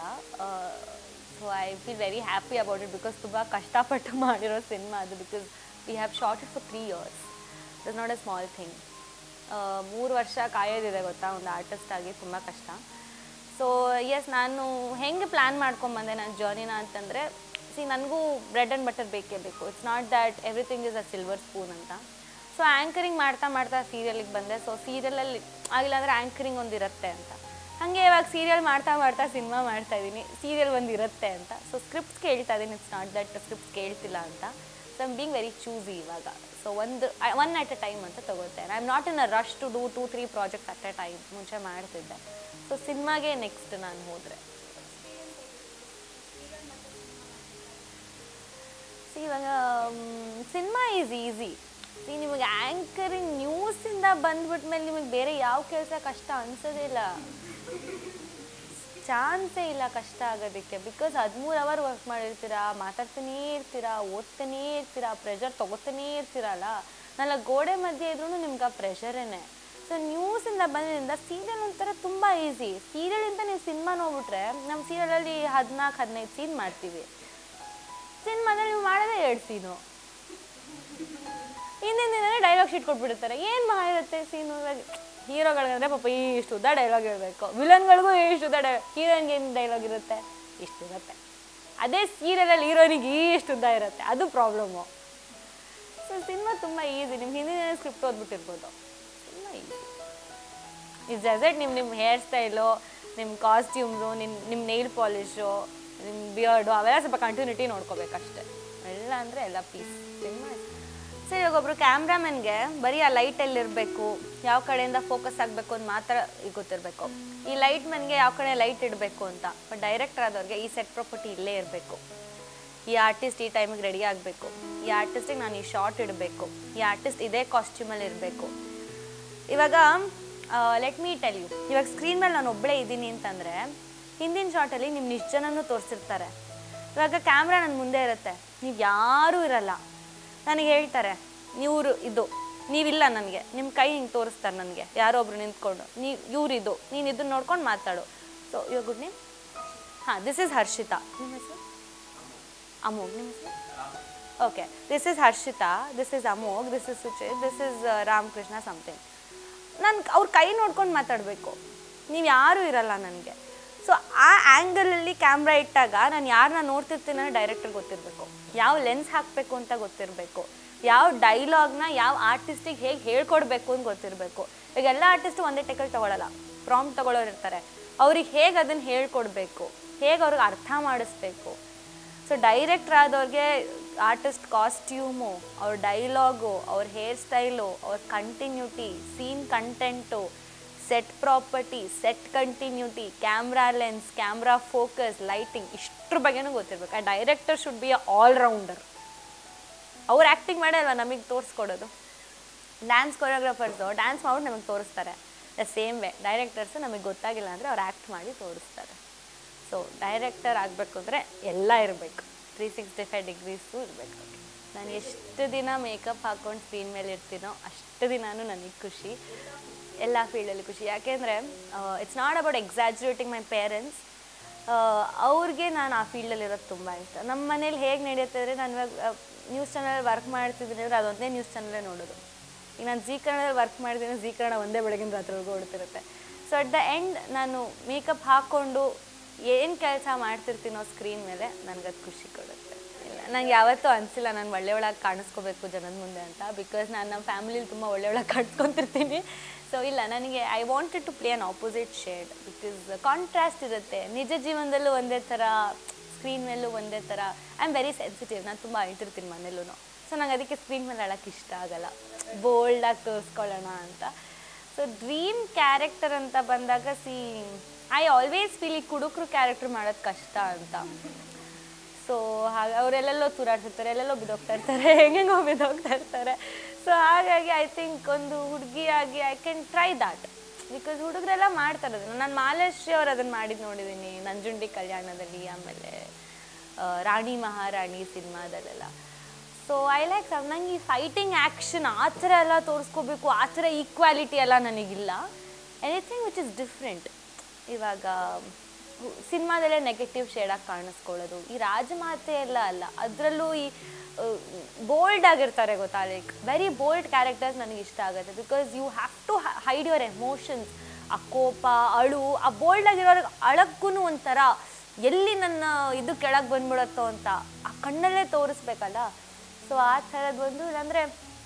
so I feel very happy about it because ತುಂಬ ಕಷ್ಟಪಟ್ಟು ಮಾಡಿರೋ ಸಿನಿಮಾ ಅದು because we have short it for three years is not a small thing ಮೂರು ವರ್ಷ ಕಾಯೋದಿದೆ ಗೊತ್ತಾ ಒಂದು ಆರ್ಟಿಸ್ಟ್ ಆಗಿ ತುಂಬ ಕಷ್ಟ ಸೊ ಎಸ್ ನಾನು ಹೆಂಗೆ ಪ್ಲ್ಯಾನ್ ಮಾಡ್ಕೊಂಬಂದೆ ನನ್ನ ಜರ್ನಿನ ಅಂತಂದರೆ ಸಿ ನನಗೂ ಬ್ರೆಡ್ ಆ್ಯಂಡ್ ಬಟರ್ ಬೇಕೇ ಬೇಕು it's not that everything is a silver spoon ಅಂತ ಸೊ ಆ್ಯಂಕರಿಂಗ್ ಮಾಡ್ತಾ ಮಾಡ್ತಾ ಸೀರಿಯಲಿಗೆ ಬಂದೆ ಸೊ ಸೀರಿಯಲಲ್ಲಿ ಆಗಿಲ್ಲ ಅಂದರೆ ಆ್ಯಂಕರಿಂಗ್ ಒಂದು ಇರುತ್ತೆ ಅಂತ ಹಾಗೆ ಇವಾಗ ಸೀರಿಯಲ್ ಮಾಡ್ತಾ ಮಾಡ್ತಾ ಸಿನಿಮಾ ಮಾಡ್ತಾ ಇದ್ದೀನಿ ಸೀರಿಯಲ್ ಒಂದು ಇರುತ್ತೆ ಅಂತ ಸೊ ಸ್ಕ್ರಿಪ್ಟ್ಸ್ ಕೇಳ್ತಾ ಇದ್ದೀನಿ ಇಟ್ಸ್ ನಾಟ್ ದಟ್ ಸ್ಕ್ರಿಪ್ಟ್ಸ್ ಕೇಳ್ತಿಲ್ಲ ಅಂತ so I'm being very choosy ಇವಾಗ ಸೊ ಒಂದು ಒನ್ ಅಟ್ ಎ ಟೈಮ್ ಅಂತ ತಗೋತೇನೆ I am not in a rush to do two three project at a time ಮುಂಚೆ ಮಾಡ್ತಿದ್ದೆ ಸೊ ಸಿನಿಮಾಗೆ ನೆಕ್ಸ್ಟ್ ನಾನು ಹೋದರೆ ಸಿ ಇವಾಗ ಸಿನಿಮಾ ಈಸ್ ಈಸಿ ಸಿ ನಿಮಗೆ ಆ್ಯಂಕರಿಂಗ್ ನ್ಯೂಸಿಂದ ಬಂದ್ಬಿಟ್ಮೇಲೆ ನಿಮಗೆ ಬೇರೆ ಯಾವ ಕೆಲಸ ಕಷ್ಟ ಅನ್ಸೋದೇ ಇಲ್ಲ ಚಾನ್ಸೇ ಇಲ್ಲ ಕಷ್ಟ ಆಗೋದಕ್ಕೆ ಬಿಕಾಸ್ ಹದಿಮೂರು ಅವರ್ ವರ್ಕ್ ಮಾಡಿರ್ತೀರಾ ಮಾತಾಡ್ತಾನೇ ಇರ್ತೀರಾ ಓದ್ತಾನೇ ಇರ್ತೀರಾ ಪ್ರೆಷರ್ ತೊಗೋತಾನೇ ಇರ್ತೀರಲ್ಲ ನಾಲ್ಕು ಗೋಡೆ ಮಧ್ಯೆ ಇದ್ರೂ ನಿಮ್ಗೆ ಆ ಪ್ರೆಷರೇನೆ ಸೊ ನ್ಯೂಸಿಂದ ಬಂದ್ರಿಂದ ಸೀರಿಯಲ್ ಒಂಥರ ತುಂಬ ಈಸಿ ಸೀರಿಯಲಿಂದ ನೀವು ಸಿನಿಮಾ ನೋಡ್ಬಿಟ್ರೆ ನಮ್ಮ ಸೀರಿಯಲಲ್ಲಿ ಹದಿನಾಲ್ಕು ಹದಿನೈದು ಸೀನ್ ಮಾಡ್ತೀವಿ ಸಿನಿಮಾದಲ್ಲಿ ನೀವು ಮಾಡೋದೇ ಎರಡು ಸೀನು ಹಿಂದಿನ ದಿನನೇ ಡೈಲಾಗ್ ಶೀಟ್ ಕೊಟ್ಬಿಡ್ತಾರೆ ಏನು ಮಾಡಿರುತ್ತೆ ಸೀನು ಹೀರೋಗಳಿಗಂದ್ರೆ ಪಾಪ ಇಷ್ಟು ಉದ್ದ ಡೈಲಾಗ್ ಇರಬೇಕು ವಿಲನ್ಗಳಿಗೂ ಇಷ್ಟು ಉದ್ದ ಡೈ ಹೀರೋಯಿನ್ಗೆ ಏನು ಡೈಲಾಗ್ ಇರುತ್ತೆ ಇಷ್ಟು ಇರುತ್ತೆ ಅದೇ ಸೀರಿಯಲಲ್ಲಿ ಹೀರೋನಿಗೆ ಇಷ್ಟು ಉದ್ದ ಇರುತ್ತೆ ಅದು ಪ್ರಾಬ್ಲಮ್ಮು ಸೊ ಸಿನಿಮಾ ತುಂಬ ಈಸಿ ನಿಮ್ಮ ಹಿಂದಿನ ಸ್ಕ್ರಿಪ್ಟ್ ಓದ್ಬಿಟ್ಟಿರ್ಬೋದು ತುಂಬ ಈಸಿ ಇಸ್ ಜಸ್ಟ್ ನಿಮ್ಮ ನಿಮ್ಮ ಹೇರ್ ಸ್ಟೈಲು ನಿಮ್ಮ ಕಾಸ್ಟ್ಯೂಮ್ಸು ನಿಮ್ಮ ನಿಮ್ಮ ನೈಲ್ ಪಾಲಿಶು ನಿಮ್ಮ ಬಿಯರ್ಡು ಅವೆಲ್ಲ ಸ್ವಲ್ಪ ಕಂಟಿನ್ಯೂಟಿ ನೋಡ್ಕೋಬೇಕಷ್ಟೆ ಎಲ್ಲ ಅಂದರೆ ಎಲ್ಲ ಪೀಸ್ ಸಿನಿಮಾ ಸರಿ ಇವಾಗ ಒಬ್ರು ಕ್ಯಾಮ್ರಾಮನ್ಗೆ ಬರೀ ಆ ಲೈಟಲ್ಲಿ ಇರಬೇಕು ಯಾವ ಕಡೆಯಿಂದ ಫೋಕಸ್ ಆಗಬೇಕು ಅಂತ ಮಾತ್ರ ಈಗ ಗೊತ್ತಿರಬೇಕು ಈ ಲೈಟ್ ಮನ್ಗೆ ಯಾವ ಕಡೆ ಲೈಟ್ ಇಡಬೇಕು ಅಂತ ಬಟ್ ಡೈರೆಕ್ಟರ್ ಆದವ್ರಿಗೆ ಈ ಸೆಟ್ ಪ್ರಾಪರ್ಟಿ ಇಲ್ಲೇ ಇರಬೇಕು ಈ ಆರ್ಟಿಸ್ಟ್ ಈ ಟೈಮಿಗೆ ರೆಡಿ ಆಗಬೇಕು ಈ ಆರ್ಟಿಸ್ಟಿಗೆ ನಾನು ಈ ಶಾರ್ಟ್ ಇಡಬೇಕು ಈ ಆರ್ಟಿಸ್ಟ್ ಇದೇ ಕಾಸ್ಟ್ಯೂಮಲ್ಲಿ ಇರಬೇಕು ಇವಾಗ ಲೆಟ್ ಮೀ ಟೆಲ್ ಯು ಇವಾಗ ಸ್ಕ್ರೀನ್ ಮೇಲೆ ನಾನು ಒಬ್ಬಳೇ ಇದ್ದೀನಿ ಅಂತಂದರೆ ಹಿಂದಿನ ಶಾರ್ಟಲ್ಲಿ ನಿಮ್ಮ ನಿಜ ಜನನೂ ತೋರಿಸಿರ್ತಾರೆ ಇವಾಗ ಕ್ಯಾಮ್ರಾ ನನ್ನ ಮುಂದೆ ಇರುತ್ತೆ ನೀವು ಯಾರೂ ಇರಲ್ಲ ನನಗೆ ಹೇಳ್ತಾರೆ ಇವರು ಇದು ನೀವಿಲ್ಲ ನನಗೆ ನಿಮ್ಮ ಕೈ ಹಿಂಗೆ ತೋರಿಸ್ತಾರೆ ನನಗೆ ಯಾರೋ ಒಬ್ರು ನಿಂತ್ಕೊಂಡು ನೀವು ಇವ್ರಿದು ನೀನು ಇದನ್ನ ನೋಡ್ಕೊಂಡು ಮಾತಾಡು ಸೊ ಇವಾಗ ಗುಡ್ ನೇಮ್ ಹಾಂ ದಿಸ್ ಇಸ್ ಹರ್ಷಿತಾ ನಿಮ್ಮ ಹೆಸರು ಅಮೋಘ್ ನಿಮ್ಮ ಹೆಸರು okay this is Harshita this is Amogh this is Suchit this is Ramakrishna something ನಾನು ಅವ್ರ ಕೈ ನೋಡ್ಕೊಂಡು ಮಾತಾಡಬೇಕು ನೀವು ಯಾರೂ ಇರಲ್ಲ ನನಗೆ ಸೊ ಆ ಆ್ಯಂಗಲಲ್ಲಿ ಕ್ಯಾಮ್ರಾ ಇಟ್ಟಾಗ ನಾನು ಯಾರನ್ನ ನೋಡ್ತಿರ್ತೀನಿ ಅನ್ನೋ ಡೈರೆಕ್ಟರ್ ಗೊತ್ತಿರಬೇಕು ಯಾವ ಲೆನ್ಸ್ ಹಾಕಬೇಕು ಅಂತ ಗೊತ್ತಿರಬೇಕು ಯಾವ ಡೈಲಾಗ್ನ ಯಾವ ಆರ್ಟಿಸ್ಟಿಗೆ ಹೇಗೆ ಹೇಳ್ಕೊಡ್ಬೇಕು ಅಂತ ಗೊತ್ತಿರಬೇಕು ಈಗ ಎಲ್ಲ ಆರ್ಟಿಸ್ಟು ಒಂದೇ ಟೆಕಲ್ ತೊಗೊಳಲ್ಲ ಪ್ರಾಂಪ್ಟ್ ತೊಗೊಳೋರು ಇರ್ತಾರೆ ಅವ್ರಿಗೆ ಹೇಗೆ ಅದನ್ನು ಹೇಳ್ಕೊಡ್ಬೇಕು ಹೇಗೆ ಅವ್ರಿಗೆ ಅರ್ಥ ಮಾಡಿಸ್ಬೇಕು ಸೊ ಡೈರೆಕ್ಟ್ರ್ ಆದವ್ರಿಗೆ ಆರ್ಟಿಸ್ಟ್ ಕಾಸ್ಟ್ಯೂಮು ಅವ್ರ ಡೈಲಾಗು ಅವ್ರ ಹೇರ್ ಸ್ಟೈಲು ಅವ್ರ continuity scene content set property set continuity camera lens camera focus lighting ಇಷ್ಟ್ರ ಬಗ್ಗೆನೂ ಗೊತ್ತಿರ್ಬೇಕು ಆ director should be a allrounder ಅವ್ರು ಆ್ಯಕ್ಟಿಂಗ್ ಮಾಡೇ ಅಲ್ವಾ ನಮಗೆ ತೋರಿಸ್ಕೊಡೋದು ಡ್ಯಾನ್ಸ್ ಕೊರಿಯೋಗ್ರಾಫರ್ಸು ಡ್ಯಾನ್ಸ್ ಮಾಡ್ಬಿಟ್ಟು ನಮಗೆ ತೋರಿಸ್ತಾರೆ ದ ಸೇಮ್ ವೇ ಡೈರೆಕ್ಟರ್ಸು ನಮಗೆ ಗೊತ್ತಾಗಿಲ್ಲ ಅಂದರೆ ಅವ್ರು ಆ್ಯಕ್ಟ್ ಮಾಡಿ ತೋರಿಸ್ತಾರೆ ಸೊ ಡೈರೆಕ್ಟರ್ ಆಗಬೇಕು ಅಂದರೆ ಎಲ್ಲ ಇರಬೇಕು ತ್ರೀ ಸಿಕ್ಸ್ಟಿ ಫೈವ್ ಡಿಗ್ರೀಸು ಇರಬೇಕು ನಾನು ಎಷ್ಟು ದಿನ ಮೇಕಪ್ ಹಾಕ್ಕೊಂಡು ಸ್ಕ್ರೀನ್ ಮೇಲೆ ಇರ್ತೀನೋ ಅಷ್ಟು ದಿನಾನು ನನಗೆ ಖುಷಿ ಎಲ್ಲ ಫೀಲ್ಡಲ್ಲಿ ಖುಷಿ ಯಾಕೆಂದರೆ it's not about exaggerating my parents ಅವ್ರಿಗೆ ನಾನು ಆ ಫೀಲ್ಡಲ್ಲಿರೋದು ತುಂಬ ಇಷ್ಟ ನಮ್ಮ ಮನೇಲಿ ಹೇಗೆ ನಡೆಯುತ್ತೆ ಅಂದರೆ ನಾನು ಇವಾಗ ನ್ಯೂಸ್ ಚಾನಲ್ ವರ್ಕ್ ಮಾಡ್ತಿದ್ದೀನಿ ಅಂದರೆ ಅದೊಂದೇ ನ್ಯೂಸ್ ಚಾನಲೇ ನೋಡೋದು ಈಗ ನಾನು ಜೀ ಕನ್ನಡದಲ್ಲಿ ವರ್ಕ್ ಮಾಡ್ತೀನಿ ಜೀ ಕನ್ನಡ ಒಂದೇ ಬೆಳಗಿನ ರಾತ್ರಿವರೆಗೂ ಓಡ್ತಿರುತ್ತೆ ಸೊ ಅಟ್ ದ ಎಂಡ್ ನಾನು ಮೇಕಪ್ ಹಾಕ್ಕೊಂಡು ಏನು ಕೆಲಸ ಮಾಡ್ತಿರ್ತೀನೋ ಸ್ಕ್ರೀನ್ ಮೇಲೆ ನನಗದು ಖುಷಿ ಕೊಡುತ್ತೆ ಇಲ್ಲ ನಂಗೆ ಯಾವತ್ತೂ ಅನಿಸಿಲ್ಲ ನಾನು ಒಳ್ಳೆ ಒಳಗೆ ಕಾಣಿಸ್ಕೋಬೇಕು ಜನದ ಮುಂದೆ ಅಂತ ಬಿಕಾಸ್ ನಾನು ನಮ್ಮ ಫ್ಯಾಮಿಲಿಲಿ ತುಂಬ ಒಳ್ಳೆ ಒಳಗೆ ಕಾಣಿಸ್ಕೊತಿರ್ತೀನಿ ಸೊ ಇಲ್ಲ ನನಗೆ I wanted to play an opposite shade because contrast ಇರುತ್ತೆ ನಿಜ ಜೀವನದಲ್ಲೂ ಒಂದೇ ಥರ ಸ್ಕ್ರೀನ್ ಮೇಲೂ ಒಂದೇ ಥರ ಐ ಆಮ್ ವೆರಿ ಸೆನ್ಸಿಟಿವ್ ನಾನು ತುಂಬ ಅಳ್ತಿರ್ತೀನಿ ಮನೇಲೂ ಸೊ ನಂಗೆ ಅದಕ್ಕೆ ಸ್ಕ್ರೀನ್ ಮೇಲೆ ಅಳಕ್ಕೆ ಇಷ್ಟ ಆಗಲ್ಲ ಬೋಲ್ಡಾಗಿ ತೋರಿಸ್ಕೊಳ್ಳೋಣ ಅಂತ ಸೊ ಡ್ರೀಮ್ ಕ್ಯಾರೆಕ್ಟರ್ ಅಂತ ಬಂದಾಗ ಸಿ ಐ ಆಲ್ವೇಸ್ ಫೀಲ್ ಈ ಕುಡುಕ್ರು ಕ್ಯಾರೆಕ್ಟರ್ ಮಾಡೋದು ಕಷ್ಟ ಅಂತ ಸೊ ಹಾಗೆ ಅವರೆಲ್ಲೆಲ್ಲೋ ತೂರಾಡ್ತಿರ್ತಾರೆ ಎಲ್ಲೆಲ್ಲೋ ಬಿದ್ದೋಗ್ತಾ ಇರ್ತಾರೆ ಹೆಂಗೆಂಗೋ ಬಿದ್ದೋಗ್ತಾ ಇರ್ತಾರೆ ಸೊ ಹಾಗಾಗಿ ಐ ಥಿಂಕ್ ಒಂದು ಹುಡುಗಿಯಾಗಿ I can try that because ಹುಡುಗರೆಲ್ಲ ಮಾಡ್ತಾರೆ ಅದನ್ನು ನಾನು ಮಾಲಾಶ್ರೀ ಅವ್ರು ಅದನ್ನು ಮಾಡಿದ್ದು ನೋಡಿದ್ದೀನಿ ನಂಜುಂಡಿ ಕಲ್ಯಾಣದಲ್ಲಿ ಆಮೇಲೆ ಆ, ರಾಣಿ ಮಹಾರಾಣಿ ಸಿನಿಮಾದಲ್ಲೆಲ್ಲ ಸೊ ಐ ಲೈಕ್ ನಂಗೆ ಈ ಫೈಟಿಂಗ್ ಆ್ಯಕ್ಷನ್ ಆ ಥರ ಎಲ್ಲ ತೋರಿಸ್ಕೋಬೇಕು ಆ ಥರ ಈಕ್ವಾಲಿಟಿ ಎಲ್ಲ ನನಗಿಲ್ಲ ಎನಿಥಿಂಗ್ ವಿಚ್ ಇಸ್ ಡಿಫ್ರೆಂಟ್ ಇವಾಗ ಸಿನಿಮಾದಲ್ಲೇ ನೆಗೆಟಿವ್ ಶೇಡಾಗಿ ಕಾಣಿಸ್ಕೊಳ್ಳೋದು ಈ ರಾಜಮಾತೆ ಎಲ್ಲ ಅಲ್ಲ ಅದರಲ್ಲೂ ಈ ಬೋಲ್ಡ್ ಆಗಿರ್ತಾರೆ ಗೊತ್ತಾ ಲೈಕ್ ವೆರಿ ಬೋಲ್ಡ್ ಕ್ಯಾರೆಕ್ಟರ್ಸ್ ನನಗೆ ಇಷ್ಟ ಆಗುತ್ತೆ because you have to hide your emotions ಆ ಕೋಪ ಅಳು ಆ ಬೋಲ್ಡ್ ಆಗಿರೋರಿಗೆ ಅಳಕ್ಕೂ ಒಂಥರ ಎಲ್ಲಿ ನನ್ನ ಇದು ಕೆಳಗೆ ಬಂದ್ಬಿಡತ್ತೋ ಅಂತ ಆ ಕಣ್ಣಲ್ಲೇ ತೋರಿಸ್ಬೇಕಲ್ಲ ಸೊ ಆ ಥರದ್ದು ಒಂದು ಇಲ್ಲಾಂದರೆ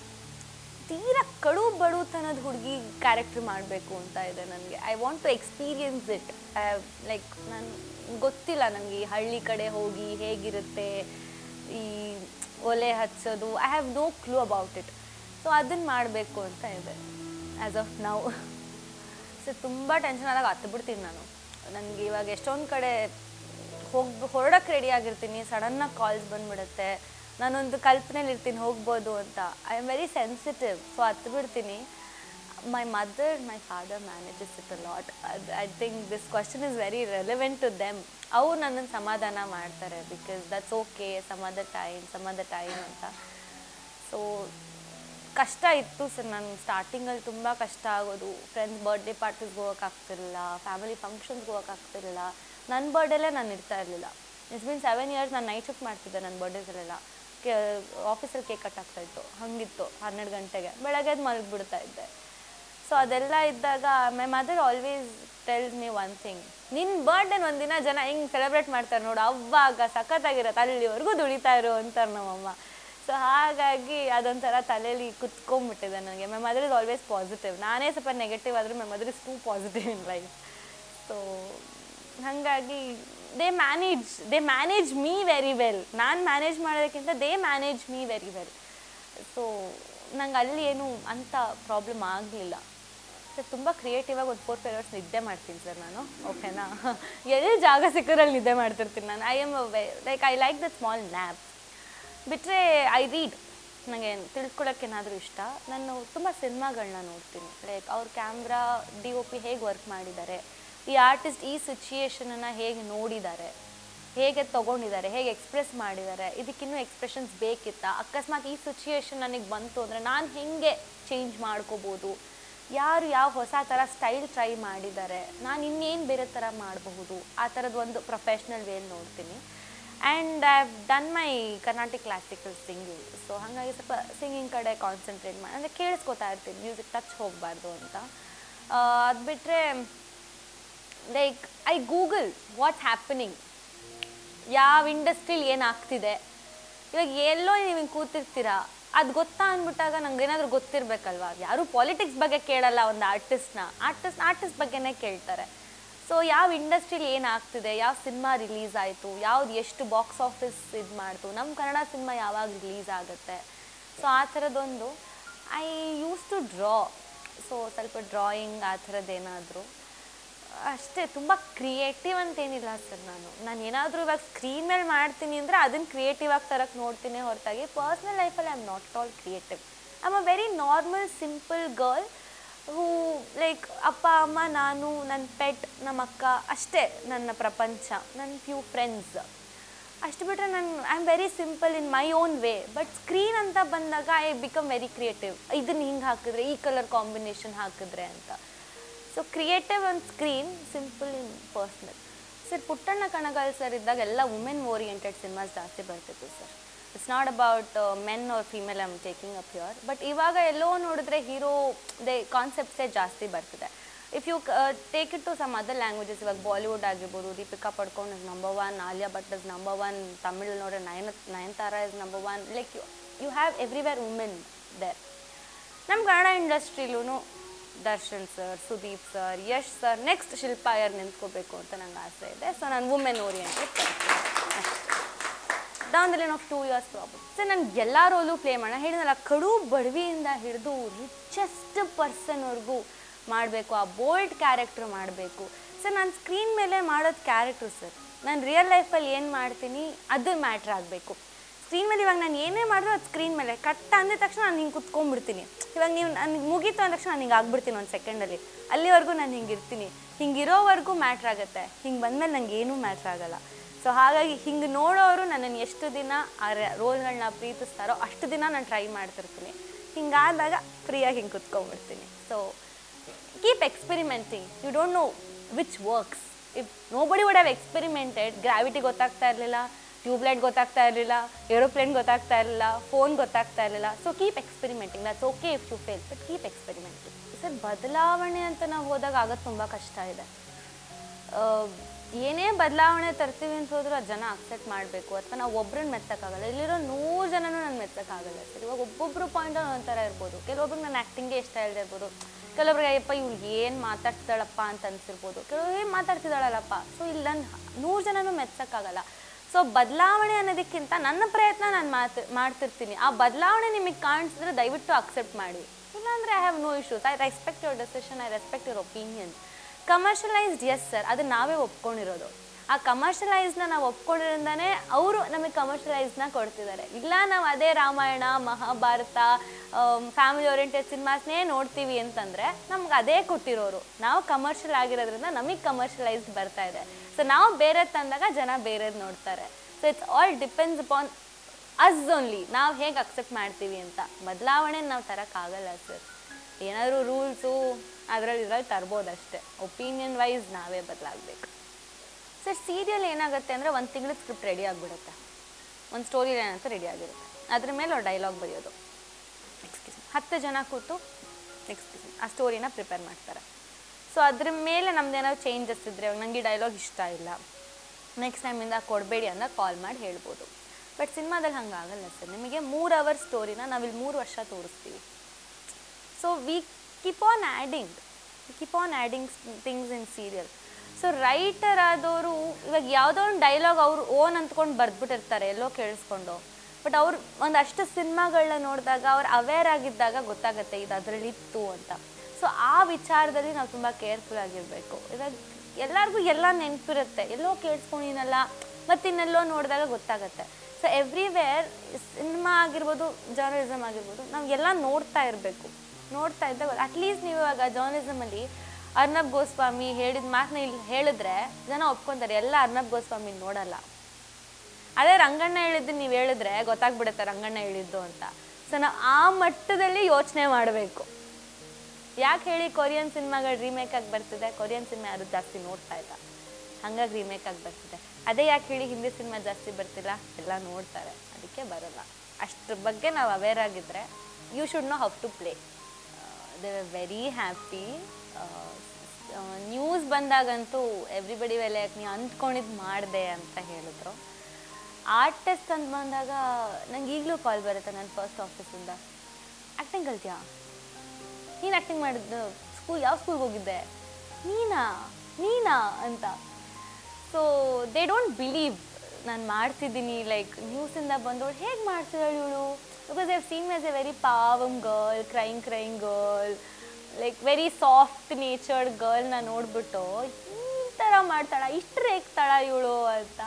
ತೀರಾ ಕಡು ಬಡುತನದ ಹುಡುಗಿ ಕ್ಯಾರೆಕ್ಟರ್ ಮಾಡಬೇಕು ಅಂತ ಇದೆ ನನಗೆ I want to experience it like ನಾನು ಗೊತ್ತಿಲ್ಲ ನನಗೆ ಈ ಹಳ್ಳಿ ಕಡೆ ಹೋಗಿ ಹೇಗಿರುತ್ತೆ ಈ ಒಲೆ ಹಚ್ಚೋದು I have no clue about it so ಅದನ್ನು ಮಾಡಬೇಕು ಅಂತ ಇದೆ ಆ್ಯಸ್ ಆಫ್ ನಾವು ಸೊ ತುಂಬ ಟೆನ್ಷನ್ ಆದಾಗ ಹತ್ತು ಬಿಡ್ತೀನಿ ನಾನು ನನಗೆ ಇವಾಗ ಎಷ್ಟೊಂದು ಕಡೆ ಹೋಗಿ ಹೊರಡಕ್ಕೆ ರೆಡಿ ಆಗಿರ್ತೀನಿ ಸಡನ್ನಾಗಿ ಕಾಲ್ಸ್ ಬಂದ್ಬಿಡುತ್ತೆ ನಾನೊಂದು ಕಲ್ಪನೆಯಲ್ಲಿ ಇರ್ತೀನಿ ಹೋಗ್ಬೋದು ಅಂತ I am very sensitive so ಹತ್ತು ಬಿಡ್ತೀನಿ my mother my father manages it a lot I think this question is very relevant to them ಅವ್ರು ನನ್ನನ್ನು ಸಮಾಧಾನ ಮಾಡ್ತಾರೆ because that's okay some other time some other time ಅಂತ so ಕಷ್ಟ ಇತ್ತು sir ನಾನು ಸ್ಟಾರ್ಟಿಂಗಲ್ಲಿ ತುಂಬ ಕಷ್ಟ ಆಗೋದು ಫ್ರೆಂಡ್ಸ್ ಬರ್ಡೇ ಪಾರ್ಟೀಸ್ಗೆ ಹೋಗೋಕ್ಕಾಗ್ತಿರಲಿಲ್ಲ ಫ್ಯಾಮಿಲಿ ಫಂಕ್ಷನ್ಸ್ಗೆ ಹೋಗೋಕ್ಕಾಗ್ತಿರಲಿಲ್ಲ ನನ್ನ ಬರ್ಡೇಲೇ ನಾನು ಇರ್ತಾ ಇರಲಿಲ್ಲ ಇಟ್ಸ್ ಬಿನ್ ಸೆವೆನ್ ಇಯರ್ಸ್ ನಾನು ನೈಟ್ ಶಿಫ್ಟ್ ಮಾಡ್ತಿದ್ದೆ ನನ್ನ ಬರ್ಡೇಸಲ್ಲೆಲ್ಲ ಕೆ ಆಫೀಸಲ್ಲಿ ಕೇಕ್ ಕಟ್ ಆಗ್ತಾ ಇತ್ತು ಹಾಗಿತ್ತು ಹನ್ನೆರಡು ಗಂಟೆಗೆ ಬೆಳಗ್ಗೆ ಎದ್ದು ಮಲಗಿಬಿಡ್ತಾ ಇದ್ದೆ ಸೊ ಅದೆಲ್ಲ ಇದ್ದಾಗ my mother always tells me one thing ನಿನ್ನ ಬರ್ಡೇನ ಒಂದಿನ ಜನ ಹಿಂಗೆ ಸೆಲೆಬ್ರೇಟ್ ಮಾಡ್ತಾರೆ ನೋಡು ಅವಾಗ ಸಖತ್ತಾಗಿರತ್ತೆ ಅಲ್ಲಿವರೆಗೂ ದುಡಿತಾ ಇರು ಅಂತಾರೆ ನಮ್ಮಮ್ಮ ಸೊ ಹಾಗಾಗಿ ಅದೊಂಥರ ತಲೆಯಲ್ಲಿ ಕುತ್ಕೊಂಡ್ಬಿಟ್ಟಿದೆ ನನಗೆ my mother is always positive ನಾನೇ ಸ್ವಲ್ಪ ನೆಗೆಟಿವ್ ಆದರೆ my mother is too positive in life so ಹಾಗಾಗಿ they manage they manage me very well ನಾನು ಮ್ಯಾನೇಜ್ ಮಾಡೋದಕ್ಕಿಂತ they manage me very well so ನಂಗೆ ಅಲ್ಲಿ ಏನು ಅಂಥ ಪ್ರಾಬ್ಲಮ್ ಆಗಲಿಲ್ಲ ಸರ್ ತುಂಬ ಕ್ರಿಯೇಟಿವ್ ಆಗಿ ಒಂದು ಫೋರ್ ಫೈವ್ ಅವರ್ಸ್ ನಿದ್ದೆ ಮಾಡ್ತೀನಿ ಸರ್ ನಾನು ಓಕೆನಾ ಎಲ್ಲಿ ಜಾಗ ಸಿಕ್ಕರಲ್ಲಿ ನಿದ್ದೆ ಮಾಡ್ತಿರ್ತೀನಿ ನಾನು I am like I like the small nap ಬಿಟ್ಟರೆ ಐ ರೀಡ್ ನನಗೆ ತಿಳ್ಕೊಳಕ್ಕೆ ಏನಾದರೂ ಇಷ್ಟ ನಾನು ತುಂಬ ಸಿನಿಮಾಗಳನ್ನ ನೋಡ್ತೀನಿ ಲೈಕ್ ಅವ್ರ ಕ್ಯಾಮ್ರಾ ಡಿ ಒ ಪಿ ಹೇಗೆ ವರ್ಕ್ ಮಾಡಿದ್ದಾರೆ ಈ ಆರ್ಟಿಸ್ಟ್ ಈ ಸಿಚುಯೇಷನನ್ನು ಹೇಗೆ ನೋಡಿದ್ದಾರೆ ಹೇಗೆ ತೊಗೊಂಡಿದ್ದಾರೆ ಹೇಗೆ ಎಕ್ಸ್ಪ್ರೆಸ್ ಮಾಡಿದ್ದಾರೆ ಇದಕ್ಕಿನ್ನೂ ಎಕ್ಸ್ಪ್ರೆಷನ್ಸ್ ಬೇಕಿತ್ತಾ ಅಕಸ್ಮಾತ್ ಈ ಸಿಚುಯೇಷನ್ ನನಗೆ ಬಂತು ಅಂದರೆ ನಾನು ಹೇಗೆ ಚೇಂಜ್ ಮಾಡ್ಕೋಬೋದು ಯಾರು ಯಾವ ಹೊಸ ಥರ ಸ್ಟೈಲ್ ಟ್ರೈ ಮಾಡಿದ್ದಾರೆ ನಾನು ಇನ್ನೇನು ಬೇರೆ ಥರ ಮಾಡಬಹುದು ಆ ಥರದ್ದು ಒಂದು ಪ್ರೊಫೆಷ್ನಲ್ ವೇಲ್ ನೋಡ್ತೀನಿ and I have done my Carnatic classical singing so ಹಾಗಾಗಿ ಸ್ವಲ್ಪ ಸಿಂಗಿಂಗ್ ಕಡೆ ಕಾನ್ಸಂಟ್ರೇಟ್ ಮಾಡಿ ಅಂದರೆ ಕೇಳಿಸ್ಕೊತಾ ಇರ್ತೀನಿ ಮ್ಯೂಸಿಕ್ ಟಚ್ ಹೋಗಬಾರ್ದು ಅಂತ ಅದು ಬಿಟ್ಟರೆ like I google what's happening ಯಾವ ಇಂಡಸ್ಟ್ರಿಲಿ ಏನಾಗ್ತಿದೆ ಇವಾಗ ಎಲ್ಲೋ ನೀವು ಹಿಂಗೆ ಕೂತಿರ್ತೀರಾ ಅದು ಗೊತ್ತಾ ಅಂದ್ಬಿಟ್ಟಾಗ ನಂಗೆ ಏನಾದರೂ ಗೊತ್ತಿರಬೇಕಲ್ವಾ ಯಾರು ಪಾಲಿಟಿಕ್ಸ್ ಬಗ್ಗೆ ಕೇಳಲ್ಲ ಒಂದು ಆರ್ಟಿಸ್ಟ್ನ ಆರ್ಟಿಸ್ಟ್ ಆರ್ಟಿಸ್ಟ್ ಬಗ್ಗೆನೇ ಕೇಳ್ತಾರೆ ಸೊ ಯಾವ ಇಂಡಸ್ಟ್ರಿಲಿ ಏನಾಗ್ತಿದೆ ಯಾವ ಸಿನಿಮಾ ರಿಲೀಸ್ ಆಯಿತು ಯಾವ್ದು ಎಷ್ಟು ಬಾಕ್ಸ್ ಆಫೀಸ್ ಇದು ಮಾಡ್ತು ನಮ್ಮ ಕನ್ನಡ ಸಿನಿಮಾ ಯಾವಾಗ ರಿಲೀಸ್ ಆಗುತ್ತೆ ಸೊ ಆ ಥರದ್ದೊಂದು I use to draw so ಸ್ವಲ್ಪ ಡ್ರಾಯಿಂಗ್ ಆ ಥರದ್ದೇನಾದರೂ ಅಷ್ಟೇ ತುಂಬ ಕ್ರಿಯೇಟಿವ್ ಅಂತೇನಿಲ್ಲ ಸರ್ ನಾನು ನಾನು ಏನಾದರೂ ಇವಾಗ ಸ್ಕ್ರೀನ್ ಮೇಲೆ ಮಾಡ್ತೀನಿ ಅಂದರೆ ಅದನ್ನು ಕ್ರಿಯೇಟಿವ್ ಆಗಿ ತರಕ್ಕೆ ನೋಡ್ತೀನಿ ಹೊರತಾಗಿ ಪರ್ಸ್ನಲ್ ಲೈಫಲ್ಲಿ I am not all creative I am a very normal simple girl who like ಅಪ್ಪ ಅಮ್ಮ ನಾನು ನನ್ನ ಪೆಟ್ ನಮ್ಮ ಅಕ್ಕ ಅಷ್ಟೇ ನನ್ನ ಪ್ರಪಂಚ ನನ್ನ ಫ್ಯೂ ಫ್ರೆಂಡ್ಸ್ ಅಷ್ಟು ಬಿಟ್ಟರೆ ನಾನು I am very simple in my own way but screen ಅಂತ ಬಂದಾಗ ಐ ಬಿಕಮ್ ವೆರಿ ಕ್ರಿಯೇಟಿವ್ ಇದನ್ನು ಹಿಂಗೆ ಹಾಕಿದ್ರೆ ಈ ಕಲರ್ ಕಾಂಬಿನೇಷನ್ ಹಾಕಿದ್ರೆ ಅಂತ so creative on screen simple in personal sir Puttanna Kanagal sir ಇದ್ದಾಗ ಎಲ್ಲ ವುಮೆನ್ ಓರಿಯೆಂಟೆಡ್ ಸಿನಿಮಾಸ್ ಜಾಸ್ತಿ ಬರ್ತಿತ್ತು sir it's not about men or female I'm taking up your but ಇವಾಗ ಎಲ್ಲೋ ನೋಡಿದ್ರೆ ಹೀರೋ ದೇ ಕಾನ್ಸೆಪ್ಟ್ಸೇ ಜಾಸ್ತಿ ಬರ್ತಿದೆ if you take it to some other languages ಇವಾಗ ಬಾಲಿವುಡ್ ಆಗಿರ್ಬೋದು Deepika Padukone is number one Alia Bhatt is number one Tamil ನೋಡ್ರೆ Nayana Nayanthara is number one like you you have everywhere women there ನಮ್ಮ ಕನ್ನಡ ಇಂಡಸ್ಟ್ರಿಲೂ Darshan sir Sudeep sir Yash sir next ಶಿಲ್ಪಾಯರ್ ನಿಂತ್ಕೋಬೇಕು ಅಂತ ನಂಗೆ ಆಸೆ ಇದೆ ಸೊ ನಾನು women oriented down the line of two years problem sir ನಾನು ಎಲ್ಲ ರೋಲು ಪ್ಲೇ ಮಾಡೋಣ ಹೇಳಿದ್ನಲ್ಲ ಕಡು ಬಡವಿಯಿಂದ ಹಿಡಿದು ರಿಚೆಸ್ಟ್ ಪರ್ಸನ್ವರೆಗೂ ಮಾಡಬೇಕು ಆ ಬೋಲ್ಡ್ ಕ್ಯಾರೆಕ್ಟರ್ ಮಾಡಬೇಕು ಸರ್ ನಾನು ಸ್ಕ್ರೀನ್ ಮೇಲೆ ಮಾಡೋದು ಕ್ಯಾರೆಕ್ಟ್ರು ಸರ್ ನಾನು ರಿಯಲ್ ಲೈಫಲ್ಲಿ ಏನು ಮಾಡ್ತೀನಿ ಅದು ಮ್ಯಾಟ್ರ್ ಆಗಬೇಕು ಸ್ಕ್ರೀನ್ ಮೇಲೆ ಇವಾಗ ನಾನು ಏನೇ ಮಾಡಿದ್ರು ಅದು ಸ್ಕ್ರೀನ್ ಮೇಲೆ ಕಟ್ ಅಂದಿದ ತಕ್ಷಣ ನಾನು ಹಿಂಗೆ ಕುತ್ಕೊಂಡ್ಬಿಡ್ತೀನಿ ಇವಾಗ ನೀವು ನನಗೆ ಮುಗೀತು ಅಂದ ತಕ್ಷಣ ನಾನು ಹಿಂಗೆ ಆಗ್ಬಿಡ್ತೀನಿ ಒಂದು ಸೆಕೆಂಡಲ್ಲಿ ಅಲ್ಲಿವರೆಗೂ ನಾನು ಹಿಂಗೆ ಇರ್ತೀನಿ ಹಿಂಗಿರೋವರೆಗೂ ಮ್ಯಾಟ್ರ್ ಆಗುತ್ತೆ ಹಿಂಗೆ ಬಂದಮೇಲೆ ನಂಗೆ ಏನೂ ಮ್ಯಾಟ್ರ್ ಆಗಲ್ಲ ಸೊ ಹಾಗಾಗಿ ಹಿಂಗೆ ನೋಡೋರು ನನ್ನನ್ನು ಎಷ್ಟು ದಿನ ಆ ರೋಲ್ಗಳನ್ನ ಪ್ರೀತಿಸ್ತಾರೋ ಅಷ್ಟು ದಿನ ನಾನು ಟ್ರೈ ಮಾಡ್ತಿರ್ತೀನಿ ಹಿಂಗಾದಾಗ ಫ್ರೀಯಾಗಿ ಹಿಂಗೆ ಕುತ್ಕೊಂಡ್ಬಿಡ್ತೀನಿ so keep experimenting you don't know which works if nobody would have experimented gravity ಗೊತ್ತಾಗ್ತಾ ಇರಲಿಲ್ಲ ಟ್ಯೂಬ್ಲೈಟ್ ಗೊತ್ತಾಗ್ತಾ ಇರಲಿಲ್ಲ ಏರೋಪ್ಲೇನ್ ಗೊತ್ತಾಗ್ತಾ ಇರಲಿಲ್ಲ ಫೋನ್ ಗೊತ್ತಾಗ್ತಾ ಇರಲಿಲ್ಲ so keep experimenting that's okay if you fail but keep experimenting sir ಬದಲಾವಣೆ ಅಂತ ನಾವು ಹೋದಾಗ ಆಗೋದು ತುಂಬ ಕಷ್ಟ ಇದೆ ಆ, ಏನೇ ಬದಲಾವಣೆ ತರ್ತೀವಿ ಅಂತ ಹೋದ್ರೂ ಅದು ಜನ ಅಕ್ಸೆಪ್ಟ್ ಮಾಡಬೇಕು ಅಥವಾ ನಾವು ಒಬ್ರನ್ನ ಮೆಚ್ಚಕ್ಕಾಗಲ್ಲ ಇಲ್ಲಿರೋ ನೂರು ಜನನೂ ನಾನು ಮೆಚ್ಚಕ್ಕಾಗಲ್ಲ ಸರ್ ಇವಾಗ ಒಬ್ಬೊಬ್ಬರು ಪಾಯಿಂಟ್ ಒಂಥರ ಇರ್ಬೋದು ಕೆಲವೊಬ್ರಿಗೆ ನನ್ನ ಆ್ಯಕ್ಟಿಂಗೇ ಇಷ್ಟ ಇಲ್ಲದೆ ಇರ್ಬೋದು ಕೆಲವೊಬ್ರಿಗೆ ಅಯ್ಯಪ್ಪ ಇವ್ಳಿಗೆ ಏನು ಮಾತಾಡ್ತಿದ್ದಾಳಪ್ಪ ಅಂತ ಅನ್ಸಿರ್ಬೋದು ಕೆಲವರು ಏನು ಮಾತಾಡ್ತಿದ್ದಾಳಲ್ಲಪ್ಪ ಸೊ ಇಲ್ಲಿ ನನ್ನ ನೂರು ಜನನೂ ಮೆಚ್ಚಕ್ಕಾಗಲ್ಲ ಸೊ ಬದಲಾವಣೆ ಅನ್ನೋದಕ್ಕಿಂತ ನನ್ನ ಪ್ರಯತ್ನ ನಾನು ಮಾತು ಮಾಡ್ತಿರ್ತೀನಿ ಆ ಬದಲಾವಣೆ ನಿಮಗೆ ಕಾಣಿಸಿದ್ರೆ ದಯವಿಟ್ಟು ಅಕ್ಸೆಪ್ಟ್ ಮಾಡಿ ಇಲ್ಲಾಂದರೆ I have no issues I respect your decision I respect your opinion commercialised yes sir ಅದು ನಾವೇ ಒಪ್ಕೊಂಡಿರೋದು ಆ ಕಮರ್ಷಿಯಲೈಸ್ನ ನಾವು ಒಪ್ಕೊಂಡಿರೋದ್ರಿಂದನೇ ಅವರು ನಮಗೆ ಕಮರ್ಷಿಯಲೈಸ್ನ ಕೊಡ್ತಿದ್ದಾರೆ ಇಲ್ಲ ನಾವು ಅದೇ ರಾಮಾಯಣ ಮಹಾಭಾರತ ಫ್ಯಾಮಿಲಿ ಓರಿಯೆಂಟೆಡ್ ಸಿನಿಮಾಸ್ನೇ ನೋಡ್ತೀವಿ ಅಂತಂದರೆ ನಮ್ಗೆ ಅದೇ ಕೊಟ್ಟಿರೋರು ನಾವು ಕಮರ್ಷಿಯಲ್ ಆಗಿರೋದ್ರಿಂದ ನಮಗೆ ಕಮರ್ಷಿಯಲೈಸ್ಡ್ ಬರ್ತಾ ಇದೆ ಸೊ ನಾವು ಬೇರೆ ತಂದಾಗ ಜನ ಬೇರೆದು ನೋಡ್ತಾರೆ so it's all depends upon us only ನಾವು ಹೇಗೆ ಅಕ್ಸೆಪ್ಟ್ ಮಾಡ್ತೀವಿ ಅಂತ ಬದಲಾವಣೆ ನಾವು ತರೋಕ್ಕಾಗಲ್ಲ ಸರ್ ಏನಾದರೂ ರೂಲ್ಸು ಅದರಲ್ಲಿ ಇದ್ರಲ್ಲಿ ತರ್ಬೋದು ಅಷ್ಟೇ ಒಪಿನಿಯನ್ ವೈಸ್ ನಾವೇ ಬದಲಾಗಬೇಕು ಸರ್ ಸೀರಿಯಲ್ ಏನಾಗುತ್ತೆ ಅಂದರೆ ಒಂದು ತಿಂಗಳ ಸ್ಕ್ರಿಪ್ಟ್ ರೆಡಿ ಆಗಿಬಿಡುತ್ತೆ ಒಂದು ಸ್ಟೋರಿ ಲೈನ್ ಅಂತ ರೆಡಿ ಆಗಿರುತ್ತೆ ಅದ್ರ ಮೇಲೆ ಅವ್ರು ಡೈಲಾಗ್ ಬರೆಯೋದು ಎಕ್ಸ್ಕ್ಯೂಸ್ ಹತ್ತು ಜನ ಕೂತು ಎಕ್ಸ್ಕ್ಯೂಸ್ ಆ ಸ್ಟೋರಿನ ಪ್ರಿಪೇರ್ ಮಾಡ್ತಾರೆ ಸೊ ಅದ್ರ ಮೇಲೆ ನಮ್ದೇನಾದ್ರು ಚೇಂಜಸ್ ಇದ್ದರೆ ನನಗೆ ಡೈಲಾಗ್ ಇಷ್ಟ ಇಲ್ಲ ನೆಕ್ಸ್ಟ್ ಟೈಮಿಂದ ಕೊಡಬೇಡಿ ಅಂತ ಕಾಲ್ ಮಾಡಿ ಹೇಳ್ಬೋದು ಬಟ್ ಸಿನಿಮಾದಲ್ಲಿ ಹಂಗಾಗಲ್ಲ ಸರ್ ನಿಮಗೆ ಮೂರು ಅವರ್ ಸ್ಟೋರಿನ ನಾವಿಲ್ಲಿ ಮೂರು ವರ್ಷ ತೋರಿಸ್ತೀವಿ so we keep on adding keep on adding things in serial so writer ಆದವರು ಇವಾಗ ಯಾವುದೋ ಒಂದು ಡೈಲಾಗ್ ಅವರು ಓನ್ ಅಂದ್ಕೊಂಡು ಬರೆದ್ಬಿಟ್ಟಿರ್ತಾರೆ ಎಲ್ಲೋ ಕೇಳಿಸ್ಕೊಂಡು ಬಟ್ ಅವ್ರು ಒಂದಷ್ಟು ಸಿನಿಮಾಗಳನ್ನ ನೋಡಿದಾಗ ಅವ್ರು ಅವೇರ್ ಆಗಿದ್ದಾಗ ಗೊತ್ತಾಗುತ್ತೆ ಇದು ಅದರಲ್ಲಿ ಇತ್ತು ಅಂತ ಸೊ ಆ ವಿಚಾರದಲ್ಲಿ ನಾವು ತುಂಬ ಕೇರ್ಫುಲ್ ಆಗಿರಬೇಕು ಇವಾಗ ಎಲ್ಲರಿಗೂ ಎಲ್ಲ ನೆನಪಿರುತ್ತೆ ಎಲ್ಲೋ ಕೇಳಿಸ್ಕೊಂಡಿನಲ್ಲ ಮತ್ತಿನ್ನೆಲ್ಲೋ ನೋಡಿದಾಗ ಗೊತ್ತಾಗುತ್ತೆ ಸೊ ಎವ್ರಿವೇರ್ ಸಿನಿಮಾ ಆಗಿರ್ಬೋದು ಜರ್ನಲಿಸಮ್ ಆಗಿರ್ಬೋದು ನಾವು ಎಲ್ಲ ನೋಡ್ತಾ ಇರಬೇಕು ನೋಡ್ತಾ ಇದ್ದಾಗ ಅಟ್ಲೀಸ್ಟ್ ನೀವು ಇವಾಗ ಜರ್ನಲಿಸಮಲ್ಲಿ ಅರ್ನಬ್ ಗೋಸ್ವಾಮಿ ಹೇಳಿದ ಮಾತನ್ನ ಇಲ್ಲಿ ಹೇಳಿದ್ರೆ ಜನ ಒಪ್ಕೊತಾರೆ ಎಲ್ಲ ಅರ್ನಬ್ ಗೋಸ್ವಾಮಿ ನೋಡಲ್ಲ ಅದೇ ರಂಗಣ್ಣ ಹೇಳಿದ್ದು ನೀವು ಹೇಳಿದ್ರೆ ಗೊತ್ತಾಗ್ಬಿಡುತ್ತೆ ರಂಗಣ್ಣ ಹೇಳಿದ್ದು ಅಂತ ಸೊ ನಾವು ಆ ಮಟ್ಟದಲ್ಲಿ ಯೋಚನೆ ಮಾಡಬೇಕು ಯಾಕೆ ಹೇಳಿ ಕೊರಿಯನ್ ಸಿನಿಮಾಗಳು ರೀಮೇಕ್ ಆಗಿ ಬರ್ತಿದೆ ಕೊರಿಯನ್ ಸಿನಿಮಾ ಯಾರು ಜಾಸ್ತಿ ನೋಡ್ತಾ ಇಲ್ಲ ಹಂಗಾಗಿ ರೀಮೇಕ್ ಆಗಿ ಬರ್ತಿದೆ ಅದೇ ಯಾಕೆ ಹೇಳಿ ಹಿಂದಿ ಸಿನಿಮಾ ಜಾಸ್ತಿ ಬರ್ತಿಲ್ಲ ಎಲ್ಲ ನೋಡ್ತಾರೆ ಅದಕ್ಕೆ ಬರೋಲ್ಲ ಅಷ್ಟ್ರ ಬಗ್ಗೆ ನಾವು ಅವೇರ್ ಆಗಿದ್ರೆ you should know how to play they are very happy news ಬಂದಾಗಂತೂ ಎವ್ರಿಬಡಿ ವೆಲೆ ನೀವು ಅಂದ್ಕೊಂಡಿದ್ದು ಮಾಡಿದೆ ಅಂತ ಹೇಳಿದ್ರು ಆರ್ಟಿಸ್ಟ್ ಅಂತ ಬಂದಾಗ ನಂಗೆ ಈಗಲೂ ಕಾಲ್ ಬರುತ್ತೆ ನನ್ನ ಫಸ್ಟ್ ಆಫೀಸಿಂದ ಆ್ಯಕ್ಟಿಂಗ್ ಕಲ್ತ್ಯಾ ನೀನು ಆ್ಯಕ್ಟಿಂಗ್ ಮಾಡಿದ್ದು ಸ್ಕೂಲ್ ಯಾವ ಸ್ಕೂಲ್ಗೆ ಹೋಗಿದ್ದೆ ನೀನಾ ನೀನಾ ಅಂತ ಸೊ ದೇ ಡೋಂಟ್ ಬಿಲೀವ್ ನಾನು ಮಾಡ್ತಿದ್ದೀನಿ ಲೈಕ್ ನ್ಯೂಸಿಂದ ಬಂದವಳು ಹೇಗೆ ಮಾಡ್ತಿದ್ದಾಳೆ ಇವಳು because I've seen as a very ಪಾವಮ್ girl crying crying girl like very soft natured ಗರ್ಲ್ನ ನೋಡ್ಬಿಟ್ಟು ಈ ಥರ ಮಾಡ್ತಾಳ ಇಷ್ಟು ರೇಗ್ತಾಳ ಇವಳು ಅಂತ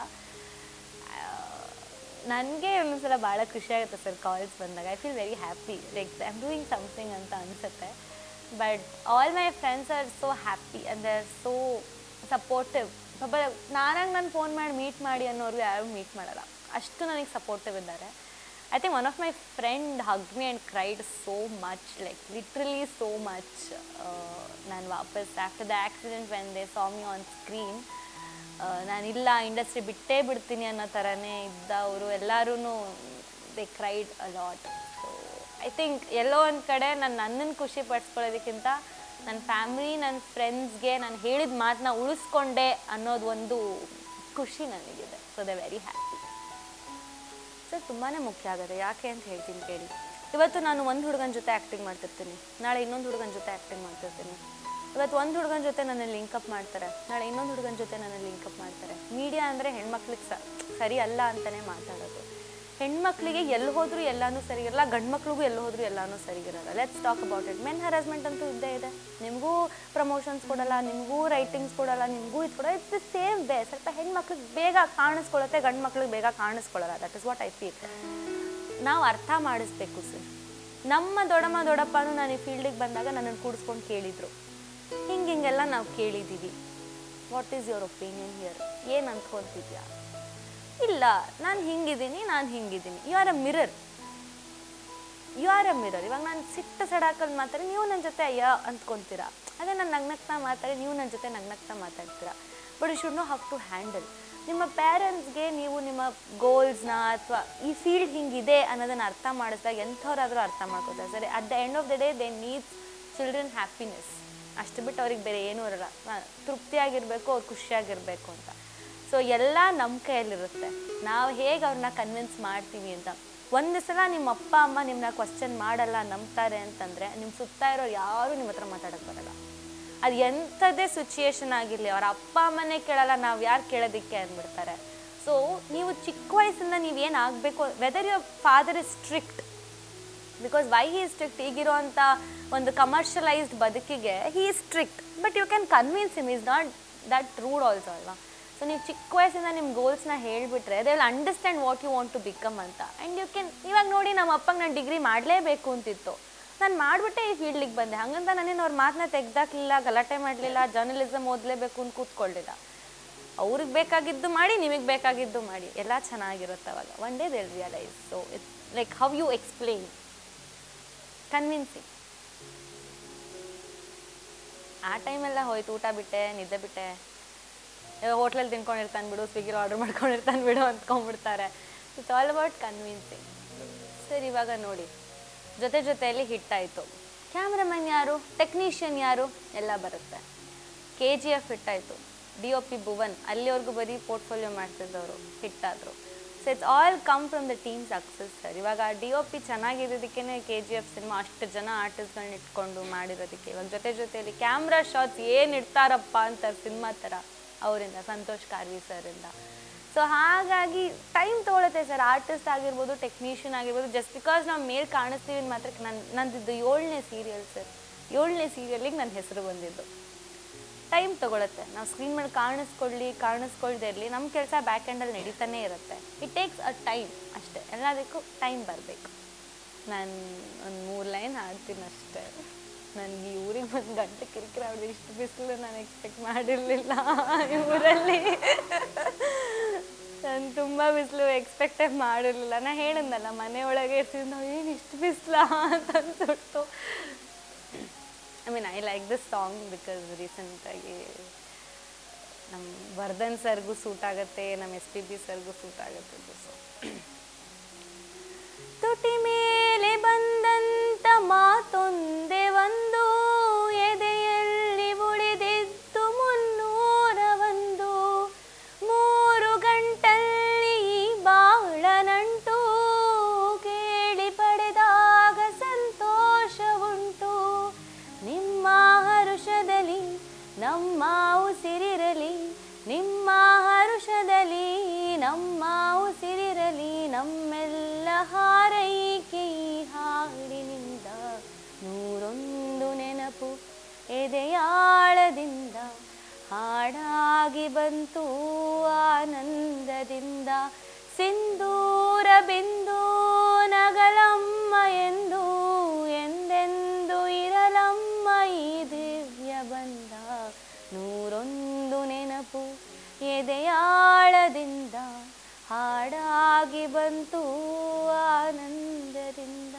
ನನಗೆ ಒಂದೊಂದ್ಸಲ ಭಾಳ ಖುಷಿ ಆಗುತ್ತೆ ಸರ್ ಕಾಲ್ಸ್ ಬಂದಾಗ I feel very happy like I am doing something ಅಂತ ಅನಿಸುತ್ತೆ but all my friends are so happy and they are so supportive ಪಾಪ ನಾನಾಗ ನಾನು ಫೋನ್ ಮಾಡಿ ಮೀಟ್ ಮಾಡಿ ಅನ್ನೋರ್ಗು ಯಾರು ಮೀಟ್ ಮಾಡಲ್ಲ ಅಷ್ಟು ನನಗೆ ಸಪೋರ್ಟಿವ್ ಇದ್ದಾರೆ I think one of my friend hug me and cried so much like literally so much ನಾನು ವಾಪಸ್ after the accident when they saw me on screen ನಾನಿಲ್ಲ ಇಂಡಸ್ಟ್ರಿ ಬಿಟ್ಟೇ ಬಿಡ್ತೀನಿ ಅನ್ನೋ ಥರನೇ ಇದ್ದವರು ಎಲ್ಲರೂ they cried a lot so I think ಎಲ್ಲೋ ಒಂದು ಕಡೆ ನಾನು ನನ್ನನ್ನು ಖುಷಿ ಪಡಿಸ್ಕೊಳ್ಳೋದಕ್ಕಿಂತ ನನ್ನ ಫ್ಯಾಮಿಲಿ ನನ್ನ ಫ್ರೆಂಡ್ಸ್ಗೆ ನಾನು ಹೇಳಿದ ಮಾತನ್ನ ಉಳಿಸ್ಕೊಂಡೆ ಅನ್ನೋದು ಒಂದು ಖುಷಿ ನನಗಿದೆ so they very happy sir ತುಂಬಾ ಮುಖ್ಯ ಆಗುತ್ತೆ ಯಾಕೆ ಅಂತ ಹೇಳ್ತೀನಿ ಕೇಳಿ ಇವತ್ತು ನಾನು ಒಂದು ಹುಡುಗನ ಜೊತೆ ಆ್ಯಕ್ಟಿಂಗ್ ಮಾಡ್ತಿರ್ತೀನಿ ನಾಳೆ ಇನ್ನೊಂದು ಹುಡುಗನ ಜೊತೆ ಆ್ಯಕ್ಟಿಂಗ್ ಮಾಡ್ತಿರ್ತೀನಿ ಇವತ್ತು ಒಂದು ಹುಡುಗನ ಜೊತೆ ನನ್ನ ಲಿಂಕಪ್ ಮಾಡ್ತಾರೆ ನಾಳೆ ಇನ್ನೊಂದು ಹುಡುಗನ ಜೊತೆ ನನ್ನ ಲಿಂಕಪ್ ಮಾಡ್ತಾರೆ ಮೀಡಿಯಾ ಅಂದರೆ ಹೆಣ್ಮಕ್ಳಿಗೆ ಸ ಸರಿ ಅಲ್ಲ ಅಂತಲೇ ಮಾತಾಡೋದು ಹೆಣ್ಮಕ್ಳಿಗೆ ಎಲ್ಲಿ ಹೋದ್ರೂ ಎಲ್ಲಾನು ಸರಿಗಿರಲ್ಲ ಗಂಡು ಮಕ್ಳಿಗೂ ಎಲ್ಲಿ ಹೋದ್ರೂ ಎಲ್ಲಾನು ಸರಿಗಿರಲ್ಲ let's talk about it men harassment ಅಂತೂ ಇದ್ದೇ ಇದೆ ನಿಮಗೂ ಪ್ರಮೋಷನ್ಸ್ ಕೊಡಲ್ಲ ನಿಮಗೂ ರೈಟಿಂಗ್ಸ್ ಕೊಡಲ್ಲ ನಿಮಗೂ ಇದು ಕೊಡಲ್ಲ ಇಟ್ಸ್ ದ ಸೇಮ್ ವೇ ಸ್ವಲ್ಪ ಹೆಣ್ಮಕ್ಳಿಗೆ ಬೇಗ ಕಾಣಿಸ್ಕೊಳ್ಳುತ್ತೆ ಗಂಡು ಮಕ್ಳಿಗೆ ಬೇಗ ಕಾಣಿಸ್ಕೊಳ್ಳಲ್ಲ that is what I feel ನಾವು ಅರ್ಥ ಮಾಡಿಸ್ಬೇಕು ಸರ್ ನಮ್ಮ ದೊಡ್ಡಮ್ಮ ದೊಡ್ಡಪ್ಪನೂ ನಾನು ಈ ಫೀಲ್ಡಿಗೆ ಬಂದಾಗ ನನ್ನನ್ನು ಕೂಡಿಸ್ಕೊಂಡು ಕೇಳಿದರು ಹಿಂಗೆ ಹಿಂಗೆಲ್ಲ ನಾವು ಕೇಳಿದ್ದೀವಿ what is your opinion here ಏನು ಅಂದ್ಕೊತಿದ್ಯಾ ಇಲ್ಲ ನಾನು ಹಿಂಗಿದ್ದೀನಿ ನಾನು ಹಿಂಗಿದ್ದೀನಿ you are a mirror you are a mirror ಇವಾಗ ನಾನು ಸಿಟ್ಟು ಸಡಾಕಲ್ಲಿ ಮಾತಾಡಿ ನೀವು ನನ್ನ ಜೊತೆ ಅಯ್ಯ ಅಂದ್ಕೊತೀರಾ ಅದೇ ನಾನು ನಗ್ನಗ್ತಾ ಮಾತಾಡಿ ನೀವು ನನ್ನ ಜೊತೆ ನಗ್ನಗ್ತಾ ಮಾತಾಡ್ತೀರಾ but you should know how to handle ನಿಮ್ಮ ಪೇರೆಂಟ್ಸ್ಗೆ ನೀವು ನಿಮ್ಮ ಗೋಲ್ಸ್ನ ಅಥವಾ ಈ ಫೀಲ್ಡ್ ಹಿಂಗಿದೆ ಅನ್ನೋದನ್ನು ಅರ್ಥ ಮಾಡಿಸಿದಾಗ ಎಂಥವ್ರಾದರೂ ಅರ್ಥ ಮಾಡ್ಕೋತಾರೆ ಸರಿ at the end of the day they needs children happiness ಅಷ್ಟು ಬಿಟ್ಟು ಅವ್ರಿಗೆ ಬೇರೆ ಏನೂ ಇರಲ್ಲ ಆ, ತೃಪ್ತಿಯಾಗಿರಬೇಕು ಅವ್ರು ಖುಷಿಯಾಗಿರಬೇಕು ಅಂತ ಸೊ ಎಲ್ಲ ನಮ್ಮ ಕೈಯಲ್ಲಿರುತ್ತೆ ನಾವು ಹೇಗೆ ಅವ್ರನ್ನ ಕನ್ವಿನ್ಸ್ ಮಾಡ್ತೀವಿ ಅಂತ ಒಂದು ಸಲ ನಿಮ್ಮ ಅಪ್ಪ ಅಮ್ಮ ನಿಮ್ಮನ್ನ ಕ್ವಶನ್ ಮಾಡಲ್ಲ ನಂಬ್ತಾರೆ ಅಂತಂದರೆ ನಿಮ್ಮ ಸುತ್ತ ಇರೋರು ಯಾರೂ ನಿಮ್ಮ ಹತ್ರ ಮಾತಾಡೋಕ್ಕೆ ಬರಲ್ಲ ಅದು ಎಂಥದ್ದೇ ಸಿಚುಯೇಷನ್ ಆಗಿರಲಿ ಅವ್ರ ಅಪ್ಪ ಅಮ್ಮನೇ ಕೇಳಲ್ಲ ನಾವು ಯಾರು ಕೇಳೋದಕ್ಕೆ ಅಂದ್ಬಿಡ್ತಾರೆ ಸೊ ನೀವು ಚಿಕ್ಕ ವಯಸ್ಸಿಂದ ನೀವೇನು ಆಗಬೇಕು whether your father is strict because why he strict ಈಗಿರುವಂಥ ಒಂದು ಕಮರ್ಷಿಯಲೈಸ್ಡ್ ಬದುಕಿಗೆ he is strict but you can convince him is not that rude also ಅಲ್ವಾ ಸೊ ನೀವು ಚಿಕ್ಕ ವಯಸ್ಸಿಂದ ನಿಮ್ಮ ಗೋಲ್ಸ್ನ ಹೇಳಿಬಿಟ್ರೆ they will understand what you want to become ಅಂತ ಆ್ಯಂಡ್ ಯು ಕ್ಯಾನ್ ಇವಾಗ ನೋಡಿ ನಮ್ಮ ಅಪ್ಪಗೆ ನಾನು ಡಿಗ್ರಿ ಮಾಡಲೇಬೇಕು ಅಂತಿತ್ತು ನಾನು ಮಾಡಿಬಿಟ್ಟೆ ಈ ಫೀಲ್ಡಿಗೆ ಬಂದೆ ಹಂಗಂತ ನಾನೇನು ಅವ್ರ ಮಾತನ್ನ ತೆಗ್ದಾಕ್ಲಿಲ್ಲ ಗಲಾಟೆ ಮಾಡಲಿಲ್ಲ ಜರ್ನಲಿಸಮ್ ಓದಲೇಬೇಕು ಅಂತ ಕೂತ್ಕೊಳ್ಳಿಲ್ಲ ಅವ್ರಿಗೆ ಬೇಕಾಗಿದ್ದು ಮಾಡಿ ನಿಮಗೆ ಬೇಕಾಗಿದ್ದು ಮಾಡಿ ಎಲ್ಲ ಚೆನ್ನಾಗಿರುತ್ತೆ ಅವಾಗ one day they realise so it's like how you explain convincing ಆ ಟೈಮೆಲ್ಲ ಹೋಯ್ತು ಊಟ ಬಿಟ್ಟೆ ನಿದ್ದೆ ಬಿಟ್ಟೆ ಹೋಟ್ಲಲ್ಲಿ ತಿನ್ಕೊಂಡಿರ್ತಾನೆ ಬಿಡು ಸ್ವಿಗ್ಗಿಲಿ ಆರ್ಡರ್ ಮಾಡ್ಕೊಂಡಿರ್ತಾನೆ ಬಿಡು ಅಂದ್ಕೊಂಡ್ಬಿಡ್ತಾರೆ it's all about convincing sir ಇವಾಗ ನೋಡಿ ಜೊತೆ ಜೊತೆಯಲ್ಲಿ ಹಿಟ್ ಆಯಿತು ಕ್ಯಾಮ್ರಾಮನ್ ಯಾರು ಟೆಕ್ನಿಷಿಯನ್ ಯಾರು ಎಲ್ಲ ಬರುತ್ತೆ ಕೆ ಜಿ ಎಫ್ ಹಿಟ್ ಆಯಿತು ಡಿ ಒ ಪಿ ಭುವನ್ ಅಲ್ಲಿವರೆಗೂ ಬರೀ ಪೋರ್ಟ್ಫೋಲಿಯೋ ಮಾಡ್ತಿದ್ದವರು ಹಿಟ್ ಆದರು so it's all come from the team success sir ಇವಾಗ ಡಿ ಒ ಪಿ ಚೆನ್ನಾಗಿರೋದಕ್ಕೇ ಕೆ ಜಿ ಎಫ್ ಸಿನಿಮಾ ಅಷ್ಟು ಜನ ಆರ್ಟಿಸ್ಟ್ಗಳನ್ನ ಇಟ್ಕೊಂಡು ಮಾಡಿರೋದಕ್ಕೆ ಇವಾಗ ಜೊತೆ ಜೊತೆಯಲ್ಲಿ ಕ್ಯಾಮ್ರಾ ಶಾಟ್ಸ್ ಏನು ಇಡ್ತಾರಪ್ಪ ಅಂತಾರೆ ಸಿನಿಮಾ ಥರ ಅವರಿಂದ ಸಂತೋಷ್ ಕಾರ್ವಿ ಸರಿಂದ ಸೊ ಹಾಗಾಗಿ ಟೈಮ್ ತೊಗೊಳುತ್ತೆ ಸರ್ ಆರ್ಟಿಸ್ಟ್ ಆಗಿರ್ಬೋದು ಟೆಕ್ನಿಷಿಯನ್ ಆಗಿರ್ಬೋದು ಜಸ್ಟ್ ಬಿಕಾಸ್ ನಾವು ಮೇಲ್ ಕಾಣಿಸ್ತೀವಿ ಅಂದ್ ಮಾತ್ರಕ್ಕೆ ನನ್ನ ನಂದಿದ್ದು ಏಳನೇ ಸೀರಿಯಲ್ ಸರ್ ಏಳನೇ ಸೀರಿಯಲಿಗೆ ನನ್ನ ಹೆಸರು ಬಂದಿದ್ದು ಟೈಮ್ ತೊಗೊಳುತ್ತೆ ನಾವು ಸ್ಕ್ರೀನ್ ಮೇಲೆ ಕಾಣಿಸ್ಕೊಳ್ಳಿ ಕಾಣಿಸ್ಕೊಳ್ದೇ ಇರಲಿ ನಮ್ಮ ಕೆಲಸ ಬ್ಯಾಕ್ ಎಂಡಲ್ಲಿ ನಡೀತಾನೆ ಇರುತ್ತೆ ಇಟ್ ಟೇಕ್ಸ್ ಅ ಟೈಮ್ ಅಷ್ಟೇ ಎಲ್ಲದಕ್ಕೂ ಟೈಮ್ ಬರಬೇಕು ನಾನು ಒಂದು ಮೂರು ಲೈನ್ ಹಾಡ್ತೀನಿ ಅಷ್ಟೇ ನನಗೆ ಈ ಊರಿಗೆ ಒಂದು ಗಂಟೆ ಕಿರಿಕಿರಿ ಅವ್ರದ್ದು ಇಷ್ಟು ಬಿಸಿಲು ನಾನು ಎಕ್ಸ್ಪೆಕ್ಟ್ ಮಾಡಿರಲಿಲ್ಲ ಈ ಊರಲ್ಲಿ ನಾನು ತುಂಬ ಬಿಸಿಲು ಎಕ್ಸ್ಪೆಕ್ಟೇ ಮಾಡಿರಲಿಲ್ಲ ನಾ ಹೇಳಿದ್ನಲ್ಲ ಮನೆ ಒಳಗೆ ಇರ್ತೀನಿ ನಾವು ಏನು ಇಷ್ಟು ಬಿಸಿಲಾ ಅಂತ ಅನ್ಸುಟ್ಟು I mean I like this song because ರೀಸೆಂಟಾಗಿ ನಮ್ಮ ವರ್ಧನ್ ಸರ್ಗೂ ಸೂಟ್ ಆಗುತ್ತೆ ನಮ್ಮ ಎಸ್ ಪಿ ಬಿ ಸರ್ಗೂ ಸೂಟ್ ಆಗುತ್ತೆ ಇದು ಸೊ ತುಟಿ ಮೇಲೆ ಬಂದಂತ ಮಾತೊಂದೇ ಒಂದು ಎದೆಯಲ್ಲಿ ಉಳಿದಿದ್ದು ಮುನ್ನೂರ ಒಂದು ಮೂರು ಗಂಟಲ್ಲಿ ಈ ಬಾಳ ನಂಟು ಕೇಳಿ ಪಡೆದಾಗ ಸಂತೋಷ ಉಂಟು ನಿಮ್ಮ ಹರುಷದಲ್ಲಿ ನಮ್ಮ ಉಸಿರಿರಲಿ ನಿಮ್ಮ ಹರುಷದಲ್ಲಿ ನಮ್ಮ ಉಸಿರಿರಲಿ ನಮ್ಮೆಲ್ಲ ಹಾರೈಕೆ ಈ ಹಾಡಿನಿಂದ ನೂರೊಂದು ನೆನಪು ಎದೆಯಾಳದಿಂದ ಹಾಡಾಗಿ ಬಂತು ಆನಂದದಿಂದ ಸಿಂಧೂರ ಬಿಂದು ನಗಲಮ್ಮ ಎಂದು ಎಂದೆಂದು ಇರಲಮ್ಮ ಈ ದಿವ್ಯ ಬಂದ ನೂರೊಂದು ನೆನಪು ಎದೆಯಾಳದಿಂದ ಹಾಡಾಗಿ ಬಂತು ಆನಂದದಿಂದ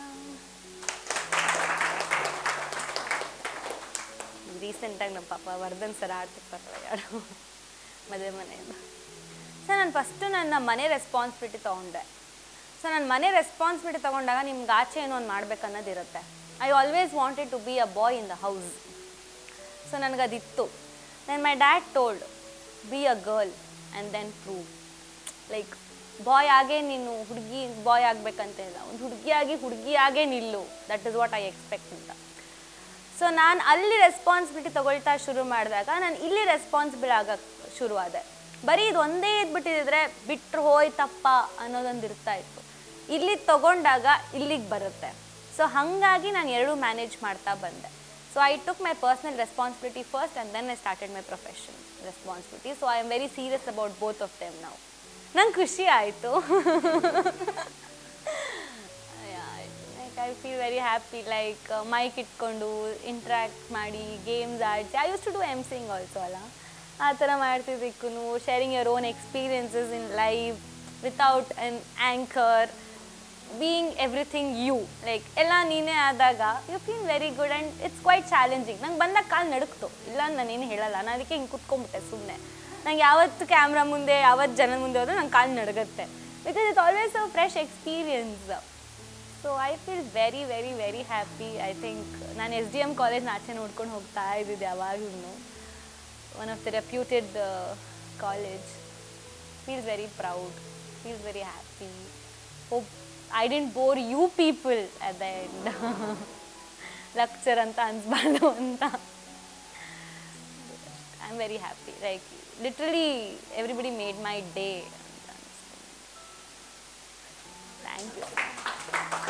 ರೀಸೆಂಟಾಗಿ ನಮ್ಮ ಪಾಪ ವರ್ಧನ್ ಸರ್ ಆಡ್ತಿರ್ತಾರೆ ಯಾರು ಮದುವೆ ಮನೆಯಿಂದ ಸೊ ನಾನು ಫಸ್ಟು ನನ್ನ ಮನೆ ರೆಸ್ಪಾನ್ಸಿಬಿಲಿಟಿ ತೊಗೊಂಡೆ ಸೊ ನಾನು ಮನೆ ರೆಸ್ಪಾನ್ಸಿಬಿಲಿಟಿ ತೊಗೊಂಡಾಗ ನಿಮ್ಗೆ ಆಚೆ ಏನೋ ಒಂದು ಮಾಡ್ಬೇಕನ್ನೋದಿರುತ್ತೆ I always wanted to be a boy in the house so ನನಗದಿತ್ತು then my dad told be a girl and then prove like boy ಆಗೇ ನೀನು ಹುಡುಗಿ ಬಾಯ್ ಆಗಬೇಕಂತ ಇಲ್ಲ ಒಂದು ಹುಡುಗಿಯಾಗಿ ಹುಡುಗಿಯಾಗೇ ನಿಲ್ಲು that is what I expect ಅಂತ ಸೊ ನಾನು ಅಲ್ಲಿ ರೆಸ್ಪಾನ್ಸಿಬಿಲಿಟಿ ತಗೊಳ್ತಾ ಶುರು ಮಾಡಿದಾಗ ನಾನು ಇಲ್ಲಿ ರೆಸ್ಪಾನ್ಸಿಬಲ್ ಆಗಕ್ಕೆ ಶುರುವಾದೆ ಬರೀ ಇದು ಒಂದೇ ಇದ್ಬಿಟ್ಟಿದ್ರೆ ಬಿಟ್ಟರು ಹೋಯ್ತಪ್ಪ ಅನ್ನೋದೊಂದು ಇರ್ತಾ ಇತ್ತು ಇಲ್ಲಿ ತಗೊಂಡಾಗ ಇಲ್ಲಿಗೆ ಬರುತ್ತೆ ಸೊ ಹಾಗಾಗಿ ನಾನು ಎರಡೂ ಮ್ಯಾನೇಜ್ ಮಾಡ್ತಾ ಬಂದೆ so I took my personal responsibility first and then I started my profession responsibility so I am very serious about both of them ನಾವು ನಂಗೆ ಖುಷಿ ಆಯಿತು like I feel very happy like mike ಇಟ್ಕೊಂಡು interact ಮಾಡಿ games ಆಡಿಸಿ I use to do um sing also ಅಲ್ಲ ಆ ಥರ ಮಾಡ್ತಿದ್ದಕ್ಕೂ sharing your own experiences in life without an anchor being everything you like ಎಲ್ಲ ನೀನೇ ಆದಾಗ you feel very good and it's quite challenging ನಂಗೆ ಬಂದಾಗ ಕಾಲು ನಡುಕ್ತು ಇಲ್ಲ ನಾನೇನು ಹೇಳಲ್ಲ ನಾನು ಅದಕ್ಕೆ ಹಿಂಗೆ ಕುತ್ಕೊಂಡ್ಬಿಟ್ಟೆ ಸುಮ್ಮನೆ ನಂಗೆ ಯಾವತ್ತು ಕ್ಯಾಮ್ರಾ ಮುಂದೆ ಯಾವತ್ತು ಜನ ಮುಂದೆ ಹೋದ್ರೆ ನಂಗೆ ಕಾಲು ನಡುಗುತ್ತೆ because it's always a fresh experience so I feel very very very happy I think ನಾನು ಎಸ್ ಡಿ ಎಮ್ ಕಾಲೇಜ್ನ ಆಚೆ ನೋಡ್ಕೊಂಡು ಹೋಗ್ತಾ ಇದ್ದಿದ್ದೆ ಯಾವಾಗಲೂ one of the reputed college feels very proud feels very happy hope I didn't bore you people at the end lecture ಅಂತ ಅನ್ಸ್ಬಾರ್ದು ಅಂತ I am very happy like literally everybody made my day thank you